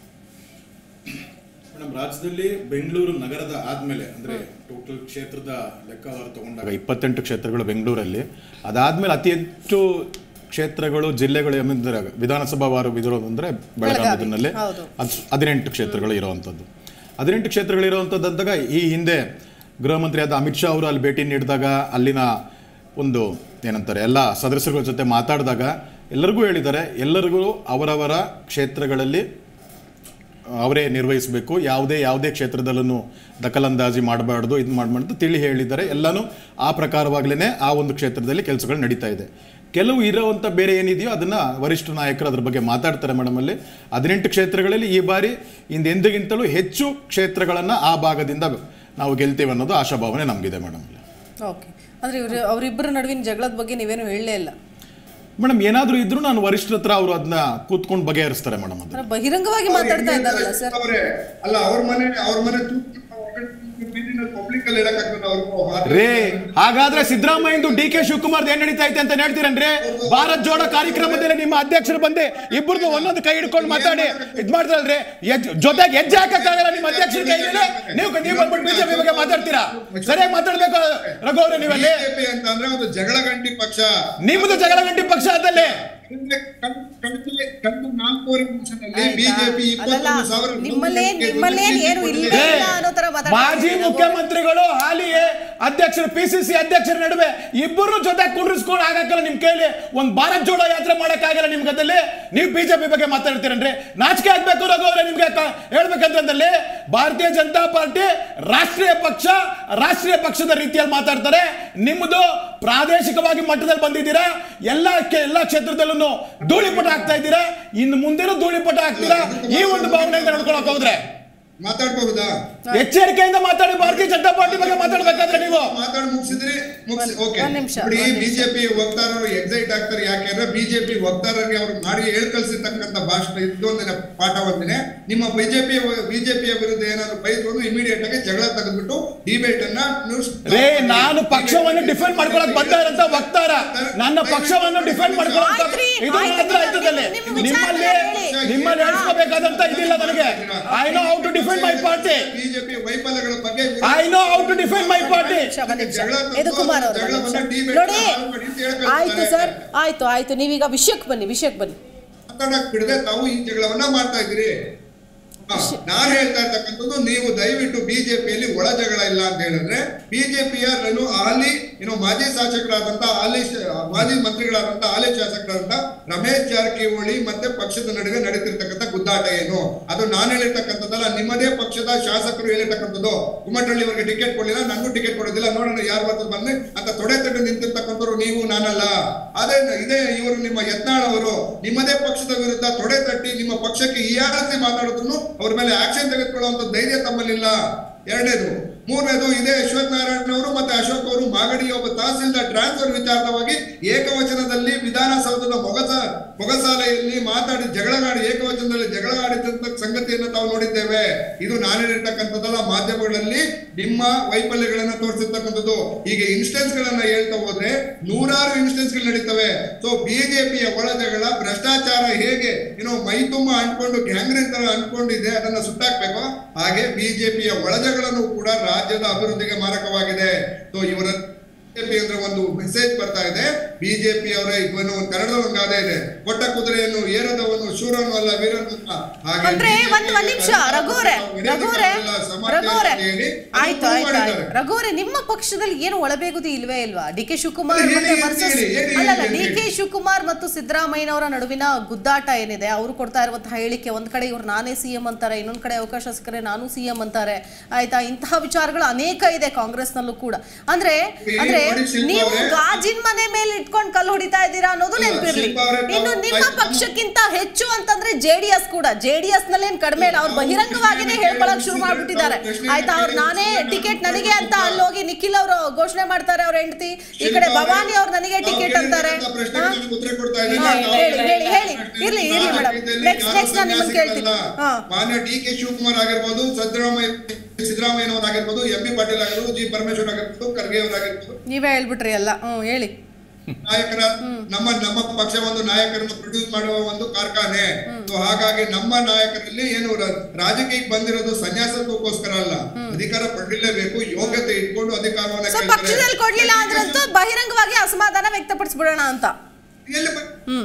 ಮೇಡಮ್ ರಾಜ್ಯದಲ್ಲಿ ಬೆಂಗಳೂರು ನಗರದ ಆದ್ಮೇಲೆ ಅಂದ್ರೆ ಟೋಟಲ್ ಕ್ಷೇತ್ರದ ಲೆಕ್ಕವಾರು ತಗೊಂಡಾಗ ಇಪ್ಪತ್ತೆಂಟು ಕ್ಷೇತ್ರಗಳು ಬೆಂಗಳೂರಲ್ಲಿ ಅದಾದ್ಮೇಲೆ ಅತಿ ಹೆಚ್ಚು ಕ್ಷೇತ್ರಗಳು ಜಿಲ್ಲೆಗಳು ಏನೆಂದ್ರೆ ವಿಧಾನಸಭಾ ವಾರ ಇರೋದು ಅಂದ್ರೆ ಬೆಳಗಾವಿನಲ್ಲಿ ಹೌದು. ಹದ್- ಹದಿನೆಂಟು ಕ್ಷೇತ್ರಗಳು ಇರುವಂಥದ್ದು ಹದಿನೆಂಟು ಕ್ಷೇತ್ರಗಳು ಇರುವಂಥದ್ದು ಅಂದಾಗ ಈ ಹಿಂದೆ ಗೃಹ ಮಂತ್ರಿ ಆದ ಅಮಿತ್ ಶಾ ಅವರು ಅಲ್ಲಿ ಭೇಟಿ ನೀಡಿದಾಗ ಅಲ್ಲಿನ ಒಂದು ಏನಂತಾರೆ ಎಲ್ಲ ಸದಸ್ಯರುಗಳ ಜೊತೆ ಮಾತಾಡಿದಾಗ ಎಲ್ಲರಿಗೂ ಹೇಳಿದ್ದಾರೆ ಎಲ್ಲರಿಗೂ ಅವರವರ ಕ್ಷೇತ್ರಗಳಲ್ಲಿ ಅವರೇ ನಿರ್ವಹಿಸಬೇಕು ಯಾವುದೇ ಯಾವುದೇ ಕ್ಷೇತ್ರದಲ್ಲೂ ದಖಲಂದಾಜಿ ಮಾಡಬಾರ್ದು ಇದು ಮಾಡಬಾರ್ದು ತಿಳಿ ಹೇಳಿದ್ದಾರೆ ಎಲ್ಲನೂ ಆ ಪ್ರಕಾರವಾಗಲೇ ಆ ಒಂದು ಕ್ಷೇತ್ರದಲ್ಲಿ ಕೆಲಸಗಳು ನಡೀತಾ ಇದೆ ಕೆಲವು ಇರೋವಂಥ ಬೇರೆ ಏನಿದೆಯೋ ಅದನ್ನು ವರಿಷ್ಠ ನಾಯಕರು ಅದ್ರ ಬಗ್ಗೆ ಮಾತಾಡ್ತಾರೆ ಮೇಡಮ್ ಅಲ್ಲಿ ಹದಿನೆಂಟು ಕ್ಷೇತ್ರಗಳಲ್ಲಿ ಈ ಬಾರಿ ಹಿಂದೆಂದಿಗಿಂತಲೂ ಹೆಚ್ಚು ಕ್ಷೇತ್ರಗಳನ್ನು ಆ ಭಾಗದಿಂದ ನಾವು ಗೆಲ್ತೇವೆ ಅನ್ನೋದು ಆಶಾಭಾವನೆ ನಮಗಿದೆ ಮೇಡಮ್ ಓಕೆ ಅಂದ್ರೆ ಇವ್ರು ಅವರಿಬ್ಬರ ನಡುವಿನ ಜಗಳದ ಬಗ್ಗೆ ನೀವೇನು ಹೇಳಲೇ ಇಲ್ಲ ಮೇಡಮ್ ಏನಾದರೂ ಇದ್ರೂ ನಾನು ವರಿಷ್ಠರ ಹತ್ರ ಅವರು ಅದನ್ನ ಕೂತ್ಕೊಂಡು ಬಗೆಹರಿಸ್ತಾರೆ ಮೇಡಮ್ ಅದು ಅಂದ್ರೆ ಬಹಿರಂಗವಾಗಿ ಮಾತಾಡ್ತಾ ಇದ್ದಾರಲ್ಲ ಸರ್ ಅವ್ರೆ ಅಲ್ಲ ಅವ್ರ ಮನೆ ಅವ್ರ ಮನೆ ಪಬ್ಲಿಕ್ ಅಲ್ಲಿ ಹೇಳಕ್ಕಾಗ್ತದೆ ಅವ್ರು ರೇ ಹಾಗಾದ್ರೆ ಸಿದ್ದರಾಮಯ್ಯಂದು ಡಿ ಕೆ ಶಿವಕುಮಾರ್ ಏನ್ ನಡೀತಾ ಐತೆ ಅಂತ ಹೇಳ್ತೀರನ್ರಿ ಭಾರತ್ ಜೋಡೋ ಕಾರ್ಯಕ್ರಮದಲ್ಲಿ ನಿಮ್ಮ ಅಧ್ಯಕ್ಷರು ಬಂದು ಇಬ್ಬರದು ಒಂದೊಂದು ಕೈ ಹಿಡ್ಕೊಂಡು ಮಾತಾಡಿ ಇದ್ ಮಾಡ್ತಾರಲ್ರಿ ಎಜ್- ಜೊತೆಗೆ ಹೆಜ್ಜೆ ಹಾಕಕ್ಕಾಗಲ್ಲ ನಿಮ್ಮ ಅಧ್ಯಕ್ಷರ ಕೈಯಲ್ಲಿ ನೀವು ನೀವು ಬಂದ್ಬಿಟ್ಟು ಬಿಜೆಪಿ ಬಗ್ಗೆ ಮಾತಾಡ್ತೀರಾ ಸರಿಯಾಗಿ ಮಾತಾಡ್ಬೇಕು ರಘು ಅವ್ರೆ ನೀವಲ್ಲಿ ಬಿಜೆಪಿ ಅಂತ ಅಂದ್ರೆ ಒಂದು ಜಗಳ ಗಂಟಿ ಪಕ್ಷ ನಿಮ್ಮದು ಜಗಳ ಗಂಟಿ ಪಕ್ಷ ಅದಲ್ಲಿ ಅಂದ್ರೆ ಕಳ್- ಕಳ್ದ- ಕಳೆದ ನಾಲ್ಕೂವರೆ ವರ್ಷದಲ್ಲಿ ಆಯ್ತಾ? ಬಿಜೆಪಿ ಅಲ್ಲಲ್ಲ, ಇಪ್ಪತ್ತೊಂದು ಸಾವಿರ ನಿಮ್ಮಲ್ಲೇ- ನಿಮ್ಮಲ್ಲೇನ್ ಏನು ಇಲ್ಲ ಏ, ಇಲ್ಲ ಅನ್ನೋ ತರ ಮಾತಾಡ್ತಾ ಮಾಜಿ ಇದ್ದೀರಾ? ಮುಖ್ಯಮಂತ್ರಿಗಳು ಹಾಲಿ ಅಧ್ಯಕ್ಷರು ಪಿ ಸಿ ಸಿ ಅಧ್ಯಕ್ಷರ ನಡುವೆ ಇಬ್ಬರು ಜೊತೆ ಕುಂಡ್ರಿಸ್ಕೊಂಡು ಆಗಕ್ಕಲ್ಲ ನಿಮ್ ಕೈಲಿ ಒಂದ್ ಭಾರತ್ ಜೋಡೋ ಯಾತ್ರೆ ಮಾಡಕ್ಕಾಗಲ್ಲ ನಿಮ್ ಗದಲ್ಲಿ ನೀವು ಬಿಜೆಪಿ ಬಗ್ಗೆ ಮಾತಾಡ್ತೀರನ್ರಿ ನಾಚಿಕೆ ಆಗ್ಬೇಕು ರಘು ಅವ್ರೆ ನಿಮ್ಗೆ ಕ- ಹೇಳ್ಬೇಕಂತಂದಲ್ಲಿ ಭಾರತೀಯ ಜನತಾ ಪಾರ್ಟಿ ರಾಷ್ಟ್ರೀಯ ಪಕ್ಷ ರಾಷ್ಟ್ರೀಯ ಪಕ್ಷದ ರೀತಿಯಲ್ಲಿ ಮಾತಾಡ್ತಾರೆ ನಿಮ್ಮದು ಪ್ರಾದೇಶಿಕವಾಗಿ ಮಟ್ಟದಲ್ಲಿ ಬಂದಿದ್ದೀರಾ ಎಲ್ಲ ಕೆ- ಎಲ್ಲ ಕ್ಷೇತ್ರದಲ್ಲೂ ಧೂಳಿಪಟ ಆಗ್ತಾ ಇದ್ದೀರಾ ಇನ್ನು ಮುಂದೆನೂ ಧೂಳಿಪಟ ಆಗ್ತೀರಾ ಈ ಒಂದು ಭಾವನೆಯಿಂದ ನಡ್ಕೊಳಕ್ ಹೋದ್ರೆ ಮಾತಾಡ್ಬಹುದಾ ಎಚ್ಚರಿಕೆಯಿಂದ ಮಾತಾಡಿ ಭಾರತೀಯ ಜನತಾ ಪಾರ್ಟಿ ಬಗ್ಗೆ ಮಾತಾಡ್ಬೇಕಾದ್ರೆ ನೀವು ಮಾತಾಡಿ ಮುಗಿಸಿದ್ರಿ ಮುಗಿಸಿ ಒಂದ್- ಓಕೆ ಒಂದ್ ನಿಮಿಷ, ನೋಡಿ ಒಂದ್ ನಿಮಿಷ. ಬಿಜೆಪಿ ವಕ್ತಾರರು ಎಕ್ಸೈಟ್ ಆಗ್ತಾರೆ ಯಾಕೆಂದ್ರೆ ಬಿಜೆಪಿ ವಕ್ತಾರರಿಗೆ ಅವ್ರು ಮಾಡಿ ಹೇಳ್ಕಲ್ಸಿರ್ತಕ್ಕಂಥ ಭಾಷಣ ಇದೊಂದಿನ ಪಾಠ ಒಂದಿನ ನಿಮ್ಮ ಬಿಜೆಪಿ ಬಿಜೆಪಿಯ ವಿರುದ್ಧ ಏನಾದ್ರು ಬೈದ್ರು ಇಮಿಡಿಯೇಟ್ ಆಗಿ ಜಗಳ ತೆಗೆದ್ಬಿಟ್ಟು ಡಿಬೇಟ್ ಅನ್ನ ನೀವು ರೇ ನಾನು ಪಕ್ಷವನ್ನು ಡಿಫೆಂಡ್ ಮಾಡ್ಕೊಳಕ್ ಬಂದ ಇರೋಂಥ ವಕ್ತಾರ ನನ್ನ ಪಕ್ಷವನ್ನು ಡಿಫೆಂಡ್ ಮಾಡ್ಕೊಳಕ್ ಆಯ್ತ್ರಿ, ಇದು ಆಯ್ತು, ಮಾತ್ರ ಆಯ್ತದಲ್ಲಿ ನಿಮ್ಮ- ನಿಮ್ಮ ನಿಮ್ಮಲ್ಲಿ ವಿಚಾರನ ಹೇಳಿ. ನಿಮ್ಮಲ್ಲಿ ಹೇಳ್ಸ್ಕೋಬೇಕಾದಂತ ಇದಿಲ್ಲ ನನಗೆ I know how to defend my party BJP ವೈಫಲ್ಯಗಳ ಬಗ್ಗೆ I know how to defend my party ನಿಮಿಷ, ಒಂದ್ ನಿಮಿಷ. ಜಗಳ ತಂದು ಇದು ಕುಮಾರ್ ಅವರು ಜಗಳ ಒಂದ್ ಬಂದು ನಿಮಿಷ. debate ನೋಡಿ ಹಾಳು ಮಾಡಿ ಅಂತ ಹೇಳ್ಕೊಳ್ತಾರೆ. ಆಯ್ತು ಸರ್ ಆಯ್ತು ಆಯ್ತು ನೀವೀಗ ವಿಷಯಕ್ಕೆ ಬನ್ನಿ ವಿಷಯಕ್ಕೆ ಬನ್ನಿ ಮಾತಾಡಕ್ ಬಿಡದೆ ತಾವು ಈ ಜಗಳವನ್ನ ಮಾಡ್ತಾ ಇದ್ದೀರಿ ಹಾ, ನಾನ್ ಹೇಳ್ತಾ ಇರ್ತಕ್ಕಂಥದ್ದು ನೀವು ದಯವಿಟ್ಟು ಬಿಜೆಪಿಯಲ್ಲಿ ಒಳ ಜಗಳ ಇಲ್ಲ ಅಂತ ಹೇಳಿದ್ರೆ ಬಿಜೆಪಿಯ ಹಾಲಿ ಏನು ಮಾಜಿ ಶಾಸಕರಾದಂತ ಹಾಲಿ ಶ- ಮಾಜಿ ಮಂತ್ರಿಗಳಾದಂತ ಹಾಲಿ ಶಾಸಕರಾದಂತ ರಮೇಶ್ ಜಾರಕಿಹೊಳಿ ಮತ್ತೆ ಪಕ್ಷದ ನಡುವೆ ನಡೀತಿರ್ತಕ್ಕಂಥ ಗುದ್ದಾಟ ಏನು ಅದು ನಾನು ಹೇಳಿರ್ತಕ್ಕಂಥದ್ದಲ್ಲ ನಿಮ್ಮದೇ ಪಕ್ಷದ ಶಾಸಕರು ಹೇಳಿರ್ತಕ್ಕಂಥದ್ದು ಕುಮಟಳ್ಳಿ ಅವರಿಗೆ ಟಿಕೆಟ್ ಕೊಡಲಿಲ್ಲ ನನಗೂ ಟಿಕೆಟ್ ಕೊಡೋದಿಲ್ಲ ನೋಡೋಣ ಯಾರು ಬರ್ತಾರೆ ಬಂದ್ರೆ ಅಂತ ತೊಡೆ ತಟ್ಟು ನಿಂತಿರ್ತಕ್ಕಂಥವ್ರು ನೀವು ನಾನಲ್ಲ ಅದೇ ಇದೇ ಇವರು ನಿಮ್ಮ ಯತ್ನಾಳ್ ಅವರು ನಿಮ್ಮದೇ ಪಕ್ಷದ ವಿರುದ್ಧ ತೊಡೆ ತಟ್ಟಿ ನಿಮ್ಮ ಪಕ್ಷಕ್ಕೆ ಈ ರೀತಿ ಮಾತಾಡಿದ್ರು ಅವ್ರ ಮೇಲೆ ಆಕ್ಷನ್ ತೆಗೆದುಕೊಳ್ಳುವಂತ ಧೈರ್ಯ ತಮ್ಮಲ್ಲಿಲ್ಲ ಎರಡನೇದು ಮೂರನೇದು ಇದೇ ಅಶ್ವಥ್ ನಾರಾಯಣ ಅವರು ಮತ್ತೆ ಅಶೋಕ್ ಅವರು ಮಾಗಡಿಯ ಒಬ್ಬ ತಹಸೀಲ್ದಾರ್ ಟ್ರಾನ್ಸ್ಫರ್ ವಿಚಾರವಾಗಿ ಏಕವಚನದಲ್ಲಿ ವಿಧಾನಸೌಧದ ಮೊಗಸ ಮೊಗಸಾಲೆಯಲ್ಲಿ ಮಾತಾಡಿ ಜಗಳಗಾಡಿ ಏಕವಚನದಲ್ಲಿ ಜಗಳಗಾಡಿದಂತ ಸಂಗತಿಯನ್ನು ತಾವು ನೋಡಿದ್ದೇವೆ ಇದು ನಾನು ಹೇಳಿರ್ತಕ್ಕಂಥದ್ದಲ್ಲ ಮಾಧ್ಯಮಗಳಲ್ಲಿ ನಿಮ್ಮ ವೈಫಲ್ಯಗಳನ್ನ ತೋರಿಸಿರ್ತಕ್ಕಂಥದ್ದು ಹೀಗೆ ಇನ್ಸ್ಟೆನ್ಸ್ ಗಳನ್ನ ಹೇಳ್ತಾ ಹೋದ್ರೆ ನೂರಾರು ಇನ್ಸ್ಟೆನ್ಸ್ ಗಳು ನಡೀತವೆ ಸೊ ಬಿಜೆಪಿಯ ಒಳ ಜಗಳ ಭ್ರಷ್ಟಾಚಾರ ಹೇಗೆ ಏನೋ ಮೈ ತುಂಬ ಅಂಟ್ಕೊಂಡು ಗ್ಯಾಂಗ್ರೀನ್ ತರ ಅಂಟ್ಕೊಂಡಿದೆ ಅದನ್ನ ಸುಟ್ಟಾಕ್ಬೇಕು ಹಾಗೆ ಬಿಜೆಪಿಯ ಒಳಜಗಳನ್ನು ಕೂಡ ರಾಜ್ಯದ ಅಭಿವೃದ್ಧಿಗೆ ಮಾರಕವಾಗಿದೆ ಸೊ ಇವರ ಬಿಜೆಪಿ ಅಂದ್ರೆ ಒಂದು ಮೆಸೇಜ್ ಬರ್ತಾ ಇದೆ ಬಿಜೆಪಿ ಅವರ ಇವನು ಒಂದು ಕನ್ನಡದ ಒಂದು ಗಾದೆ ಇದೆ ಕೊಟ್ಟ ಕುದುರೆಯನ್ನು ಏರದವನು ಶೂರನು ಅಲ್ಲ ವೀರನು ಅಲ್ಲ. ಹಾಗೆ ಅಂದ್ರೆ BJP ಒಂದ್ ಒಂದ್ ನಿಮಿಷ ರಘುವರೆ ರಘುವರೆ ರಘುವರೆ ಆಯ್ತು ಆಯ್ತು ಆಯ್ತು ರಘುವರೆ ನಿಮ್ಮ ಪಕ್ಷದಲ್ಲಿ ಏನು ಒಳಬೇಗುದಿ ಇಲ್ವೇ ಇಲ್ವಾ ಡಿ ಕೆ ಶಿವಕುಮಾರ್ ಹೇಳಿ, ಮತ್ತೆ ಹೇಳಿ, ವರ್ಸಸ್ ಹೇಳಿ, ಹೇಳಿ, ಅಲ್ಲಲ್ಲ ಹೇಳಿ, ಡಿ ಕೆ ಹೇಳಿ. ಶಿವಕುಮಾರ್ ಮತ್ತು ಸಿದ್ದರಾಮಯ್ಯನವರ ನಡುವಿನ ಗುದ್ದಾಟ ಏನಿದೆ ಅವರು ಕೊಡ್ತಾ ಇರುವಂತಹ ಹೇಳಿಕೆ ಒಂದ್ ಕಡೆ ಇವ್ರು ನಾನೇ ಸಿಎಂ ಅಂತಾರೆ ಇನ್ನೊಂದ್ ಕಡೆ ಅವಕಾಶ ಸಿಕ್ಕರೆ ನಾನು ಸಿಎಂ ಅಂತಾರೆ ಆಯ್ತಾ ಇಂತಹ ವಿಚಾರಗಳು ಅನೇಕ ಇದೆ ಕಾಂಗ್ರೆಸ್ನಲ್ಲೂ ಕೂಡ ಅಂದ್ರೆ ಈ ಅಂದ್ರೆ ನೋಡಿ ಶಿಲ್ಪಾ ನೀವು ಅವ್ರೆ. ಗಾಜಿನ ಮನೆ ಮೇಲೆ ಇಟ್ಕೊಂಡು ಕಲ್ಲು ಹೊಡಿತಾ ಇದ್ದೀರಾ ಅನ್ನೋದು ಅಲ್ಲ, ನೆನಪಿರ್ಲಿ ಶಿಲ್ಪಾ ಅವ್ರೆ, ತಾವು- ಇನ್ನು ನಿಮ್ಮ ಆಯ್ತು, ಪಕ್ಷಕ್ಕಿಂತ ಹೆಚ್ಚು ಅಂತಂದ್ರೆ ಜೆಡಿಎಸ್ ಕೂಡ ಜೆಡಿಎಸ್ ನಲ್ಲೇನ್ ಕಡಿಮೆ ಇಲ್ಲ ಅವ್ರು ಬಹಿರಂಗವಾಗಿನೇ ಹೇಳ್ಕೊಳಕ್ ಶುರು ಮಾಡ್ಬಿಟ್ಟಿದ್ದಾರೆ ಆಯ್ತಾ ಅವ್ರು ನಾನೇ ಟಿಕೆಟ್ ನನಗೆ ಅಂತ ಅಲ್ಲೋಗಿ ನಿಖಿಲ್ ಅವರು ಘೋಷಣೆ ಮಾಡ್ತಾರೆ ಅವ್ರ ಹೆಂಡತಿ ಈ ಕಡೆ ಭವಾನಿ ಅವ್ರು ನನಗೆ ಟಿಕೆಟ್ ಅಂತಾರೆ ಹಾ? ಉತ್ತರ ಕೊಡ್ತಾ ಹಾ, ಹೇಳಿ, ಹೇಳಿ, ಹೇಳಿ. ಇರ್ಲಿ, ಇರ್ಲಿ madam. Next, next ನಾನು ನಿಮ್ಮನ್ನ ಕೇಳ್ತೀನಿ. ಹಾ. ಮಾನ್ಯ ಡಿ ಕೆ ಶಿವಕುಮಾರ್ ಆಗಿರ್ಬೋದು ಸಿದ್ದರಾಮಯ್ಯ ಸಿದ್ದರಾಮಯ್ಯನವರಾಗಿರ್ಬೋದು ಎಂ ಬಿ ಪಾಟೀಲ್ ಆಗಿರ್ಬೋದು ಜಿ ಪರಮೇಶ್ವರ್ ಆಗಿರ್ಬೋದು ಖರ್ಗೆ ಅವರಾಗಿರ್ಬೋದು ನೀವೇ ಹೇಳ್ಬಿಟ್ರಿ ಎಲ್ಲ ಹ್ಮ್ ಹೇಳಿ ನಾಯಕರ ನಮ್ಮ ನಮ್ಮ ಪಕ್ಷ ಒಂದು ನಾಯಕರನ್ನು ಪ್ರೊಡ್ಯೂಸ್ ಮಾಡುವ ಒಂದು ಕಾರ್ಖಾನೆ ಸೊ ಹಾಗಾಗಿ ನಮ್ಮ ನಾಯಕರಲ್ಲಿ ಏನು ರ- ರಾಜಕೀಯಕ್ಕೆ ಬಂದಿರೋದು ಸನ್ಯಾಸತ್ವಕ್ಕೋಸ್ಕರ ಅಲ್ಲ ಅಧಿಕಾರ ಪಡಲೇಬೇಕು ಯೋಗ್ಯತೆ ಇಟ್ಕೊಂಡು ಅಧಿಕಾರವನ್ನ ಸೊ ಕೇಳ್ತಾರೆ. ಪಕ್ಷದಲ್ಲಿ ಕೊಡ್ಲಿಲ್ಲ ಅಂದ್ರಂತೂ ಬಹಿರಂಗವಾಗಿ ಅಸಮಾಧಾನ ವ್ಯಕ್ತಪಡಿಸ್ಬಿಡೋಣ ಅಂತ ಎಲ್ಲಿ ಬ- ಹ್ಮ್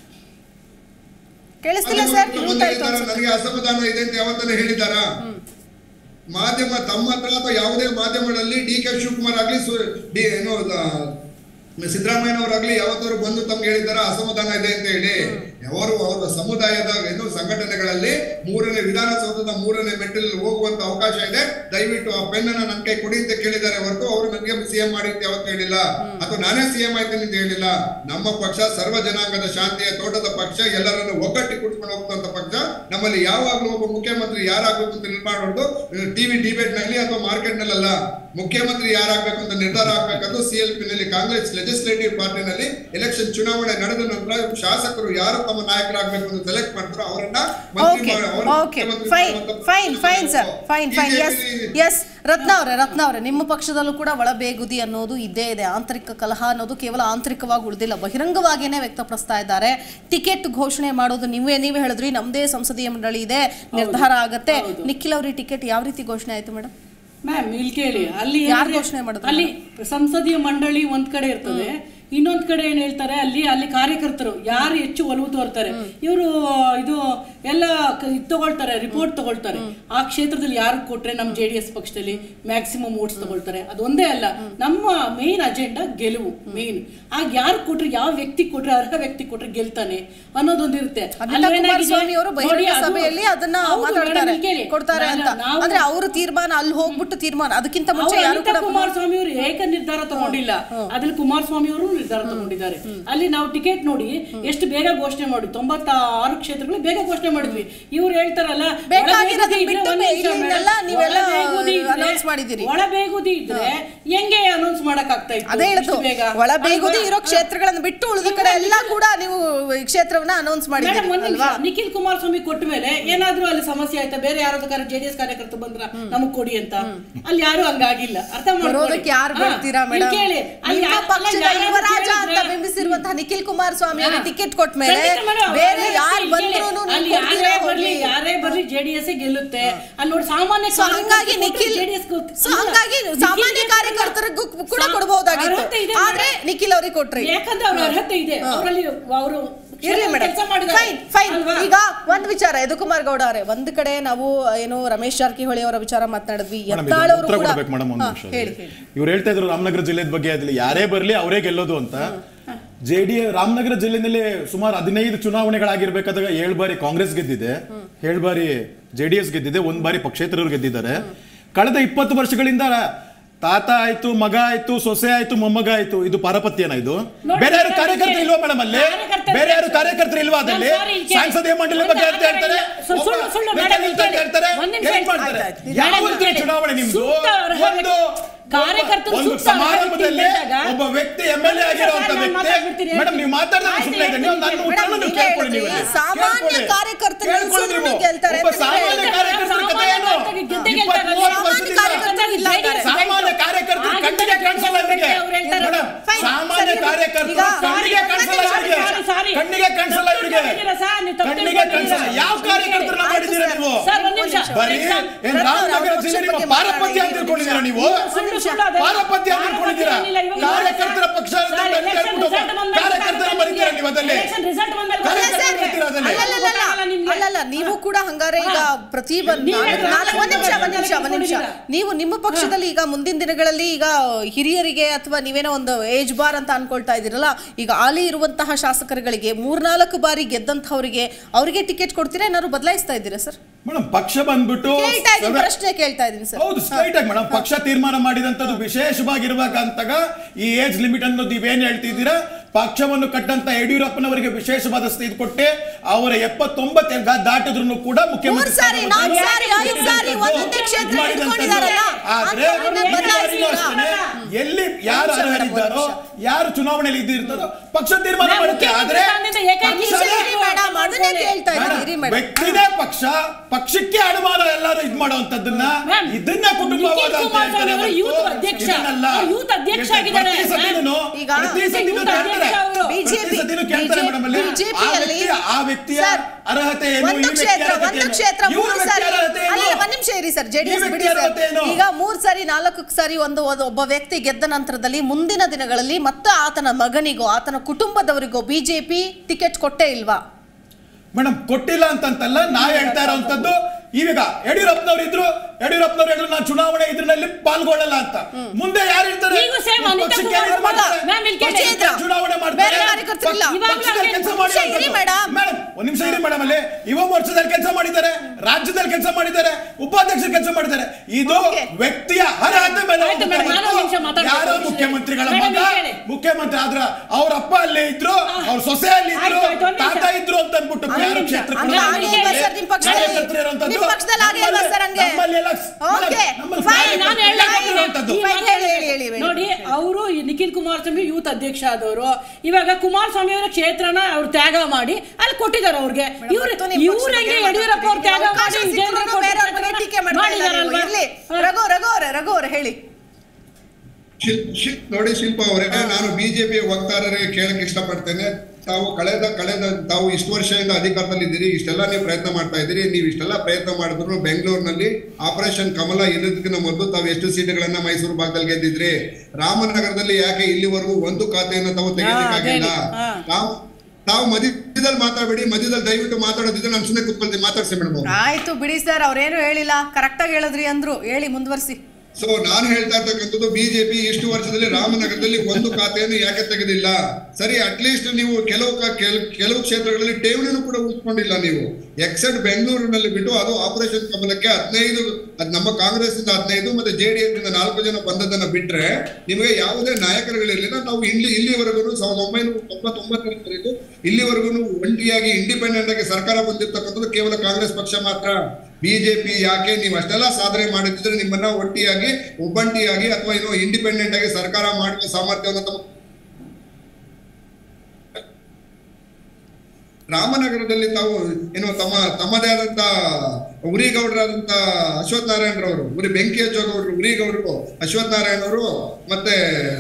ಕೇಳಿಸ್ತಿಲ್ಲ ಸರ್ ಅದು ಮ್ಯೂಟ್ ಆಯ್ತು ಹೇಳಿದ್ದಾರೆ, ಅನ್ಸುತ್ತೆ ನನಗೆ ಅಸಮಾಧಾನ ಇದೆ ಅಂತ ಯಾವತ್ತಲ್ಲ ಹೇಳಿದಾರ ಮಾಧ್ಯಮ ತಮ್ಮ ಹತ್ರ ಅಥವಾ ಯಾವುದೇ ಮಾಧ್ಯಮಗಳಲ್ಲಿ ಡಿ ಕೆ ಶಿವಕುಮಾರ್ ಆಗ್ಲಿ ಸು- ಡಿ ಏನು ಆ, ಸಿದ್ದರಾಮಯ್ಯನವರಾಗ್ಲಿ ಯಾವತ್ತಾದ್ರು ಬಂದು ತಮ್ಗೆ ಹೇಳಿದಾರ ಅಸಮಾಧಾನ ಇದೆ ಅಂತ ಹೇಳಿ ಅವರು ಅವರ ಸಮುದಾಯದ ಏನು ಸಂಘಟನೆಗಳಲ್ಲಿ ಮೂರನೇ ವಿಧಾನಸೌಧದ ಮೂರನೇ ಮೆಟ್ಟಿಲಲ್ಲಿ ಹೋಗುವಂತ ಅವಕಾಶ ಇದೆ ದಯವಿಟ್ಟು ಆ ಪೆನ್ ಅನ್ನ ನನ್ನ ಕೈ ಕೊಡಿ ಅಂತ ಕೇಳಿದ್ದಾರೆ ಹೊರತು ಅವರು ನನಗೆ ಸಿಎಂ ಮಾಡಿ ಅಂತ ಯಾವತ್ತೂ ಹೇಳಿಲ್ಲ ಅಥವಾ ನಾನೇ ಸಿಎಂ ಆಯ್ತೇನೆ ಅಂತ ಹೇಳಿಲ್ಲ ನಮ್ಮ ಪಕ್ಷ ಸರ್ವ ಜನಾಂಗದ ಶಾಂತಿಯ ತೋಟದ ಪಕ್ಷ ಎಲ್ಲರನ್ನು ಒಗ್ಗಟ್ಟಿ ಕುಟ್ಕೊಂಡು ಹೋಗುವಂತ ಪಕ್ಷ ನಮ್ಮಲ್ಲಿ ಯಾವಾಗಲೂ ಒಬ್ಬ ಮುಖ್ಯಮಂತ್ರಿ ಯಾರಾಗಬೇಕು ಅಂತ ನಿರ್ಮಾಣ ಮಾಡೋದು ಟಿವಿ ಡಿಬೇಟ್ ನಲ್ಲಿ ಅಥವಾ ಮಾರ್ಕೆಟ್ ನಲ್ಲಲ್ಲ ಮುಖ್ಯಮಂತ್ರಿ ಯಾರಾಗಬೇಕು ಅಂತ ನಿರ್ಧಾರ ಆಗ್ಬೇಕಾದ್ರು ಸಿ ಎಲ್ ಪಿ ನಲ್ಲಿ ಕಾಂಗ್ರೆಸ್ ಲೆಜಿಸ್ಲೇಟಿವ್ ಪಾರ್ಟಿನಲ್ಲಿ ಎಲೆಕ್ಷನ್ ಚುನಾವಣೆ ನಡೆದ ನಂತರ ಶಾಸಕರು ಯಾರು ತಮ್ಮ ನಾಯಕರಾಗಬೇಕು ಅಂತ ಸೆಲೆಕ್ಟ್ ಮಾಡ್ತಾರೋ ಅವರನ್ನ ಮಂತ್ರಿ ಓಕೆ ಮಾಡಿ- ಅವ್ರನ್ನ ಓಕೆ ಮುಖ್ಯಮಂತ್ರಿ ಫೈನ್ ಮಾಡುವಂತ fine fine sir fine fine S BJP S Ratna ಅವರೇ ರತ್ನ ಅವರೇ ನಿಮ್ಮ ಪಕ್ಷದಲ್ಲೂ ಕೂಡ ಒಳಬೇಗುದಿ ಅನ್ನೋದು ಇದ್ದೇ ಇದೆ ಆಂತರಿಕ ಕಲಹ ಅನ್ನೋದು ಕೇವಲ ಆಂತರಿಕವಾಗಿ ಉಳಿದಿಲ್ಲ ಬಹಿರಂಗವಾಗಿಯೇ ವ್ಯಕ್ತಪಡಿಸ್ತಾ ಇದ್ದಾರೆ ಟಿಕೆಟ್ ಘೋಷಣೆ ಮಾಡೋದು ನೀವೇ ನೀವೇ ಹೇಳಿದ್ರಿ ನಮ್ಮದೇ ಸಂಸದೀಯ ಮಂಡಳಿ ಇದೆ ನಿರ್ಧಾರ ಆಗತ್ತೆ ನಿಖಿಲ್ ಅವ್ರಿಗೆ ಟಿಕೆಟ್ ಯಾವ ರೀತಿ ಘೋಷಣೆ ಆಯ್ತು ಮೇಡಮ್ ಮ್ಯಾಮ್ ಇಲ್ಲಿ ಕೇಳಿ ಅಲ್ಲಿ ಯಾರ್ ಏನಿದೆ- ಘೋಷಣೆ ಮಾಡಿದ್ರು ಅಲ್ಲಿ ಸಂಸದೀಯ ಮಂಡಳಿ ಒಂದ್ ಕಡೆ ಇರ್ತದೆ ಇನ್ನೊಂದ್ ಕಡೆ ಏನ್ ಹೇಳ್ತಾರೆ ಅಲ್ಲಿ ಅಲ್ಲಿ ಕಾರ್ಯಕರ್ತರು ಯಾರು ಹೆಚ್ಚು ಒಲವು ತೋರ್ತಾರೆ ಇವರು ಇದು ಎಲ್ಲ ಕ- ಇದ್ ತಗೊಳ್ತಾರೆ ರಿಪೋರ್ಟ್ ತಗೊಳ್ತಾರೆ ಆ ಕ್ಷೇತ್ರದಲ್ಲಿ ಯಾರು ಕೊಟ್ರೆ ನಮ್ಮ ಜೆ ಡಿ ಎಸ್ ಪಕ್ಷದಲ್ಲಿ ಮ್ಯಾಕ್ಸಿಮಮ್ ವೋಟ್ಸ್ ತಗೊಳ್ತಾರೆ ಅದೊಂದೇ ಅಲ್ಲ ನಮ್ಮ ಮೇನ್ ಅಜೆಂಡಾ ಗೆಲುವು ಮೇನ್ ಆಗ ಯಾರು ಕೊಟ್ರೆ ಯಾವ ವ್ಯಕ್ತಿ ಕೊಟ್ರೆ ಅರ್ಹ ವ್ಯಕ್ತಿ ಕೊಟ್ರೆ ಗೆಲ್ತಾನೆ ಅನ್ನೋದೊಂದಿರುತ್ತೆ ಅನಿತಾ ಅಲ್ಲಿ ಏನಾಗಿದೆ? ಕುಮಾರಸ್ವಾಮಿ ಅವರು ನೋಡಿ, ಬಹಿರಂಗ ಅದು- ಸಭೆಯಲ್ಲಿ ಅದನ್ನ ಹೌದು, madam, ಮಾತಾಡ್ತಾರೆ ಇಲ್ಲಿ ಕೇಳಿ. ಕೊಡ್ತಾರೆ ಅಂತ ನಾನು- ನಾವು- ಅಂದ್ರೆ ಅವ್ರ ತೀರ್ಮಾನ ಅಲ್ಲಿ ಹೋಗ್ಬಿಟ್ಟು ತೀರ್ಮಾನ ಅದಕ್ಕಿಂತ ಮುಂಚೆ ಅವ್ರು ಯಾರು ಅನಿತಾ ಕೂಡ ಕುಮಾರಸ್ವಾಮಿ ಅವರು ಏಕ ನಿರ್ಧಾರ ತಗೊಂಡಿಲ್ಲ ಅದ್ರಲ್ಲಿ ಕುಮಾರಸ್ವಾಮಿ ಅವರು ನಿರ್ಧಾರ ತಗೊಂಡಿದ್ದಾರೆ ಅಲ್ಲಿ ನಾವು ಟಿಕೆಟ್ ನೋಡಿ ಎಷ್ಟು ಬೇಗ ಘೋಷಣೆ ಮಾಡಿ ತೊಂಬತ್ತ ಆರು ಕ್ಷೇತ್ರಗಳು ಬೇಗ ಘೋಷಣೆ ಮಾಡಿದ್ವಿ ಇವ್ರು ಹೇಳ್ತಾರಲ್ಲ ಬೇಕಾಗಿರೋದನ್ನ ಒಳಬೇಗುದಿ ಇದ್ರೆ ಬಿಟ್ಟು ಒಂದ್ ನಿಮಿಷ ಇಲ್ಲಿಂದೆಲ್ಲ madam. ನೀವೆಲ್ಲ ಒಳಬೇಗುದಿ ಇದ್ರೆ- announce ಮಾಡಿದ್ದೀರಿ. ಒಳಬೇಗುದಿ ಇದ್ರೆ ಹೆಂಗೆ ಅನೌನ್ಸ್ ಮಾಡಕ್ ಆಗ್ತಾ ಇತ್ತು ಅದೇ ಹೇಳಿದ್ದು ಇಷ್ಟು ಬೇಗ ಒಳ ಬೇಗುದಿ ಅಲ್ವಾ? ಇರೋ ಕ್ಷೇತ್ರಗಳನ್ನು ಬಿಟ್ಟು ಉಳಿದ ಕಡೆ ಎಲ್ಲ ಕೂಡ ನೀವು ಈ ಕ್ಷೇತ್ರವನ್ನ ಅನೌನ್ಸ್ ಮೇಡಮ್ ಮಾಡಿದ್ದೀರಿ ಒಂದ್ ನಿಮಿಷ ಅಲ್ವಾ ನಿಖಿಲ್ ಕುಮಾರಸ್ವಾಮಿ ಕೊಟ್ಟ ಮೇಲೆ ಏನಾದ್ರೂ ಅಲ್ಲಿ ಸಮಸ್ಯೆ ಆಯ್ತಾ ಬೇರೆ ಯಾರಾದ್ರೂ ಜೆಡಿಎಸ್ ಕಾರ್ಯಕರ್ತರು ಬಂದ್ರ ನಮಗ್ ಕೊಡಿ ಅಂತ ಅಲ್ಲಿ ಯಾರು ಹಂಗಾಗಿಲ್ಲ ಅರ್ಥ ಮಾಡ್ಕೊಳ್ಳಿ. ಬರೋದಕ್ಕೆ ಯಾರು ಹಾ, ಬರ್ತೀರಾ ಇಲ್ಲಿ ಮೇಡಮ್ ಕೇಳಿ ಅಲ್ಲಿ ನಿಮ್ಮ ಯಾ- ಪಕ್ಷದ ಅಲ್ಲ, ಯಾರಾದ್ರೂ ಯುವರಾಜ ಅಂತ ಕೇಳಿದ್ರೆ- ಬಿಂಬಿಸಿರುವಂತಹ ನಿಖಿಲ್ ಕುಮಾರಸ್ವಾಮಿ ಅವರಿಗೆ ಹಾ. ಟಿಕೆಟ್ ಕೊಟ್ಟ ಮೇಲೆ ಖಂಡಿತ ಮೇಡಮ್, ಬೇರೆ ಅವ್ರು ಯಾರು ಇಲ್ಲಿ ಕೇಳಿ, ಬಂದ್ರು ಅಲ್ಲಿ ಯಾರೇ ಬರ್ಲಿ ಯಾರೇ ಬರ್ಲಿ ಜೆಡಿಎಸ್ ಗೆಲ್ಲುತ್ತೆ ಅಲ್ಲಿ ನೋಡಿ ಸಾಮಾನ್ಯ ಸೊ ಹಂಗಾಗಿ ನಿಖಿಲ್ ಜೆಡಿಎಸ್ ಸೊ ಹಂಗಾಗಿ ಸಾಮಾನ್ಯ ಕಾರ್ಯಕರ್ತರಿಗೂ ಕೂಡ ಕೊಡಬಹುದಾಗಿತ್ತು ಆದ್ರೆ ನಿಖಿಲ್ ಅವ್ರಿಗೆ ಕೊಟ್ರಿ ಯಾಕಂದ್ರೆ ಅವ್ರ ಅರ್ಹತೆ ಇದೆ ಅವರಲ್ಲಿ ಅವರು ಇರ್ಲಿ ಮೇಡಮ್ ಕೆಲಸ ಮಾಡಿದ್ದಾರೆ ಫೈನ್ ಫೈನ್ ಅಲ್ವಾ? ಈಗ ಒಂದ್ ವಿಚಾರ ಯದುಕುಮಾರ್ ಗೌಡ ಅವರೇ ಒಂದ್ ಕಡೆ ನಾವು ಏನು ರಮೇಶ್ ಜಾರಕಿಹೊಳಿ ಅವರ ವಿಚಾರ ಮಾತನಾಡಿದ್ವಿ ಮೇಡಮ್ ಯತ್ನಾಳ್ ಇದು ಅವರು ಉತ್ತರ ಕೂಡ ಕೊಡ್ಬೇಕು ಮೇಡಮ್ ಒಂದು ಹಾ, ನಿಮಿಷ ಹೇಳಿ ಹೇಳಿ ಇವ್ರು ಹೇಳ್ತಾ ಇದ್ರು ರಾಮನಗರ ಜಿಲ್ಲೆ ಬಗ್ಗೆ ಅದ್ರಲ್ಲಿ ಯಾರೇ ಬರ್ಲಿ ಅವರೇ ಗೆಲ್ಲೋದು ಅಂತ ಜೆ ಡಿ ರಾಮನಗರ ಜಿಲ್ಲೆನಲ್ಲಿ ಸುಮಾರು ಹದಿನೈದು ಚುನಾವಣೆಗಳಾಗಿರ್ಬೇಕಾದಾಗ ಏಳು ಬಾರಿ ಕಾಂಗ್ರೆಸ್ ಗೆದ್ದಿದೆ ಏಳು ಬಾರಿ ಜೆ ಡಿ ಎಸ್ ಗೆದ್ದಿದೆ ಒಂದ್ ಬಾರಿ ಪಕ್ಷೇತರರು ಗೆದ್ದಿದ್ದಾರೆ ಕಳೆದ ಇಪ್ಪತ್ತು ವರ್ಷಗಳಿಂದ ತಾತ ಆಯ್ತು ಮಗ ಆಯ್ತು ಸೊಸೆ ಆಯ್ತು ಮೊಮ್ಮಗ ಆಯ್ತು ಇದು ಪಾರಪತ್ಯನ ಇದು ನೋಡಿ, ಬೇರೆ ಯಾರು ಮೇಡಮ್, ಕಾರ್ಯಕರ್ತರು ಇಲ್ಲಿ ಇಲ್ವಾ ಮೇಡಮ್ ಅಲ್ಲಿ ಕಾರ್ಯಕರ್ತರು ಬೇರೆ ಯಾರು ಕಾರ್ಯಕರ್ತರು ಇಲ್ವಾ ಅದಲ್ಲಿ ನಾನು sorry, ಇಲ್ಲಿ ಸಂಸದೀಯ ಮಂಡಳಿ ಬಗ್ಗೆ ಅಂತ ಹೇಳ್ತಾರೆ ಸು- ಸುಳ್ಳು, ಸುಳ್ಳು, ಒಬ್ಬ ಮೇಡಮ್, ವ್ಯಕ್ತಿ ಅಂತ ಹೇಳ್ತಾರೆ ಒಂದ್ ನಿಮಿಷ ಏನ್ ಮಾಡ್ತಾರೆ ಆಯ್ತು, ಆಯ್ತು. ಯಾವ ಮೇಡಮ್, ರೀತಿಯ ಕೇಳಿ. ಚುನಾವಣೆ ನಿಮ್ದು ಸೂಕ್ತ ಅರ್ಹ ಒಂದು ಕಾರ್ಯಕರ್ತರು ಒಂದು ಸೂಕ್ತ ಅರ್ಹ ಸಮಾರಂಭದಲ್ಲಿ ವ್ಯಕ್ತಿ ಇದ್ದಾಗ ಒಬ್ಬ ವ್ಯಕ್ತಿ ಎಂ ಎಲ್ ಎ ಆಗಿರುವಂತ ನಾನು ವ್ಯಕ್ತಿ ಮಾತಾಡ್ಬಿಡ್ತೀನಿ. ಮೇಡಮ್ ನೀವು ಮಾತಾಡಿದ್ರೆ ಆಯ್ತು, ಸುಮ್ಮನೆ ಇದೆ ನೀವು ನನ್ನ ಹೇಳ್ತೀನಿ. ಉತ್ತರವನ್ನು ನೀವು ಮೇಡಮ್, ಕೇಳ್ಕೊಳ್ಳಿ ನೀವೇ ನೀವು ಹೇಳಿದ್ರಿ, ಸಾಮಾನ್ಯ ಕೇಳ್ಕೊಳ್ಳಿ. ಕಾರ್ಯಕರ್ತರು ಕೇಳ್ಕೊಳ್ಳಿ ನಿಲ್ಸಿದ್ರು ನೀವು. ಗೆಲ್ತಾರೆ ಒಬ್ಬ ಅಂತ ಸಾಮಾನ್ಯ ಹೇಳಿದ್ರೆ ಕಾರ್ಯಕರ್ತರ ಕಥೆ ಏನು ಗೆದ್ದೆ ಇಪ್ಪತ್ತು ಗೆಲ್ತಾರೆ. ಮೂವತ್ತು ಸಾಮಾನ್ಯ ವರ್ಷದಿಂದ ಕಾರ್ಯಕರ್ತರು ಇಲ್ಲ ಅಂತಾರೆ. ಸಾಮಾನ್ಯ ಕಾರ್ಯಕರ್ತರು ಕಣ್ಣಿಗೆ ಕಾಣಿಸಲ್ಲ ಇವರಿಗೆ ಅವ್ರು ಹೇಳ್ತಾರೆ. ಮೇಡಮ್, Fine, ಸಾಮಾನ್ಯ ಸರಿ. ಕಾರ್ಯಕರ್ತರು ಈಗ ಕಣ್ಣಿಗೆ ಕಾಣಿಸಲ್ಲ ಇವರಿಗೆ ಸಾರಿ, ಸಾರಿ. ಕಣ್ಣಿಗೆ ಕಾಣಿಸಲ್ಲ ಇವರಿಗೆ ತಪ್ಪಿದ್ದೀರಾ ಸರ್? ನೀವು ತಪ್ಪು ಕಣ್ಣಿಗೆ ತಿಳ್ಕೊಂಡಿದ್ದೀರಾ? ಕಾಣಿಸಲ್ಲ ಯಾವ ಕಾರ್ಯಕರ್ತರನ್ನ ಆಯ್ತು ಮಾಡಿದ್ದೀರಾ ಸರ್. ನೀವು ಸರ್ ಒಂದ್ ನಿಮಿಷ ಬರೀ ಏನ್ ರಾಮನಗರ ಜಿಲ್ಲೆ ನಿಮ್ಮ ಪಾರಪತ್ಯ ಅಂತ ತಿಳ್ಕೊಂಡಿದ್ದೀರಾ ನೀವು ಸುಳ್ಳು ಸುಳ್ಳು ಅದೇ. ಪಾರಪತ್ಯ ಅಂತ ತಿಳ್ಕೊಂಡಿದ್ದೀರಾ ಏನಿಲ್ಲ, ಇವಾಗ ಕಾರ್ಯಕರ್ತರ ಪಕ್ಷ ಅಂತ ಸರ್, election ಹೇಳ್ಬಿಟ್ಟು result ಬಂದ್ಮೇಲೆ ಕಾರ್ಯಕರ್ತರ ಬರೀತೀರಾ ನೀವು ಅದರಲ್ಲಿ election result ಬಂದ್ಮೇಲೆ ಕಾರ್ಯಕರ್ತರ ಗೊತ್ತಾಗುತ್ತೆ. ಬರೀತೀರಾ ಅದರಲ್ಲಿ ಅಲ್ಲಲ್ಲಲ್ಲ, ಗೊತ್ತಾಗಲ್ಲ ನಿಮ್ಗೆ. ಅಲ್ಲಲ್ಲ ನೀವು ಕೂಡ ಹಂಗಾರೆ ಈಗ ಪ್ರತಿ ಒಂದ್ ನೀವೇ ನಾಲ್ಕು- ನಾಲ್ಕು- ಒಂದ್ ನಿಮಿಷ ಒಂದ್ ನಿಮಿಷ ಒಂದ್ ನಿಮಿಷ ನೀವು ನಿಮ್ಮ ಪಕ್ಷದಲ್ಲಿ ಈಗ ಮುಂದಿನ ದಿನಗಳಲ್ಲಿ ಈಗ ಹಿರಿಯರಿಗೆ ಅಥವಾ ನೀವೇನೋ ಒಂದು ಏಜ್ ಬಾರ್ ಅಂತ ಅನ್ಕೊಳ್ತಾ ಇದೀರಲ್ಲ ಈಗ ಹಾಲಿ ಇರುವಂತಹ ಶಾಸಕರುಗಳಿಗೆ ಮೂರ್ನಾಲ್ಕು ಬಾರಿ ಗೆದ್ದಂತವರಿಗೆ ಅವರಿಗೆ ಟಿಕೆಟ್ ಕೊಡ್ತೀರಾ ಏನಾದ್ರು ಬದಲಾಯಿಸ್ತಾ ಇದ್ದೀರಾ ಸರ್ ಮೇಡಮ್ ಪಕ್ಷ ಬಂದ್ಬಿಟ್ಟು ಕೇಳ್ತಾ ಇದ್ದೀನಿ ಸಭೆ- ಪ್ರಶ್ನೆ ಕೇಳ್ತಾ ಇದ್ದೀನಿ ಸರ್ ಹೌದು ಸ್ಟ್ರೈಟ್ ಆಗಿ ಮೇಡಮ್ ಪಕ್ಷ ತೀರ್ಮಾನ ಮಾಡಿದಂತದ್ದು ವಿಶೇಷವಾಗಿರ್ಬೇಕಂತಾಗ ಈ ಏಜ್ ಲಿಮಿಟ್ ಅನ್ನೋದು ನೀವೇನ್ ಹೇಳ್ತಿದ್ದೀರಾ ಪಕ್ಷವನ್ನು ಕಟ್ಟಂತ ಯಡಿಯೂರಪ್ಪನವರಿಗೆ ವಿಶೇಷವಾದ ಸ್ಥಿತಿ ಕೊಟ್ಟೆ ಅವರ ಎಪ್ಪತ್ತೊಂಬತ್ತು ದಾಟಿದ್ರು ಕೂಡ ಮುಖ್ಯಮಂತ್ರಿ ಮೂರ್ ಸಾರಿ, ಸ್ಥಾನವನ್ನು ನಾಲ್ಕು ಸಾರಿ, ಐದು ಸಾರಿ ಒಂದೊಂದೇ ಕ್ಷೇತ್ರ ಇಟ್ಕೊಂಡಿದಾರಲ್ಲ, ಆದ್ರೆ ಅಂಥವ್ರನ್ನ ಈ ಬಾರಿನೂ ಬದಲಾಯಿಸಿಲ್ಲ. ಅಷ್ಟೇನೆ ಎಲ್ಲಿ ಯಾರು ನಿಮಿಷ ಮೇಡಮ್, ಅರ್ಹರಿದ್ದಾರೋ ಒಂದು ಯಾರು ಚುನಾವಣೆಯಲ್ಲಿ ಇದ್ದಿರ್ತಾರೋ ಪಕ್ಷ ತೀರ್ಮಾನ ನಾವು ಮಾಡುತ್ತೆ ಆದ್ರೆ ಮುಖ್ಯಮಂತ್ರಿ ಸ್ಥಾನದಿಂದ ಏಕಾಂಗಿ ಪಕ್ಷದ- ಇರಿ ಮೇಡಮ್ ಅದನ್ನೇ ಕೇಳ್ತಾ ಇದ್ದೀನಿ ಇರಿ ಮೇಡಮ್, ಮೇಡಮ್ ವ್ಯಕ್ತಿನೇ ಪಕ್ಷ ಪಕ್ಷಕ್ಕೆ ಅನುಮಾನ ಎಲ್ಲರೂ ಇದ್ ಮಾಡುವಂತದ್ದನ್ನ ಮ್ಯಾಮ್, ಇದನ್ನ ಕುಟುಂಬವಾದ ನಿಖಿಲ್ ಅಂತ ಕುಮಾರಸ್ವಾಮಿ ಹೇಳ್ತಾರೆ ಅವರು ಹೊರತು ಯೂತ್ ಅಧ್ಯಕ್ಷ. ಇದನ್ನಲ್ಲ. ಅವ್ರು ಯೂತ್ ಅಧ್ಯಕ್ಷ ಪ್ರತಿ ಆಗಿದ್ದಾರೆ. ಸತಿನೂ ಈಗ ಪ್ರತಿ ಸತಿನೂ ಯೂತ್ ಕೇಳ್ತಾರೆ. ಅಧ್ಯಕ್ಷ ಅವರು. ಪ್ರತಿ BJP ಸತಿನೂ ಕೇಳ್ತಾರೆ ಮೇಡಮ್ ಅಲ್ಲಿ. BJP ಆ ಯಲ್ಲಿ ವ್ಯಕ್ತಿಯ- ಆ ವ್ಯಕ್ತಿಯ ಸರ್, ಅರ್ಹತೆ ಏನು ಈ ಒಂದು ವ್ಯಕ್ತಿಯ ಕ್ಷೇತ್ರ ಅರ್ಹತೆ ಒಂದು ಏನು? ಕ್ಷೇತ್ರ ಇವ್ರ ಮೂರು ವ್ಯಕ್ತಿಯ ಸಾರಿ ಅರ್ಹತೆ ಏನು? ಅಲ್ಲ ಒಂದ್ ನಿಮಿಷ ಇರಿ ಸರ್ ಈ ಜೆಡಿಎಸ್ ಬಿಡಿ ವ್ಯಕ್ತಿಯ ಸರ್ ಅರ್ಹತೆ ಏನು? ಈಗ ಮೂರ್ ಸಾರಿ ನಾಲ್ಕು ಸಾರಿ ಒಂದು ಒಂದು ಒಬ್ಬ ವ್ಯಕ್ತಿ ಗೆದ್ದ ನಂತರದಲ್ಲಿ ಮುಂದಿನ ದಿನಗಳಲ್ಲಿ ಮತ್ತೆ ಆತನ ಮಗನಿಗೋ ಆತನ ಕುಟುಂಬದವರಿಗೋ ಬಿಜೆಪಿ ಟಿಕೆಟ್ ಕೊಟ್ಟೇ ಇಲ್ವಾ ಮೇಡಮ್ ಕೊಟ್ಟಿಲ್ಲ ಅಂತಂತಲ್ಲ ನಾವ್ ಹೇಳ್ತಾ ಇರೋಂಥದ್ದು ಈಗ ಯಡಿಯೂರಪ್ಪನವ್ರು ಇದ್ರು ಯಡಿಯೂರಪ್ಪನವ್ರು ಹೇಳಿದ್ರು ನಾನು ಚುನಾವಣೆ ಇದ್ರಲ್ಲಿ ಪಾಲ್ಗೊಳ್ಳಲ್ಲ ಅಂತ ಮುಂದೆ ಯಾರು ಇರ್ತಾರೆ ಈಗೂ same ಅನಿತಾ ಪಕ್ಷಕ್ಕೆ ಕುಮಾರ್ ಯಾರು ಮಾಡ್ತಾರೆ? ಮ್ಯಾಮ್ ಇಲ್ಲಿ ಕೇಳಿ. ವಿಜೇಂದ್ರ. ಚುನಾವಣೆ ಮಾಡ್ತಾರೆ ಬೇರೆ ಕಾರ್ಯಕರ್ತರಿಲ್ಲ. ಪಕ್ಷ- ಇವಾಗ್ಲೂ ಪಕ್ಷದಲ್ಲಿ ಹಾಗೆ ಕೆಲಸ ಮಾಡಿ ನಿಮಿಷ ಇರಿ ಮೇಡಮ್. ಮೇಡಮ್ ಒಂದ್ ನಿಮಿಷ ಇರಿ ಮೇಡಮ್ ಅಲ್ಲಿ ಯುವ ಮೋರ್ಚಾದಲ್ಲಿ ಕೆಲಸ ಮಾಡಿದ್ದಾರೆ ರಾಜ್ಯದಲ್ಲಿ ಕೆಲಸ ಮಾಡಿದ್ದಾರೆ ಉಪಾಧ್ಯಕ್ಷ ಕೆಲಸ ಮಾಡಿದ್ದಾರೆ ಇದು Okay. ವ್ಯಕ್ತಿಯ ಅರ್ಹತೆ ಮೇಲೆ ಆಯ್ತು ಮೇಡಮ್, ನಾನು ಒಂದ್ ನಿಮಿಷ ಮಾತಾಡ್ಬೇಕು. ಯಾರೋ ಮುಖ್ಯಮಂತ್ರಿಗಳ ಮೇಡಮ್, ಮಗ ಇಲ್ಲಿ ಕೇಳಿ. ಮುಖ್ಯಮಂತ್ರಿ ಆದ್ರ ಅವ್ರ ಅಪ್ಪ ಅಲ್ಲೇ ಇದ್ರು ಅವ್ರ ಸೊಸೆ ಅಲ್ಲಿ ಇದ್ರು ಆಯ್ತು, ಆಯ್ತು, ಒಂದ್ ನಿಮಿಷ. ತಾತ ಇದ್ರು ಅಂತ ಅನ್ಬಿಟ್ಟು ಒಂದ್ ಯಾರು ನಿಮಿಷ. ಕ್ಷೇತ್ರಕ್ಕೆ ಹಂಗೆ ಬರೋದು? ಹಾಗೆ ಇಲ್ವಾ ಸರ್ ನಿಮ್ ಪಕ್ಷದಲ್ಲಿ? ಕಾರ್ಯಕರ್ತರು ಇರೋಂಥದ್ದು. ನಿಮ್ ಪಕ್ಷದಲ್ಲಿ ಹಾಗೆ ಇಲ್ವಾ ಸರ್ ಹಂಗೆ? ನಮ್ಮಲ್ಲಿ ಎಲ್ಲ- Okay. ನಮ್ಮಲ್ಲಿ Fine, ಕಾರ್ಯಕರ್ತರು ನಾನು ಹೇಳೋದು ಇರೋಂಥದ್ದು. ಈ Fine, ಮಾತು ಹೇಳಿ, ಹೇಳಿ, ಹೇಳಿ, ಹೇಳಿ. ನೋಡಿ ಅವರು ನಿಖಿಲ್ ಕುಮಾರಸ್ವಾಮಿ ಯೂತ್ ಅಧ್ಯಕ್ಷ ಆದವರು ಇವಾಗ ಕುಮಾರಸ್ವಾಮಿ ಅವರ ಕ್ಷೇತ್ರನ ಅವ್ರು ತ್ಯಾಗ ಮಾಡಿ ಅಲ್ಲಿ ಕೊಟ್ಟಿದ್ದಾರೆ ಅವ್ರಿಗೆ ಇವ್ರು ಮತ್ತು ನಿಮ್ಮ ಇವ್ರು ಪಕ್ಷದ ಹೆಂಗೆ ಬಗ್ಗೆ ಯಡಿಯೂರಪ್ಪ ಅವ್ರು ತ್ಯಾಗ ಅವಕಾಶ ಮಾಡಿ ವಿಜೇಂದ್ರ ಸಿಕ್ಕಿದ್ರು ಬೇರೆಯವ್ರ ಬಗ್ಗೆ ಟೀಕೆ ಮಾಡ್ತಾ ಇಲ್ಲ ನೀವು. ಮಾಡಿದಾರಲ್ವಾ ಇರ್ಲಿ. ರಘು ರಘು ಅವರೇ ರಘು ಅವರೇ ಹೇಳಿ ಶಿಲ್- ಶಿಲ್- ನೋಡಿ ಶಿಲ್ಪ ಅವರೇ ನಾನು ಬಿಜೆಪಿ ವಕ್ತಾರರಿಗೆ ಕೇಳಕ್ ಇಷ್ಟಪಡ್ತೇನೆ ತಾವು ಕಳೆದ ಕಳೆದ ತಾವು ಇಷ್ಟು ವರ್ಷದಿಂದ ಅಧಿಕಾರದಲ್ಲಿದ್ದೀರಿ ಇಷ್ಟೆಲ್ಲ ನೀವು ಪ್ರಯತ್ನ ಮಾಡ್ತಾ ಇದ್ದೀರಿ ನೀವು ಇಷ್ಟೆಲ್ಲ ಪ್ರಯತ್ನ ಮಾಡಿದ್ರು ಬೆಂಗಳೂರಿನಲ್ಲಿ ಆಪರೇಷನ್ ಕಮಲ ಇರೋದಕ್ಕಿಂತ ಮೊದಲು ತಾವು ಎಷ್ಟು ಸೀಟುಗಳನ್ನ ಮೈಸೂರು ಭಾಗದಲ್ಲಿ ಗೆದ್ದಿದ್ರಿ ರಾಮನಗರದಲ್ಲಿ ಯಾಕೆ ಇಲ್ಲಿವರೆಗೂ ಒಂದು ಖಾತೆಯನ್ನು ತಾವು ತೆಗೆಯಲಿಕ್ಕಾಗಿಲ್ಲ ಹಾ. ತಾವು ತಾವು ಮಧ್ಯದಲ್ಲಿ ಮಾತಾಡಬೇಡಿ ಮಧ್ಯದಲ್ಲಿ ದಯವಿಟ್ಟು ಮಾತಾಡೋದಿದ್ರೆ ನಾನು ಸುಮ್ಮನೆ ಕುತ್ಕೊಳ್ತೀನಿ ಮಾತಾಡ್ಸಿ ಮೇಡಮ್ ಆಯ್ತು ಬಿಡಿ ಸರ್ ಅವ್ರೇನು ಹೇಳಿಲ್ಲ ಕರೆಕ್ಟಾಗಿ ಹೇಳಿದ್ರಿ ಅಂದ್ರು ಹೇಳಿ ಮುಂದುವರಿಸಿ ಸೊ ನಾನು ಹೇಳ್ತಾ ಇರ್ತಕ್ಕಂಥದ್ದು ಬಿಜೆಪಿ ಇಷ್ಟು ವರ್ಷದಲ್ಲಿ ರಾಮನಗರದಲ್ಲಿ ಒಂದು ಖಾತೆಯನ್ನು ಯಾಕೆ ತೆಗೆದಿಲ್ಲ ಸರಿ ಅಟ್ಲೀಸ್ಟ್ ನೀವು ಕೆಲವು ಕ- ಕೆಲ- ಕೆಲವು ಕ್ಷೇತ್ರಗಳಲ್ಲಿ ಠೇವಣಿನೂ ಕೂಡ ಉಳಿಸ್ಕೊಂಡಿಲ್ಲ ನೀವು ಎಕ್ಸೆಪ್ಟ್ ಬೆಂಗಳೂರಿನಲ್ಲಿ ಬಿಟ್ಟು ಅದು ಆಪರೇಷನ್ ಕಮಲಕ್ಕೆ ಹದಿನೈದು ಅದ್ ನಮ್ಮ ಕಾಂಗ್ರೆಸ್ ಇಂದ ಹದಿನೈದು ಮತ್ತೆ ಜೆಡಿಎಸ್ ಇಂದ ನಾಲ್ಕು ಜನ ಬಂದದನ್ನ ಬಿಟ್ರೆ ನಿಮಗೆ ಯಾವುದೇ ನಾಯಕರುಗಳಿರಲಿಲ್ಲ ನಾವು ಇಲ್ಲಿ ಇಲ್ಲಿವರೆಗೂ ಸಾವಿರದ ಒಂಬೈನೂರ ತೊಂಬತ್ತೊಂಬತ್ತರಿಂದ ಇಲ್ಲಿವರೆಗೂ ಒಂಟಿಯಾಗಿ ಇಂಡಿಪೆಂಡೆಂಟ್ ಆಗಿ ಸರ್ಕಾರ ಬಂದಿರ್ತಕ್ಕಂಥದ್ದು ಕೇವಲ ಕಾಂಗ್ರೆಸ್ ಪಕ್ಷ ಮಾತ್ರ ಬಿಜೆಪಿ ಯಾಕೆ ನೀವು ಅಷ್ಟೆಲ್ಲ ಸಾಧನೆ ಮಾಡಿದ್ರೆ ನಿಮ್ಮನ್ನ ಒಟ್ಟಿಯಾಗಿ ಒಬ್ಬಂಟಿಯಾಗಿ ಅಥವಾ ಏನೋ ಇಂಡಿಪೆಂಡೆಂಟ್ ಆಗಿ ಸರ್ಕಾರ ಮಾಡುವ ಸಾಮರ್ಥ್ಯವನ್ನು ತಮ್ಮ ರಾಮನಗರದಲ್ಲಿ ತಾವು ಏನೋ ತಮ್ಮ ತಮ್ಮದೇ ಆದಂತ ಉರಿಗೌಡರಾದಂತ ಅಶ್ವಥ್ ನಾರಾಯಣರವರು ಉರಿ ಬೆಂಕಿ ಹಚ್ಚೋಗೌಡರು ಉರಿಗೌಡರು ಅಶ್ವಥ್ ನಾರಾಯಣವರು ಮತ್ತೆ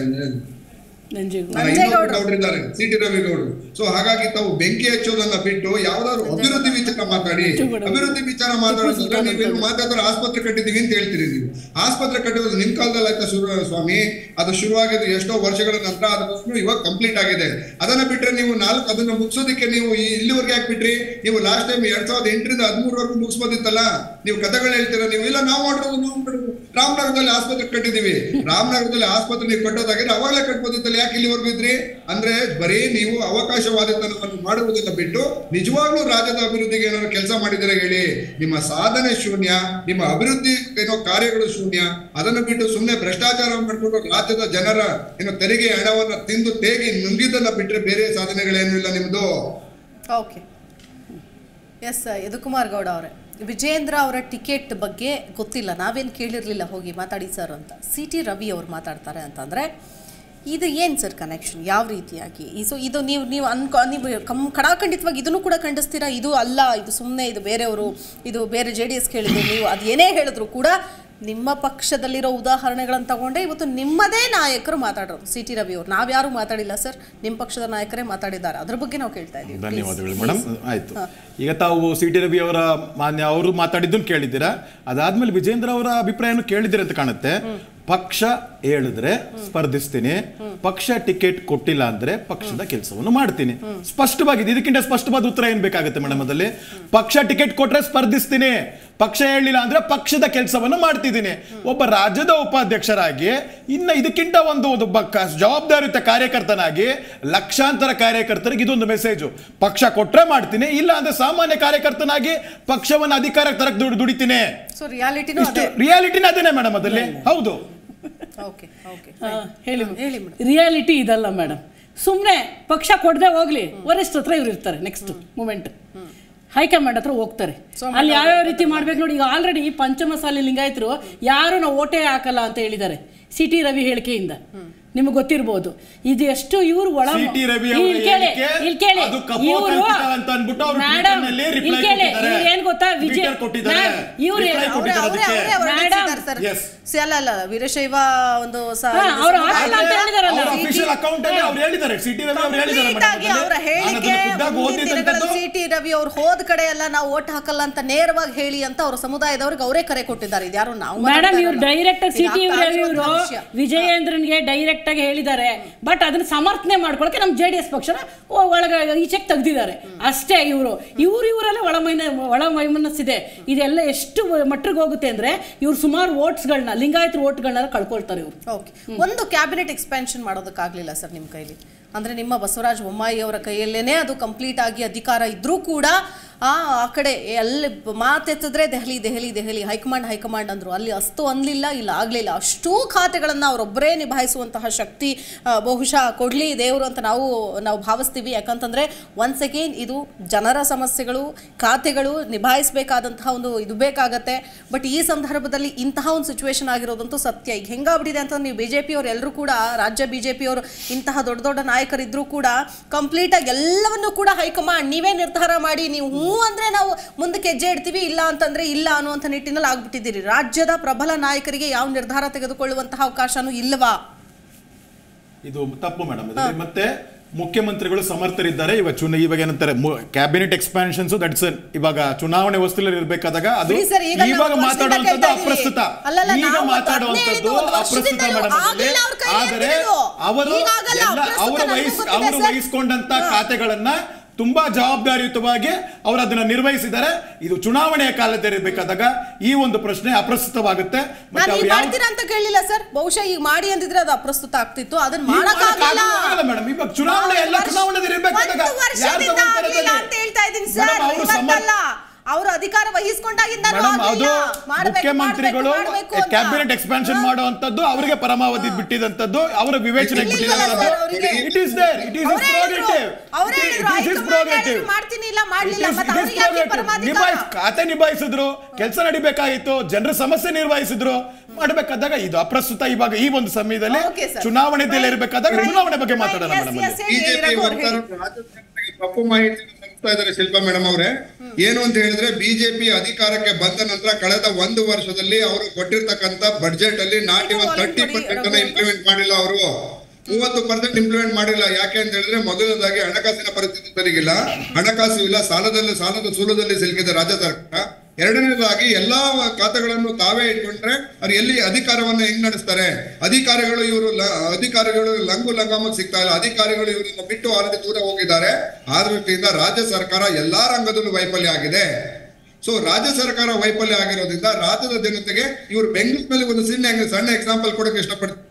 ನಂಜೇಗೌಡ ಇನ್ನೊಬ್ರು ಗೌಡ್ರಿದ್ದಾರೆ ಸಿ ಟಿ ರವಿ ಗೌಡ್ರು ಸೊ ಹಾಗಾಗಿ ತಾವು ಬೆಂಕಿ ಹಚ್ಚೋದನ್ನ ಬಿಟ್ಟು ಯಾವ್ದಾದ್ರು ಅಭಿವೃದ್ಧಿ ವಿಚಾರ ಮಾತಾಡಿ ಅಭಿವೃದ್ಧಿ ವಿಚಾರ ಮಾತಾಡೋದಂದ್ರೆ ನೀವೇನು ಮಾತಾಡಿದ್ರೆ ಆಸ್ಪತ್ರೆ ಕಟ್ಟಿದೀವಿ ಅಂತ ಹೇಳ್ತೀರಿ ನೀವು ಆಸ್ಪತ್ರೆ ಕಟ್ಟಿರೋದು ನಿಮ್ ಕಾಲದಲ್ಲಿ ಆಯ್ತಾ ಶುರು ಸ್ವಾಮಿ ಅದು ಶುರುವಾಗಿದ್ದು ಎಷ್ಟೋ ವರ್ಷಗಳ ನಂತರ ಅದನ್ನು ಇವಾಗ ಕಂಪ್ಲೀಟ್ ಆಗಿದೆ ಅದನ್ನ ಬಿಟ್ರೆ ನೀವು ನಾಲ್ಕು ಅದನ್ನ ಮುಗಿಸೋದಕ್ಕೆ ನೀವು ಈ- ಇಲ್ಲಿವರೆಗೆ ಯಾಕೆ ಬಿಟ್ರಿ ನೀವು ಲಾಸ್ಟ್ ಟೈಮ್ ಎರಡ್ ಸಾವಿರದ ಎಂಟರಿಂದ ಹದಿಮೂರವರೆಗೂ ಮುಗಿಸ್ಬೋದಿತ್ತಲ್ಲ ನೀವು ಕಥೆಗಳು ಹೇಳ್ತೀರಾ ನೀವು ಇಲ್ಲ ನಾವು ಮಾಡಿರೋದು ನಾವು ಮಾಡಿರೋದು ರಾಮನಗರದಲ್ಲಿ ಆಸ್ಪತ್ರೆ ಕಟ್ಟಿದೀವಿ ರಾಮನಗರದಲ್ಲಿ ಆಸ್ಪತ್ರೆ ನೀವು ಕಟ್ಟೋದಾಗಿದ್ರೆ ಅವಾಗಲೇ ಕಟ್ಬೋದಿತ್ತಲ್ಲ ಯಾಕೆ ಇಲ್ಲಿವರೆಗೂ ಇದ್ರಿ ಅಂದ್ರೆ ಬರೀ ನೀವು ಅವಕಾಶವಾದಿತನವನ್ನು ಮಾಡುವುದನ್ನ ಬಿಟ್ಟು ನಿಜವಾಗ್ಲೂ ರಾಜ್ಯದ ಅಭಿವೃದ್ಧಿಗೆ ಏನಾದ್ರು ಕೆಲಸ ಮಾಡಿದರೆ ಹೇಳಿ ನಿಮ್ಮ ಸಾಧನೆ ಶೂನ್ಯ ನಿಮ್ಮ ಅಭಿವೃದ್ಧಿ ಏನೋ ಕಾರ್ಯಗಳು ಶೂನ್ಯ ಅದನ್ನು ಬಿಟ್ಟು ಸುಮ್ಮನೆ ಭ್ರಷ್ಟಾಚಾರ ಮಾಡಿಕೊಂಡು ರಾಜ್ಯದ ಜನರ ಏನೋ ತೆರಿಗೆ ಹಣವನ್ನ ತಿಂದು ತೇಗಿ ನುಂಗಿದ್ದನ್ನ ಬಿಟ್ರೆ ಬೇರೆ ಸಾಧನೆಗಳೇನು ಇಲ್ಲ ನಿಮ್ದು ಓಕೆ ಎಸ್ ಯದುಕುಮಾರ್ ಗೌಡ ಅವರೇ ವಿಜೇಂದ್ರ ಅವರ ಟಿಕೆಟ್ ಬಗ್ಗೆ ಗೊತ್ತಿಲ್ಲ ನಾವೇನು ಕೇಳಿರಲಿಲ್ಲ ಹೋಗಿ ಮಾತಾಡಿ ಸರ್ ಅಂತ ಸಿ ಟಿ ರವಿ ಅವ್ರು ಮಾತಾಡ್ತಾರೆ ಅಂತಂದರೆ ಇದು ಏನು ಸರ್ ಕನೆಕ್ಷನ್ ಯಾವ ರೀತಿಯಾಗಿ ಈ ಸೊ ಇದು ನೀವು ನೀವು ಅನ್ಕೊ ನೀವು ಕಮ್ ಕಡಾಖಂಡಿತವಾಗಿ ಇದನ್ನು ಕೂಡ ಖಂಡಿಸ್ತೀರಾ ಇದು ಅಲ್ಲ ಇದು ಸುಮ್ಮನೆ ಇದು ಬೇರೆಯವರು ಇದು ಬೇರೆ ಜೆ ಡಿ ಎಸ್ ಕೇಳಿದ್ರು ನೀವು ಅದು ಏನೇ ಹೇಳಿದ್ರು ಕೂಡ ನಿಮ್ಮ ಪಕ್ಷದಲ್ಲಿರೋ ಉದಾಹರಣೆಗಳನ್ನು ತಗೊಂಡೆ ಇವತ್ತು ನಿಮ್ಮದೇ ನಾಯಕರು ಮಾತಾಡೋರು ಸಿ ಟಿ ರವಿ ಅವರು ನಾವ್ಯಾರು ಮಾತಾಡಿಲ್ಲ ಸರ್ ನಿಮ್ಮ ಪಕ್ಷದ ನಾಯಕರೇ ಮಾತಾಡಿದ್ದಾರೆ ಅದ್ರ ಬಗ್ಗೆ ನಾವು ಕೇಳ್ತಾ ಇದ್ದೀವಿ Please, ಧನ್ಯವಾದಗಳು please. ಮೇಡಮ್ ಆಯ್ತು ಈಗ ತಾವು ಸಿ ಟಿ ರವಿ ಅವರ ಮಾನ್ಯ ಅವರು ಮಾತಾಡಿದ್ದನ್ನು ಕೇಳಿದ್ದೀರಾ ಅದಾದ್ಮೇಲೆ ವಿಜೇಂದ್ರ ಅವರ ಅಭಿಪ್ರಾಯನೂ ಕೇಳಿದ್ದೀರ ಅಂತ ಕಾಣುತ್ತೆ ಪಕ್ಷ ಹೇಳಿದ್ರೆ ಸ್ಪರ್ಧಿಸ್ತೀನಿ ಪಕ್ಷ ಟಿಕೆಟ್ ಕೊಟ್ಟಿಲ್ಲ ಅಂದ್ರೆ ಪಕ್ಷದ ಕೆಲಸವನ್ನು ಮಾಡ್ತೀನಿ ಸ್ಪಷ್ಟವಾಗಿದೆ ಇದಕ್ಕಿಂತ ಸ್ಪಷ್ಟವಾದ ಉತ್ತರ ಏನ್ ಬೇಕಾಗುತ್ತೆ ಮೇಡಮ್ ಅದಲ್ಲಿ ಪಕ್ಷ ಟಿಕೆಟ್ ಕೊಟ್ರೆ ಸ್ಪರ್ಧಿಸ್ತೀನಿ ಪಕ್ಷ ಹೇಳಿಲ್ಲ ಅಂದ್ರೆ ಪಕ್ಷದ ಕೆಲಸವನ್ನು ಮಾಡ್ತಿದ್ದೀನಿ ಒಬ್ಬ ರಾಜ್ಯದ ಉಪಾಧ್ಯಕ್ಷರಾಗಿ ಇನ್ನ ಇದಕ್ಕಿಂತ ಒಂದು ಒಂದು ಒಬ್ಬ ಕ- ಜವಾಬ್ದಾರಿಯುತ ಕಾರ್ಯಕರ್ತನಾಗಿ ಲಕ್ಷಾಂತರ ಕಾರ್ಯಕರ್ತರಿಗೆ ಇದೊಂದು ಮೆಸೇಜು ಪಕ್ಷ ಕೊಟ್ರೆ ಮಾಡ್ತೀನಿ ಇಲ್ಲ ಅಂದ್ರೆ ಸಾಮಾನ್ಯ ಕಾರ್ಯಕರ್ತನಾಗಿ ಪಕ್ಷವನ್ನು ಅಧಿಕಾರಕ್ಕೆ ತರಕ್ ದುಡ್ ದುಡಿತೀನಿ ಸೊ ರಿಯಾಲಿಟಿನೂ ಇಷ್ಟು ಅದೇ ರಿಯಾಲಿಟಿನ ಅದೇನೆ ಮೇಡಮ್ ಅದಲ್ಲಿ ಹೌದು ಓಕೆ ಓಕೆ ಆ, ಹೇಳಿ ಹೇಳಿ ಮೇಡಮ್ ರಿಯಾಲಿಟಿ ಇದಲ್ಲ ಮೇಡಮ್ ಸುಮ್ಮನೆ ಪಕ್ಷ ಕೊಡದೆ ಹೋಗ್ಲಿ ವರಿಷ್ಠ ಹತ್ರ ಇವ್ರು ಇರ್ತಾರೆ ನೆಕ್ಸ್ಟ್ ಮೂಮೆಂಟ್ ಹೈಕಮಾಂಡ್ ಹತ್ರ ಹೋಗ್ತಾರೆ ಅಲ್ಲಿ ಯಾವ್ಯಾವ ರೀತಿ ಮಾಡ್ಬೇಕು ನೋಡಿ ಈಗ ಆಲ್ರೆಡಿ ಪಂಚಮಸಾಲಿ ಲಿಂಗಾಯತರು ಯಾರು ನಾವು ಓಟೇ ಹಾಕಲ್ಲ ಅಂತ ಹೇಳಿದ್ದಾರೆ ಸಿ ಟಿ ರವಿ ಹೇಳಿಕೆಯಿಂದ ನಿಮ್ಗೆ ಗೊತ್ತಿರ್ಬೋದು ಇದು ಎಷ್ಟು ಇವ್ರು ಒಳ CT ರವಿ ಅವರ ಇಲ್ಲಿ ಕೇಳಿ ಹೇಳಿಕೆ, ಇಲ್ಲಿ ಕೇಳಿ ಅದು ಕಪೋಲ ಇವರು ಕಲ್ಪಿತ ಅಂತ ಅಂದ್ಬಿಟ್ಟು ಅವ್ರು ಮೇಡಮ್ Twitter ನಲ್ಲಿ reply ಇಲ್ಲಿ ಕೇಳಿ ಕೊಟ್ಟಿದ್ದಾರೆ. ಇವ್ರು ಏನ್ ಗೊತ್ತಾ ವಿಜಯ್ Twitter ಕೊಟ್ಟಿದ್ದಾರೆ. ಇವ್ರು Reply ಅವರೇ ಕೊಟ್ಟಿದ್ದಾರೆ ಅವರೇ ಅದಕ್ಕೆ. ಅವರೇ ಅವರು Madam. Sir Yes. ಸಿ ಅಲ್ಲ ಅಲ್ಲ ವೀರಶೈವ ಒಂದು ಸ- ಹಾ, ಇದು ಅವ್ರು ಸಮುದಾಯ ಹಾಕಲ್ಲ ಅಂತ ಹೇಳಿದಾರಲ್ಲ. ಅವ್ರ official ಅಕೌಂಟ್ ಅಲ್ಲಿ ಅವ್ರು ಹೇಳಿದ್ದಾರೆ ಸಿಟಿ ರವಿ ಅವ್ರು ಹೇಳಿದ್ದಾರೆ Complete ಆಗಿ madam ಅವರ ಅದರಲ್ಲಿ. ನಾನು ಹೇಳಿಕೆ ಅದನ್ನ ಖುದ್ದಾಗಿ ಮುಂದಿನ ದಿನಗಳಲ್ಲಿ ಓದಿದಂಥದ್ದು. ಸಿ ಟಿ ರವಿ ಅವ್ರು ಹೋದ ಕಡೆ ಎಲ್ಲ ನಾವು ಓಟ್ ಹಾಕಲ್ಲ ಅಂತ ನೇರವಾಗಿ ಹೇಳಿ ಅಂತ ಅವ್ರ ಸಮುದಾಯದವ್ರಿಗೆ ಅವರೇ ಕರೆ ಕೊಟ್ಟಿದ್ದಾರೆ ಇದ್ಯಾರು ನಾವು ಮೇಡಮ್ ಮಾತಾಡ್ತಾ ಇವ್ರು ಇರಲ್ಲ. ಡೈರೆಕ್ಟ್ ಆಗಿ ಇದು ಸಿಟಿ ಆಗ್ತಾ ರವಿ ಇರುವಂತಹ ಇವರು ವಿಷಯ. ವಿಜಯೇಂದ್ರನ್ಗೆ ಡೈರೆಕ್ಟ್ ಆಗಿ ಹೇಳಿದ್ದಾರೆ ಬಟ್ ಅದನ್ನ ಸಮರ್ಥನೆ ಮಾಡ್ಕೊಳಕ್ಕೆ ನಮ್ಮ ಜೆ ಡಿ ಎಸ್ ಪಕ್ಷನ ಒ- ಒಳಗ ಈಚೆಗೆ ತೆಗ್ದಿದ್ದಾರೆ ಅಷ್ಟೇ ಇವರು ಇವ್ರು ಇವರೆಲ್ಲ ಒಳ ಮೈನ ಒಳ ಮೈಮನಸ್ಸಿದೆ ಇದೆಲ್ಲ ಎಷ್ಟು ಮಟ್ಟಿಗೆ ಹೋಗುತ್ತೆ ಅಂದ್ರೆ ಇವ್ರು ಸುಮಾರು ವೋಟ್ಸ್ಗಳನ್ನ ಲಿಂಗಾಯತ ವೋಟ್ಗಳನ್ನ ಕಳ್ಕೊಳ್ತಾರೆ ಇವ್ರು ಓಕೆ ಒಂದು ಕ್ಯಾಬಿನೆಟ್ ಎಕ್ಸ್ಪ್ಯಾನ್ಷನ್ ಮಾಡೋದಕ್ಕಾಗಲಿಲ್ಲ ಸರ್ ನಿಮ್ಮ ಕೈಲಿ ಅಂದರೆ ನಿಮ್ಮ ಬಸವರಾಜ ಬೊಮ್ಮಾಯಿ ಅವರ ಕೈಯಲ್ಲೇನೆ ಅದು ಕಂಪ್ಲೀಟ್ ಆಗಿ ಅಧಿಕಾರ ಇದ್ರೂ ಕೂಡ ಆ ಆ ಕಡೆ ಎಲ್ಲಿ ಮಾತೆತ್ತಿದ್ರೆ ದೆಹಲಿ ದೆಹಲಿ ದೆಹಲಿ ಹೈಕಮಾಂಡ್ ಹೈಕಮಾಂಡ್ ಅಂದ್ರು ಅಲ್ಲಿ ಅಷ್ಟು ಅನ್ಲಿಲ್ಲ ಇಲ್ಲ ಆಗಲಿಲ್ಲ ಅಷ್ಟೂ ಖಾತೆಗಳನ್ನು ಅವರೊಬ್ಬರೇ ನಿಭಾಯಿಸುವಂತಹ ಶಕ್ತಿ ಆ, ಬಹುಶಃ ಕೊಡಲಿ ದೇವರು ಅಂತ ನಾವು ನಾವು ಭಾವಿಸ್ತೀವಿ ಯಾಕಂತಂದ್ರೆ ಒನ್ಸ್ ಅಗೇನ್ ಇದು ಜನರ ಸಮಸ್ಯೆಗಳು ಖಾತೆಗಳು ನಿಭಾಯಿಸಬೇಕಾದಂತಹ ಒಂದು ಇದು ಬೇಕಾಗತ್ತೆ ಬಟ್ ಈ ಸಂದರ್ಭದಲ್ಲಿ ಇಂತಹ ಒಂದು ಸಿಚುವೇಶನ್ ಆಗಿರೋದಂತೂ ಸತ್ಯ ಈಗ ಹೆಂಗಾಗ್ಬಿಟ್ಟಿದೆ ಅಂತ ನೀವು ಬಿ ಜೆ ಪಿಯವರು ಎಲ್ಲರೂ ಕೂಡ ರಾಜ್ಯ ಬಿ ಜೆ ಪಿಯವರು ಇಂತಹ ದೊಡ್ಡ ದೊಡ್ಡ ನಾಯಕರಿದ್ರೂ ಕೂಡ ಕಂಪ್ಲೀಟ್ ಆಗಿ ಎಲ್ಲವನ್ನೂ ಕೂಡ ಹೈಕಮಾಂಡ್ ನೀವೇ ನಿರ್ಧಾರ ಮಾಡಿ ನೀವು ಹ್ಞೂ ಅಂದ್ರೆ ನಾವು ಮುಂದಕ್ಕೆ ಹೆಜ್ಜೆ ಇಡ್ತೀವಿ ಇಲ್ಲ ಅಂತಂದ್ರೆ ಇಲ್ಲ ಅನ್ನುವಂಥ ನಿಟ್ಟಿನಲ್ಲಿ ಆಗ್ಬಿಟ್ಟಿದ್ದೀರಿ ರಾಜ್ಯದ ಪ್ರಬಲ ನಾಯಕರಿಗೆ ಯಾವ ನಿರ್ಧಾರ ತೆಗೆದುಕೊಳ್ಳುವಂತಹ ಅವಕಾಶನೂ ಇಲ್ಲವಾ ಇದು ತಪ್ಪು ಮೇಡಮ್ ಮತ್ತೆ ಮುಖ್ಯಮಂತ್ರಿಗಳು ಸಮರ್ಥರಿದ್ದಾರೆ ಇವಾಗ ಚುನ ಇವಾಗ ಏನಂತಾರೆ ಕ್ಯಾಬಿನೆಟ್ ಎಕ್ಸ್ಪಾನ್ಷನ್ಸ್ ದಟ್ಸ್ ಇವಾಗ ಚುನಾವಣೆ ವಸ್ತುಲಲ್ಲಿ ಇರ್ಬೇಕಾದಾಗ ಅದು ಬಿಡಿ ಸರ್, ಈಗ ಇವಾಗ ನಾವು ಮಾತಾಡುವಂಥದ್ದು ಕೇಳ್ತಾ ಇದ್ದೀವಿ. ಅಪ್ರಸ್ತುತ ಅಲ್ಲಲ್ಲ, ಈಗ ನಾವು ಮಾತಾಡುವಂಥದ್ದು ಹದಿನೈದು ಅಪ್ರಸ್ತುತ ವರ್ಷದಿಂದಲೂ ಮೇಡಮ್ ಆಗಿಲ್ಲ ಅವ್ರ ಕೈಯಲ್ಲಿ ಆದರೆ ಏನಿದ್ರು. ಅವರು ಈಗಾಗಲ್ಲ ಎಲ್ಲ ಅಪ್ರಸ್ತುತ ಅವರ ನನಗೂ ವಹಿಸ್ ಗೊತ್ತಿದೆ ಅವರು ಸರ್. ವಹಿಸ್ಕೊಂಡಂತ ಖಾತೆಗಳನ್ನ ತುಂಬಾ ಜವಾಬ್ದಾರಿಯುತವಾಗಿ ಅವರು ಅದನ್ನ ನಿರ್ವಹಿಸಿದ್ದಾರೆ ಇದು ಚುನಾವಣೆಯ ಕಾಲದಲ್ಲಿ ಇರಬೇಕಾದಾಗ ಈ ಒಂದು ಪ್ರಶ್ನೆ ಅಪ್ರಸ್ತುತವಾಗುತ್ತೆ ಮತ್ತೆ ನಾನು ಅವ್ರು ಈಗ ಯಾವ ಮಾಡ್ತೀರಾ ಅಂತ ಕೇಳಿಲ್ಲ ಸರ್ ಬಹುಶಃ ಈಗ ಮಾಡಿ ಅಂದಿದ್ರೆ ಅದು ಅಪ್ರಸ್ತುತ ಆಗ್ತಿತ್ತು ಅದನ್ನ ಈಗ ಮಾಡಕ್ಕಾಗಲ್ಲ ಮಾಡಕ್ಕಾಗಲ್ಲ ಮೇಡಮ್ ಇವಾಗ ಚುನಾವಣೆ ಎಲ್ಲ ವರ್ಷ- ಚುನಾವಣೆದಲ್ಲಿ ಇರ್ಬೇಕಾದಾಗ ಒಂದು ಯಾರು ವರ್ಷದಿಂದ ತಗೊಂತಾರೆ ಆಗ್ಲಿಲ್ಲ ಅದನ್ನ? ಅಂತ ಹೇಳ್ತಾ ಇದ್ದೀನಿ ಮೇಡಮ್, ಸರ್ ಅವರು ಸಮ- ಇವತ್ತಲ್ಲ ಅವರು ಅಧಿಕಾರ ವಹಿಸ್ಕೊಂಡಾಗಿಂದ ಮೇಡಮ್ ಅದು ಮುಖ್ಯಮಂತ್ರಿಗಳು ಕ್ಯಾಬಿನೆಟ್ ಎಕ್ಸ್ಪಾನ್ಷನ್ ಮಾಡುವಂತದ್ದು ಅವರಿಗೆ ಪರಮಾವಧಿ ಬಿಟ್ಟಿದಂತದ್ದು ಅವರ ವಿವೇಚನೆಗೆ ಇರ್ಲಿಲ್ಲ ಬಿಟ್ಟಿದಂತದ್ದು ಸರ್ ಅವರಿಗೆ. It is there it is is prerogative ಅವರೇ ಹೇಳಿದ್ರು ಇಟ್ ಈಸ್ ಹೈಕಮಾಂಡ್ ಪ್ರೋಗೇಟಿವ್ ಹೇಳಿದ್ರು, ಮಾಡ್ತೀನಿ ಇಲ್ಲ ಮಾಡ್ಲಿಲ್ಲ ಮತ್ತೆ ಅವ್ರಿಗೆ ಯಾಕೆ ಪರಮಾಧಿಕಾರ ನಿಭಾಯಿಸ್ ಖಾತೆ ನಿಭಾಯಿಸಿದ್ರು ಕೆಲಸ ನಡಿಬೇಕಾಗಿತ್ತು ಜನರ ಸಮಸ್ಯೆ ನಿರ್ವಹಿಸಿದ್ರು ಮಾಡಬೇಕಾದಾಗ ಇದು ಅಪ್ರಸ್ತುತ ಇವಾಗ ಈ ಒಂದು ಸಮಯದಲ್ಲಿ Okay, sir. ಚುನಾವಣೆಯಲ್ಲಿ ಇರಬೇಕಾದಾಗ Fine. ಚುನಾವಣೆ ಬಗ್ಗೆ Fine. ಮಾತಾಡೋಣ Yes, ಮೇಡಮ್ yes, ಹೇಳಿ, ಬಿಜೆಪಿ ರಘು ಅವ್ರು ಹೇಳಿ. ವಕ್ತಾರರು ರಾಜ್ಯ ಜನತೆಗೆ ತಪ್ಪು ಮಾಹಿತಿ ನಡೆಸ್ತಾ ಇದ್ದಾರೆ ಶಿಲ್ಪಾ ಮೇಡಮ್ ಅವರೇ ಏನು ಅಂತ ಹೇಳಿದ್ರೆ ಬಿಜೆಪಿ ಅಧಿಕಾರಕ್ಕೆ ಬಂದ ನಂತರ ಕಳೆದ ಒಂದು ವರ್ಷದಲ್ಲಿ ಅವರು ಕೊಟ್ಟಿರ್ತಕ್ಕಂತ ಬಡ್ಜೆಟ್ ಅಲ್ಲಿ ನಾಟ್ ಇದು ಇವನ್ volume ತರ್ಟಿ ಕೊಡಿ, ಪರ್ಸೆಂಟ್ ರಘು. ಇಂಪ್ಲಿಮೆಂಟ್ ಮಾಡಿಲ್ಲ ಅವರು ಮೂವತ್ತು ಪರ್ಸೆಂಟ್ ಇಂಪ್ಲಿಮೆಂಟ್ ಮಾಡಿಲ್ಲ ಯಾಕೆ ಅಂತ ಹೇಳಿದ್ರೆ ಮೊದಲನೇದಾಗಿ ಹಣಕಾಸಿನ ಪರಿಸ್ಥಿತಿ ಸರಿಗಿಲ್ಲ ಹಣಕಾಸು ಇಲ್ಲ ಸಾಲದಲ್ಲಿ ಸಾಲದ ಸೂಲದಲ್ಲಿ ಸಿಲುಕಿದೆ ರಾಜ್ಯ ಸರ್ಕಾರ ಎರಡನೇದಾಗಿ ಎಲ್ಲಾ ಖಾತೆಗಳನ್ನು ತಾವೇ ಇಟ್ಕೊಂಡ್ರೆ ಅವ್ರು ಎಲ್ಲಿ ಅಧಿಕಾರವನ್ನ ಹೆಂಗ್ ನಡೆಸ್ತಾರೆ ಅಧಿಕಾರಿಗಳು ಇವರು ಅಧಿಕಾರಿಗಳು ಲಂಗು ಲಂಗಾಮಕ್ಕೆ ಸಿಗ್ತಾ ಇಲ್ಲ ಅಧಿಕಾರಿಗಳು ಇವರನ್ನ ಬಿಟ್ಟು ಆಲ್ರೆಡಿ ದೂರ ಹೋಗಿದ್ದಾರೆ ಆ ದೃಷ್ಟಿಯಿಂದ ರಾಜ್ಯ ಸರ್ಕಾರ ಎಲ್ಲಾ ರಂಗದಲ್ಲೂ ವೈಫಲ್ಯ ಆಗಿದೆ ಸೊ ರಾಜ್ಯ ಸರ್ಕಾರ ವೈಫಲ್ಯ ಆಗಿರೋದ್ರಿಂದ ರಾಜ್ಯದ ಜನತೆಗೆ ಇವರು ಬೆಂಗಳೂರಿನಲ್ಲಿ ಒಂದು ಸಣ್ಣ ಸಣ್ಣ ಎಕ್ಸಾಂಪಲ್ ಕೊಡಕ್ಕೆ ಇಷ್ಟಪಡ್ತಾರೆ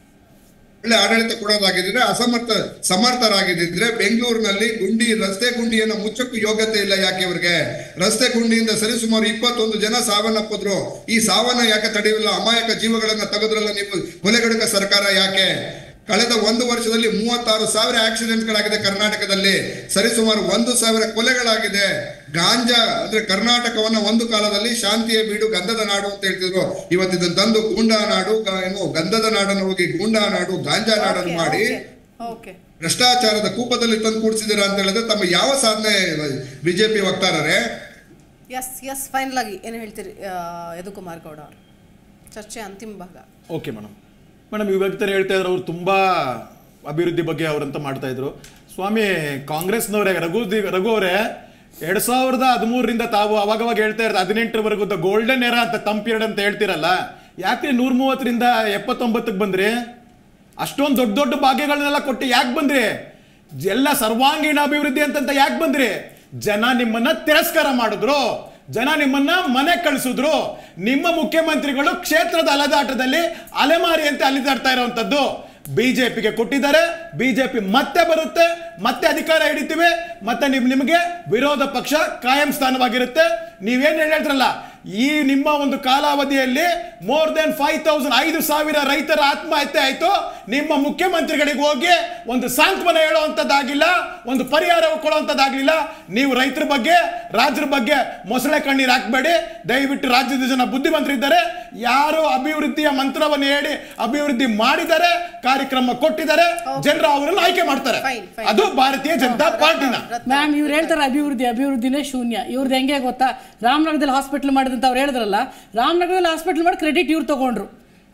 ಒಳ್ಳೆ ಆಡಳಿತ ಕೊಡೋದಾಗಿದ್ರೆ ಅಸಮರ್ಥ ಸಮರ್ಥರಾಗಿದ್ದಿದ್ರೆ ಬೆಂಗಳೂರಿನಲ್ಲಿ ಗುಂಡಿ ರಸ್ತೆ ಗುಂಡಿಯನ್ನು ಮುಚ್ಚಕ್ಕೂ ಯೋಗ್ಯತೆ ಇಲ್ಲ ಯಾಕೆ ಇವ್ರಿಗೆ ರಸ್ತೆ ಗುಂಡಿಯಿಂದ ಸರಿಸುಮಾರು ಇಪ್ಪತ್ತೊಂದು ಜನ ಸಾವನ್ನಪ್ಪಿದ್ರು ಈ ಸಾವನ್ನ ಯಾಕೆ ತಡೆಯಿಲ್ಲ ಅಮಾಯಕ ಜೀವಗಳನ್ನ ತೆಗೆದ್ರಲ್ಲ ನೀವು ಕೊಲೆಗಡುಕ ಸರ್ಕಾರ ಯಾಕೆ ಕಳೆದ ಒಂದು ವರ್ಷದಲ್ಲಿ ಮೂವತ್ತಾರು ಸಾವಿರ ಆಕ್ಸಿಡೆಂಟ್ಗಳಾಗಿದೆ ಕರ್ನಾಟಕದಲ್ಲಿ ಸರಿಸುಮಾರು ಒಂದು ಸಾವಿರ ಕೊಲೆಗಳಾಗಿದೆ ಗಾಂಜಾ ಅಂದ್ರೆ ಕರ್ನಾಟಕವನ್ನ ಒಂದು ಕಾಲದಲ್ಲಿ ಶಾಂತಿಯ ಬೀಡು ಗಂಧದ ನಾಡು ಅಂತ ಹೇಳ್ತಿದ್ರು ಇವತ್ತಿದ್ದನ್ನು ತಂದು ಗೂಂಡಾ ನಾಡು ಗ- ಏನು ಗಂಧದ ನಾಡನ್ನು ಹೋಗಿ ಗೂಂಡಾ ನಾಡು ಗಾಂಜಾ ನಾಡನ್ನು ಮಾಡಿ ಓಕೆ ಭ್ರಷ್ಟಾಚಾರದ ಕೂಪದಲ್ಲಿ ತಂದು ಕೂಡಿಸಿದಿರ ಅಂತ ಹೇಳಿದ್ರೆ ತಮ್ಮ ಯಾವ ಸಾಧನೆ ಬಿಜೆಪಿ ವಕ್ತಾರರೇ ಎಸ್ ಎಸ್ ಫೈನಲ್ ಆಗಿ ಏನು ಹೇಳ್ತೀರಿ ಆ, ಯದು ಕುಮಾರ್ ಗೌಡ ಅವರು ಚರ್ಚೆ ಅಂತಿಮ ಭಾಗ ಓಕೆ ಮೇಡಮ್ ಮೇಡಮ್ ಇವಾಗ ತಾನೇ ಹೇಳ್ತಾ ಇದ್ರು ಅವ್ರು ತುಂಬ ಅಭಿವೃದ್ಧಿ ಬಗ್ಗೆ ಅವರಂತ ಮಾಡ್ತಾ ಇದ್ರು ಸ್ವಾಮಿ ಕಾಂಗ್ರೆಸ್ನವರೇ ರಘು ದಿ- ರಘು ಅವರೇ ಎರಡ್ ಸಾವಿರದ ಹದಿಮೂರರಿಂದ ತಾವು ಅವಾಗವಾಗ ಹೇಳ್ತಾ ಇರೋದು ಹದಿನೆಂಟರವರೆಗೂ ಗೋಲ್ಡನ್ ಎರಾ ಅಂತ ತಂಪ್ ಪೀರಿಯಡ್ ಅಂತ ಹೇಳ್ತಿರಲ್ಲ ಯಾಕೆ ನೂರ ಮೂವತ್ತರಿಂದ ಎಪ್ಪತ್ತೊಂಬತ್ತಕ್ಕೆ ಬಂದ್ರಿ ಅಷ್ಟೊಂದು ದೊಡ್ಡ ದೊಡ್ಡ ಭಾಗ್ಯಗಳನ್ನೆಲ್ಲ ಕೊಟ್ಟು ಯಾಕೆ ಬಂದ್ರಿ ಎಲ್ಲ ಸರ್ವಾಂಗೀಣ ಅಭಿವೃದ್ಧಿ ಅಂತಂತ ಯಾಕೆ ಬಂದ್ರಿ ಜನ ನಿಮ್ಮನ್ನ ತಿರಸ್ಕಾರ ಮಾಡಿದ್ರು ಜನ ನಿಮ್ಮನ್ನ ಮನೆ ಕಳಿಸಿದ್ರು ನಿಮ್ಮ ಮುಖ್ಯಮಂತ್ರಿಗಳು ಕ್ಷೇತ್ರದ ಅಲೆದಾಟದಲ್ಲಿ ಅಲೆಮಾರಿಯಂತೆ ಅಲಿದಾಡ್ತಾ ಇರುವಂತದ್ದು ಬಿಜೆಪಿಗೆ ಕೊಟ್ಟಿದ್ದಾರೆ ಬಿಜೆಪಿ ಮತ್ತೆ ಬರುತ್ತೆ ಮತ್ತೆ ಅಧಿಕಾರ ಹಿಡಿತೀವಿ ಮತ್ತೆ ನಿಮ್ ನಿಮಗೆ ವಿರೋಧ ಪಕ್ಷ ಕಾಯಂ ಸ್ಥಾನವಾಗಿರುತ್ತೆ ನೀವೇನ್ ಹೇಳ್ತಿರಲ್ಲ ಈ ನಿಮ್ಮ ಒಂದು ಕಾಲಾವಧಿಯಲ್ಲಿ ಮೋರ್ ದೆನ್ ಫೈವ್ ತೌಸಂಡ್ ಐದು ಸಾವಿರ ರೈತರ ಆತ್ಮಹತ್ಯೆ ಆಯ್ತು ನಿಮ್ಮ ಮುಖ್ಯಮಂತ್ರಿಗಳಿಗೆ ಹೋಗಿ ಒಂದು ಸಾಂತ್ವನ ಹೇಳುವಂಥದ್ದಾಗಿಲ್ಲ ಒಂದು ಪರಿಹಾರ ಕೊಡುವಂಥದ್ದಾಗ್ಲಿಲ್ಲ ನೀವು ರೈತರ ಬಗ್ಗೆ ರಾಜ್ಯರ ಬಗ್ಗೆ ಮೊಸಳೆ ಕಣ್ಣೀರು ಹಾಕಬೇಡಿ ದಯವಿಟ್ಟು ರಾಜ್ಯದ ಜನ ಬುದ್ಧಿವಂತರಿದ್ದಾರೆ ಯಾರು ಅಭಿವೃದ್ಧಿಯ ಮಂತ್ರವನ್ನು ಹೇಳಿ ಅಭಿವೃದ್ಧಿ ಮಾಡಿದ್ದಾರೆ ಕಾರ್ಯಕ್ರಮ ಕೊಟ್ಟಿದ್ದಾರೆ ಜನರು ಅವರನ್ನು ಆಯ್ಕೆ ಮಾಡ್ತಾರೆ Fine, fine. ಅದು ಭಾರತೀಯ ಜನತಾ ಪಾರ್ಟಿನ ಮ್ಯಾಮ್ ಇವ್ರು ಹೇಳ್ತಾರೆ ಅಭಿವೃದ್ಧಿ ಅಭಿವೃದ್ಧಿನೇ ಶೂನ್ಯ ಇವ್ರದ್ದು ಹೆಂಗೆ ಗೊತ್ತಾ ರಾಮನಗರದಲ್ಲಿ ಹಾಸ್ಪಿಟ್ಲ್ ಮಾಡಿದಂತ ಅವ್ರು ಹೇಳಿದ್ರಲ್ಲ ರಾಮನಗರದಲ್ಲಿ ಹಾಸ್ಪಿಟ್ಲ್ ಮಾಡಿ ಕ್ರೆಡಿಟ್ ಇವ್ರು ತಗೊಂಡ್ರು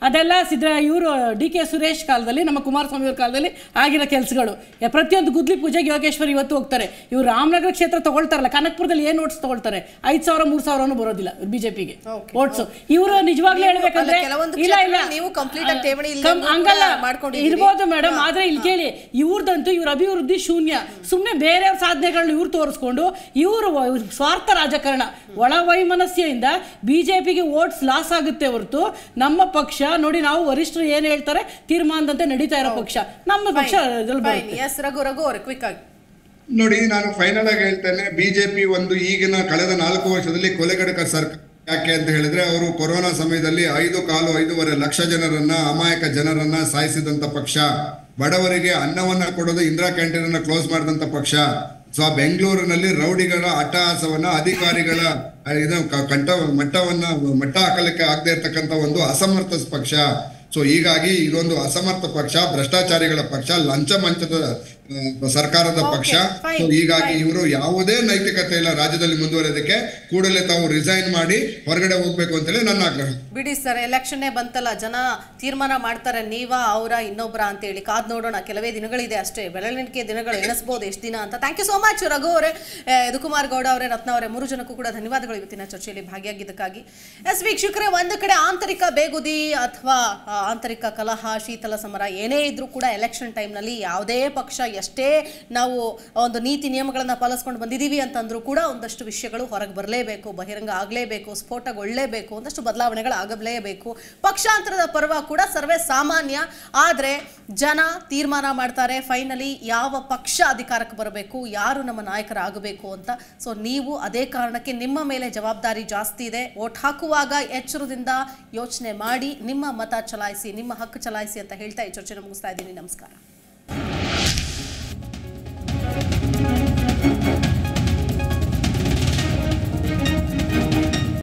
ಅದೆಲ್ಲ ಸಿದ್ರ ಇವರು ಡಿ ಕೆ ಸುರೇಶ್ ಕಾಲದಲ್ಲಿ ನಮ್ಮ ಕುಮಾರಸ್ವಾಮಿ ಅವ್ರ ಕಾಲದಲ್ಲಿ ಆಗಿರೋ ಕೆಲಸಗಳು ಪ್ರತಿಯೊಂದು ಗುದ್ಲಿ ಪೂಜೆಗೆ ಯೋಗೇಶ್ವರ್ ಇವತ್ತು ಹೋಗ್ತಾರೆ ಇವ್ರು ರಾಮನಗರ ಕ್ಷೇತ್ರ ತಗೊಳ್ತಾರಲ್ಲ ಕನಕಪುರದಲ್ಲಿ ಏನು ಓಟ್ಸ್ ತಗೊಳ್ತಾರೆ ಐದು ಸಾವಿರ ಮೂರು ಸಾವಿರನೂ ಬರೋದಿಲ್ಲ ಬಿಜೆಪಿಗೆ Okay. ಓಟ್ಸ್ ಇವರು ನಿಜವಾಗ್ಲೂ ಹೇಳ್ಬೇಕಂದ್ರೆ ಅಲ್ಲ, ಕೆಲವೊಂದು ಇಲ್ಲ ಇಲ್ಲ ಕ್ಷೇತ್ರದಲ್ಲಿ ನೀವು complete ಆಗಿ ಠೇವಣಿ ಇಲ್ದಂಗೂ ಕಮ್- ಹಂಗಲ್ಲ ಕೂಡ ಮಾಡ್ಕೊಂಡಿದ್ದೀರಿ. ಇರ್ಬೋದು ಮೇಡಮ್ ಆದ್ರೆ ಇಲ್ಲಿ ಕೇಳಿ ಇವ್ರದಂತೂ ಇವ್ರ ಅಭಿವೃದ್ಧಿ ಶೂನ್ಯ ಸುಮ್ಮನೆ ಬೇರೆಯವ್ರ ಸಾಧನೆಗಳನ್ನ ಇವ್ರು ತೋರಿಸ್ಕೊಂಡು ಇವರು ಸ್ವಾರ್ಥ ರಾಜಕಾರಣ ಒಳ ವೈಮನಸ್ಯದಿಂದ ಬಿಜೆಪಿಗೆ ವೋಟ್ಸ್ ಲಾಸ್ ಆಗುತ್ತೆ ಹೊರತು ನಮ್ಮ ಪಕ್ಷ ನೋಡಿ ನಾವು ವರಿಷ್ಠರು ಏನ್ ಹೇಳ್ತಾರೆ ತೀರ್ಮಾನದಂತೆ ನಡೀತಾ ಇರೋ ಪಕ್ಷ ನಮ್ಮ ಪಕ್ಷ ಇದ್ರಲ್ಲಿ ಬರುತ್ತೆ ಎಸ್ ರಘು ರಘು ಅವ್ರೆ ಕ್ವಿಕ್ ಆಗಿ ನೋಡಿ ನಾನು ಫೈನಲ್ ಆಗಿ ಹೇಳ್ತೇನೆ ಬಿಜೆಪಿ ಒಂದು ಈಗಿನ ಕಳೆದ ನಾಲ್ಕು ವರ್ಷದಲ್ಲಿ ಕೊಲೆಗಡಕ ಸರ್ಕಾರ ಯಾಕೆ ಅಂತ ಹೇಳಿದ್ರೆ ಅವರು ಕೊರೋನಾ ಸಮಯದಲ್ಲಿ ಐದು ಕಾಲು ಐದೂವರೆ ಲಕ್ಷ ಜನರನ್ನ ಅಮಾಯಕ ಜನರನ್ನ ಸಾಯಿಸಿದಂತ ಪಕ್ಷ ಬಡವರಿಗೆ ಅನ್ನವನ್ನ ಕೊಡೋದು ಇಂದಿರಾ ಕ್ಯಾಂಟೀನ್ ಅನ್ನ ಕ್ಲೋಸ್ ಮಾಡಿದಂತ ಪಕ್ಷ ಸೊ ಬೆಂಗಳೂರಿನಲ್ಲಿ ರೌಡಿಗಳ ಅಟ್ಟಹಾಸವನ್ನ ಅಧಿಕಾರಿಗಳ ಆ, ಇದು ಕ- ಕಂಠ ಮಟ್ಟವನ್ನ ಮಟ್ಟ ಹಾಕಲಿಕ್ಕೆ ಆಗದೆ ಇರ್ತಕ್ಕಂಥ ಒಂದು ಅಸಮರ್ಥ ಪಕ್ಷ ಸೊ ಹೀಗಾಗಿ ಇದೊಂದು ಅಸಮರ್ಥ ಪಕ್ಷ ಭ್ರಷ್ಟಾಚಾರಿಗಳ ಪಕ್ಷ ಲಂಚ ಮಂಚದ ಆ, ಸರ್ಕಾರದ Okay, ಪಕ್ಷ fine, ಸೊ ಹೀಗಾಗಿ fine. ಇವರು ಯಾವುದೇ ನೈತಿಕತೆ ಇಲ್ಲ ರಾಜ್ಯದಲ್ಲಿ ಮುಂದುವರೆಯೋದಕ್ಕೆ ಕೂಡಲೇ ತಾವು ರಿಸೈನ್ ಮಾಡಿ ಹೊರಗಡೆ ಹೋಗ್ಬೇಕು ಅಂತೇಳಿ ನನ್ನ ಆಗ್ರಹ ಬಿಡಿ ಸರ್ ಎಲೆಕ್ಷನ್ನೇ ಬಂತಲ್ಲ ಜನ ತೀರ್ಮಾನ ಮಾಡ್ತಾರೆ ನೀವಾ ಅವರ ಇನ್ನೊಬ್ಬರ ಅಂತೇಳಿ ಕಾದ್ ನೋಡೋಣ ಕೆಲವೇ ದಿನಗಳಿದೆ ಅಷ್ಟೇ ಬೆಳವಣಿಗೆ ದಿನಗಳು ಎಣಿಸ್ಬೋದು ಎಷ್ಟು ದಿನ ಅಂತ thank you so much Raghu ಅವರೇ ಯದುಕುಮಾರ್ ಗೌಡ ಅವರೇ ರತ್ನ ಅವರೇ ಮೂರು ಜನಕ್ಕೂ ಕೂಡ ಧನ್ಯವಾದಗಳು ಇವತ್ತಿನ ಚರ್ಚೆಯಲ್ಲಿ ಭಾಗಿಯಾಗಿದ್ದಕ್ಕಾಗಿ ಎಸ್ ವೀಕ್ಷಕರೇ ಒಂದು ಕಡೆ ಆಂತರಿಕ ಬೇಗುದಿ ಅಥವಾ ಆ, ಆಂತರಿಕ ಕಲಹ ಶೀತಲ ಸಮರ ಏನೇ ಇದ್ರೂ ಕೂಡ ಎಲೆಕ್ಷನ್ ಟೈಮ್ನಲ್ಲಿ ಯಾವುದೇ ಪಕ್ಷ ಎಷ್ಟೇ ನಾವು ಒಂದು ನೀತಿ ನಿಯಮಗಳನ್ನು ಪಾಲಿಸ್ಕೊಂಡು ಬಂದಿದ್ದೀವಿ ಅಂತಂದ್ರೂ ಕೂಡ ಒಂದಷ್ಟು ವಿಷಯಗಳು ಹೊರಗೆ ಬರಲೇಬೇಕು ಬಹಿರಂಗ ಆಗಲೇಬೇಕು ಸ್ಫೋಟಗೊಳ್ಳಲೇಬೇಕು ಒಂದಷ್ಟು ಬದಲಾವಣೆಗಳು ಆಗಲೇಬೇಕು ಪಕ್ಷಾಂತರದ ಪರ್ವ ಕೂಡ ಸರ್ವೇ ಸಾಮಾನ್ಯ ಆದರೆ ಜನ ತೀರ್ಮಾನ ಮಾಡ್ತಾರೆ ಫೈನಲಿ ಯಾವ ಪಕ್ಷ ಅಧಿಕಾರಕ್ಕೆ ಬರಬೇಕು ಯಾರು ನಮ್ಮ ನಾಯಕರಾಗಬೇಕು ಅಂತ ಸೊ ನೀವು ಅದೇ ಕಾರಣಕ್ಕೆ ನಿಮ್ಮ ಮೇಲೆ ಜವಾಬ್ದಾರಿ ಜಾಸ್ತಿ ಇದೆ ಓಟ್ ಹಾಕುವಾಗ ಎಚ್ಚರದಿಂದ ಯೋಚನೆ ಮಾಡಿ ನಿಮ್ಮ ಮತ ಚಲಾಯಿಸಿ ನಿಮ್ಮ ಹಕ್ಕು ಚಲಾಯಿಸಿ ಅಂತ ಹೇಳ್ತಾ ಈ ಚರ್ಚೆನ ಮುಗಿಸ್ತಾ ಇದ್ದೀನಿ ನಮಸ್ಕಾರ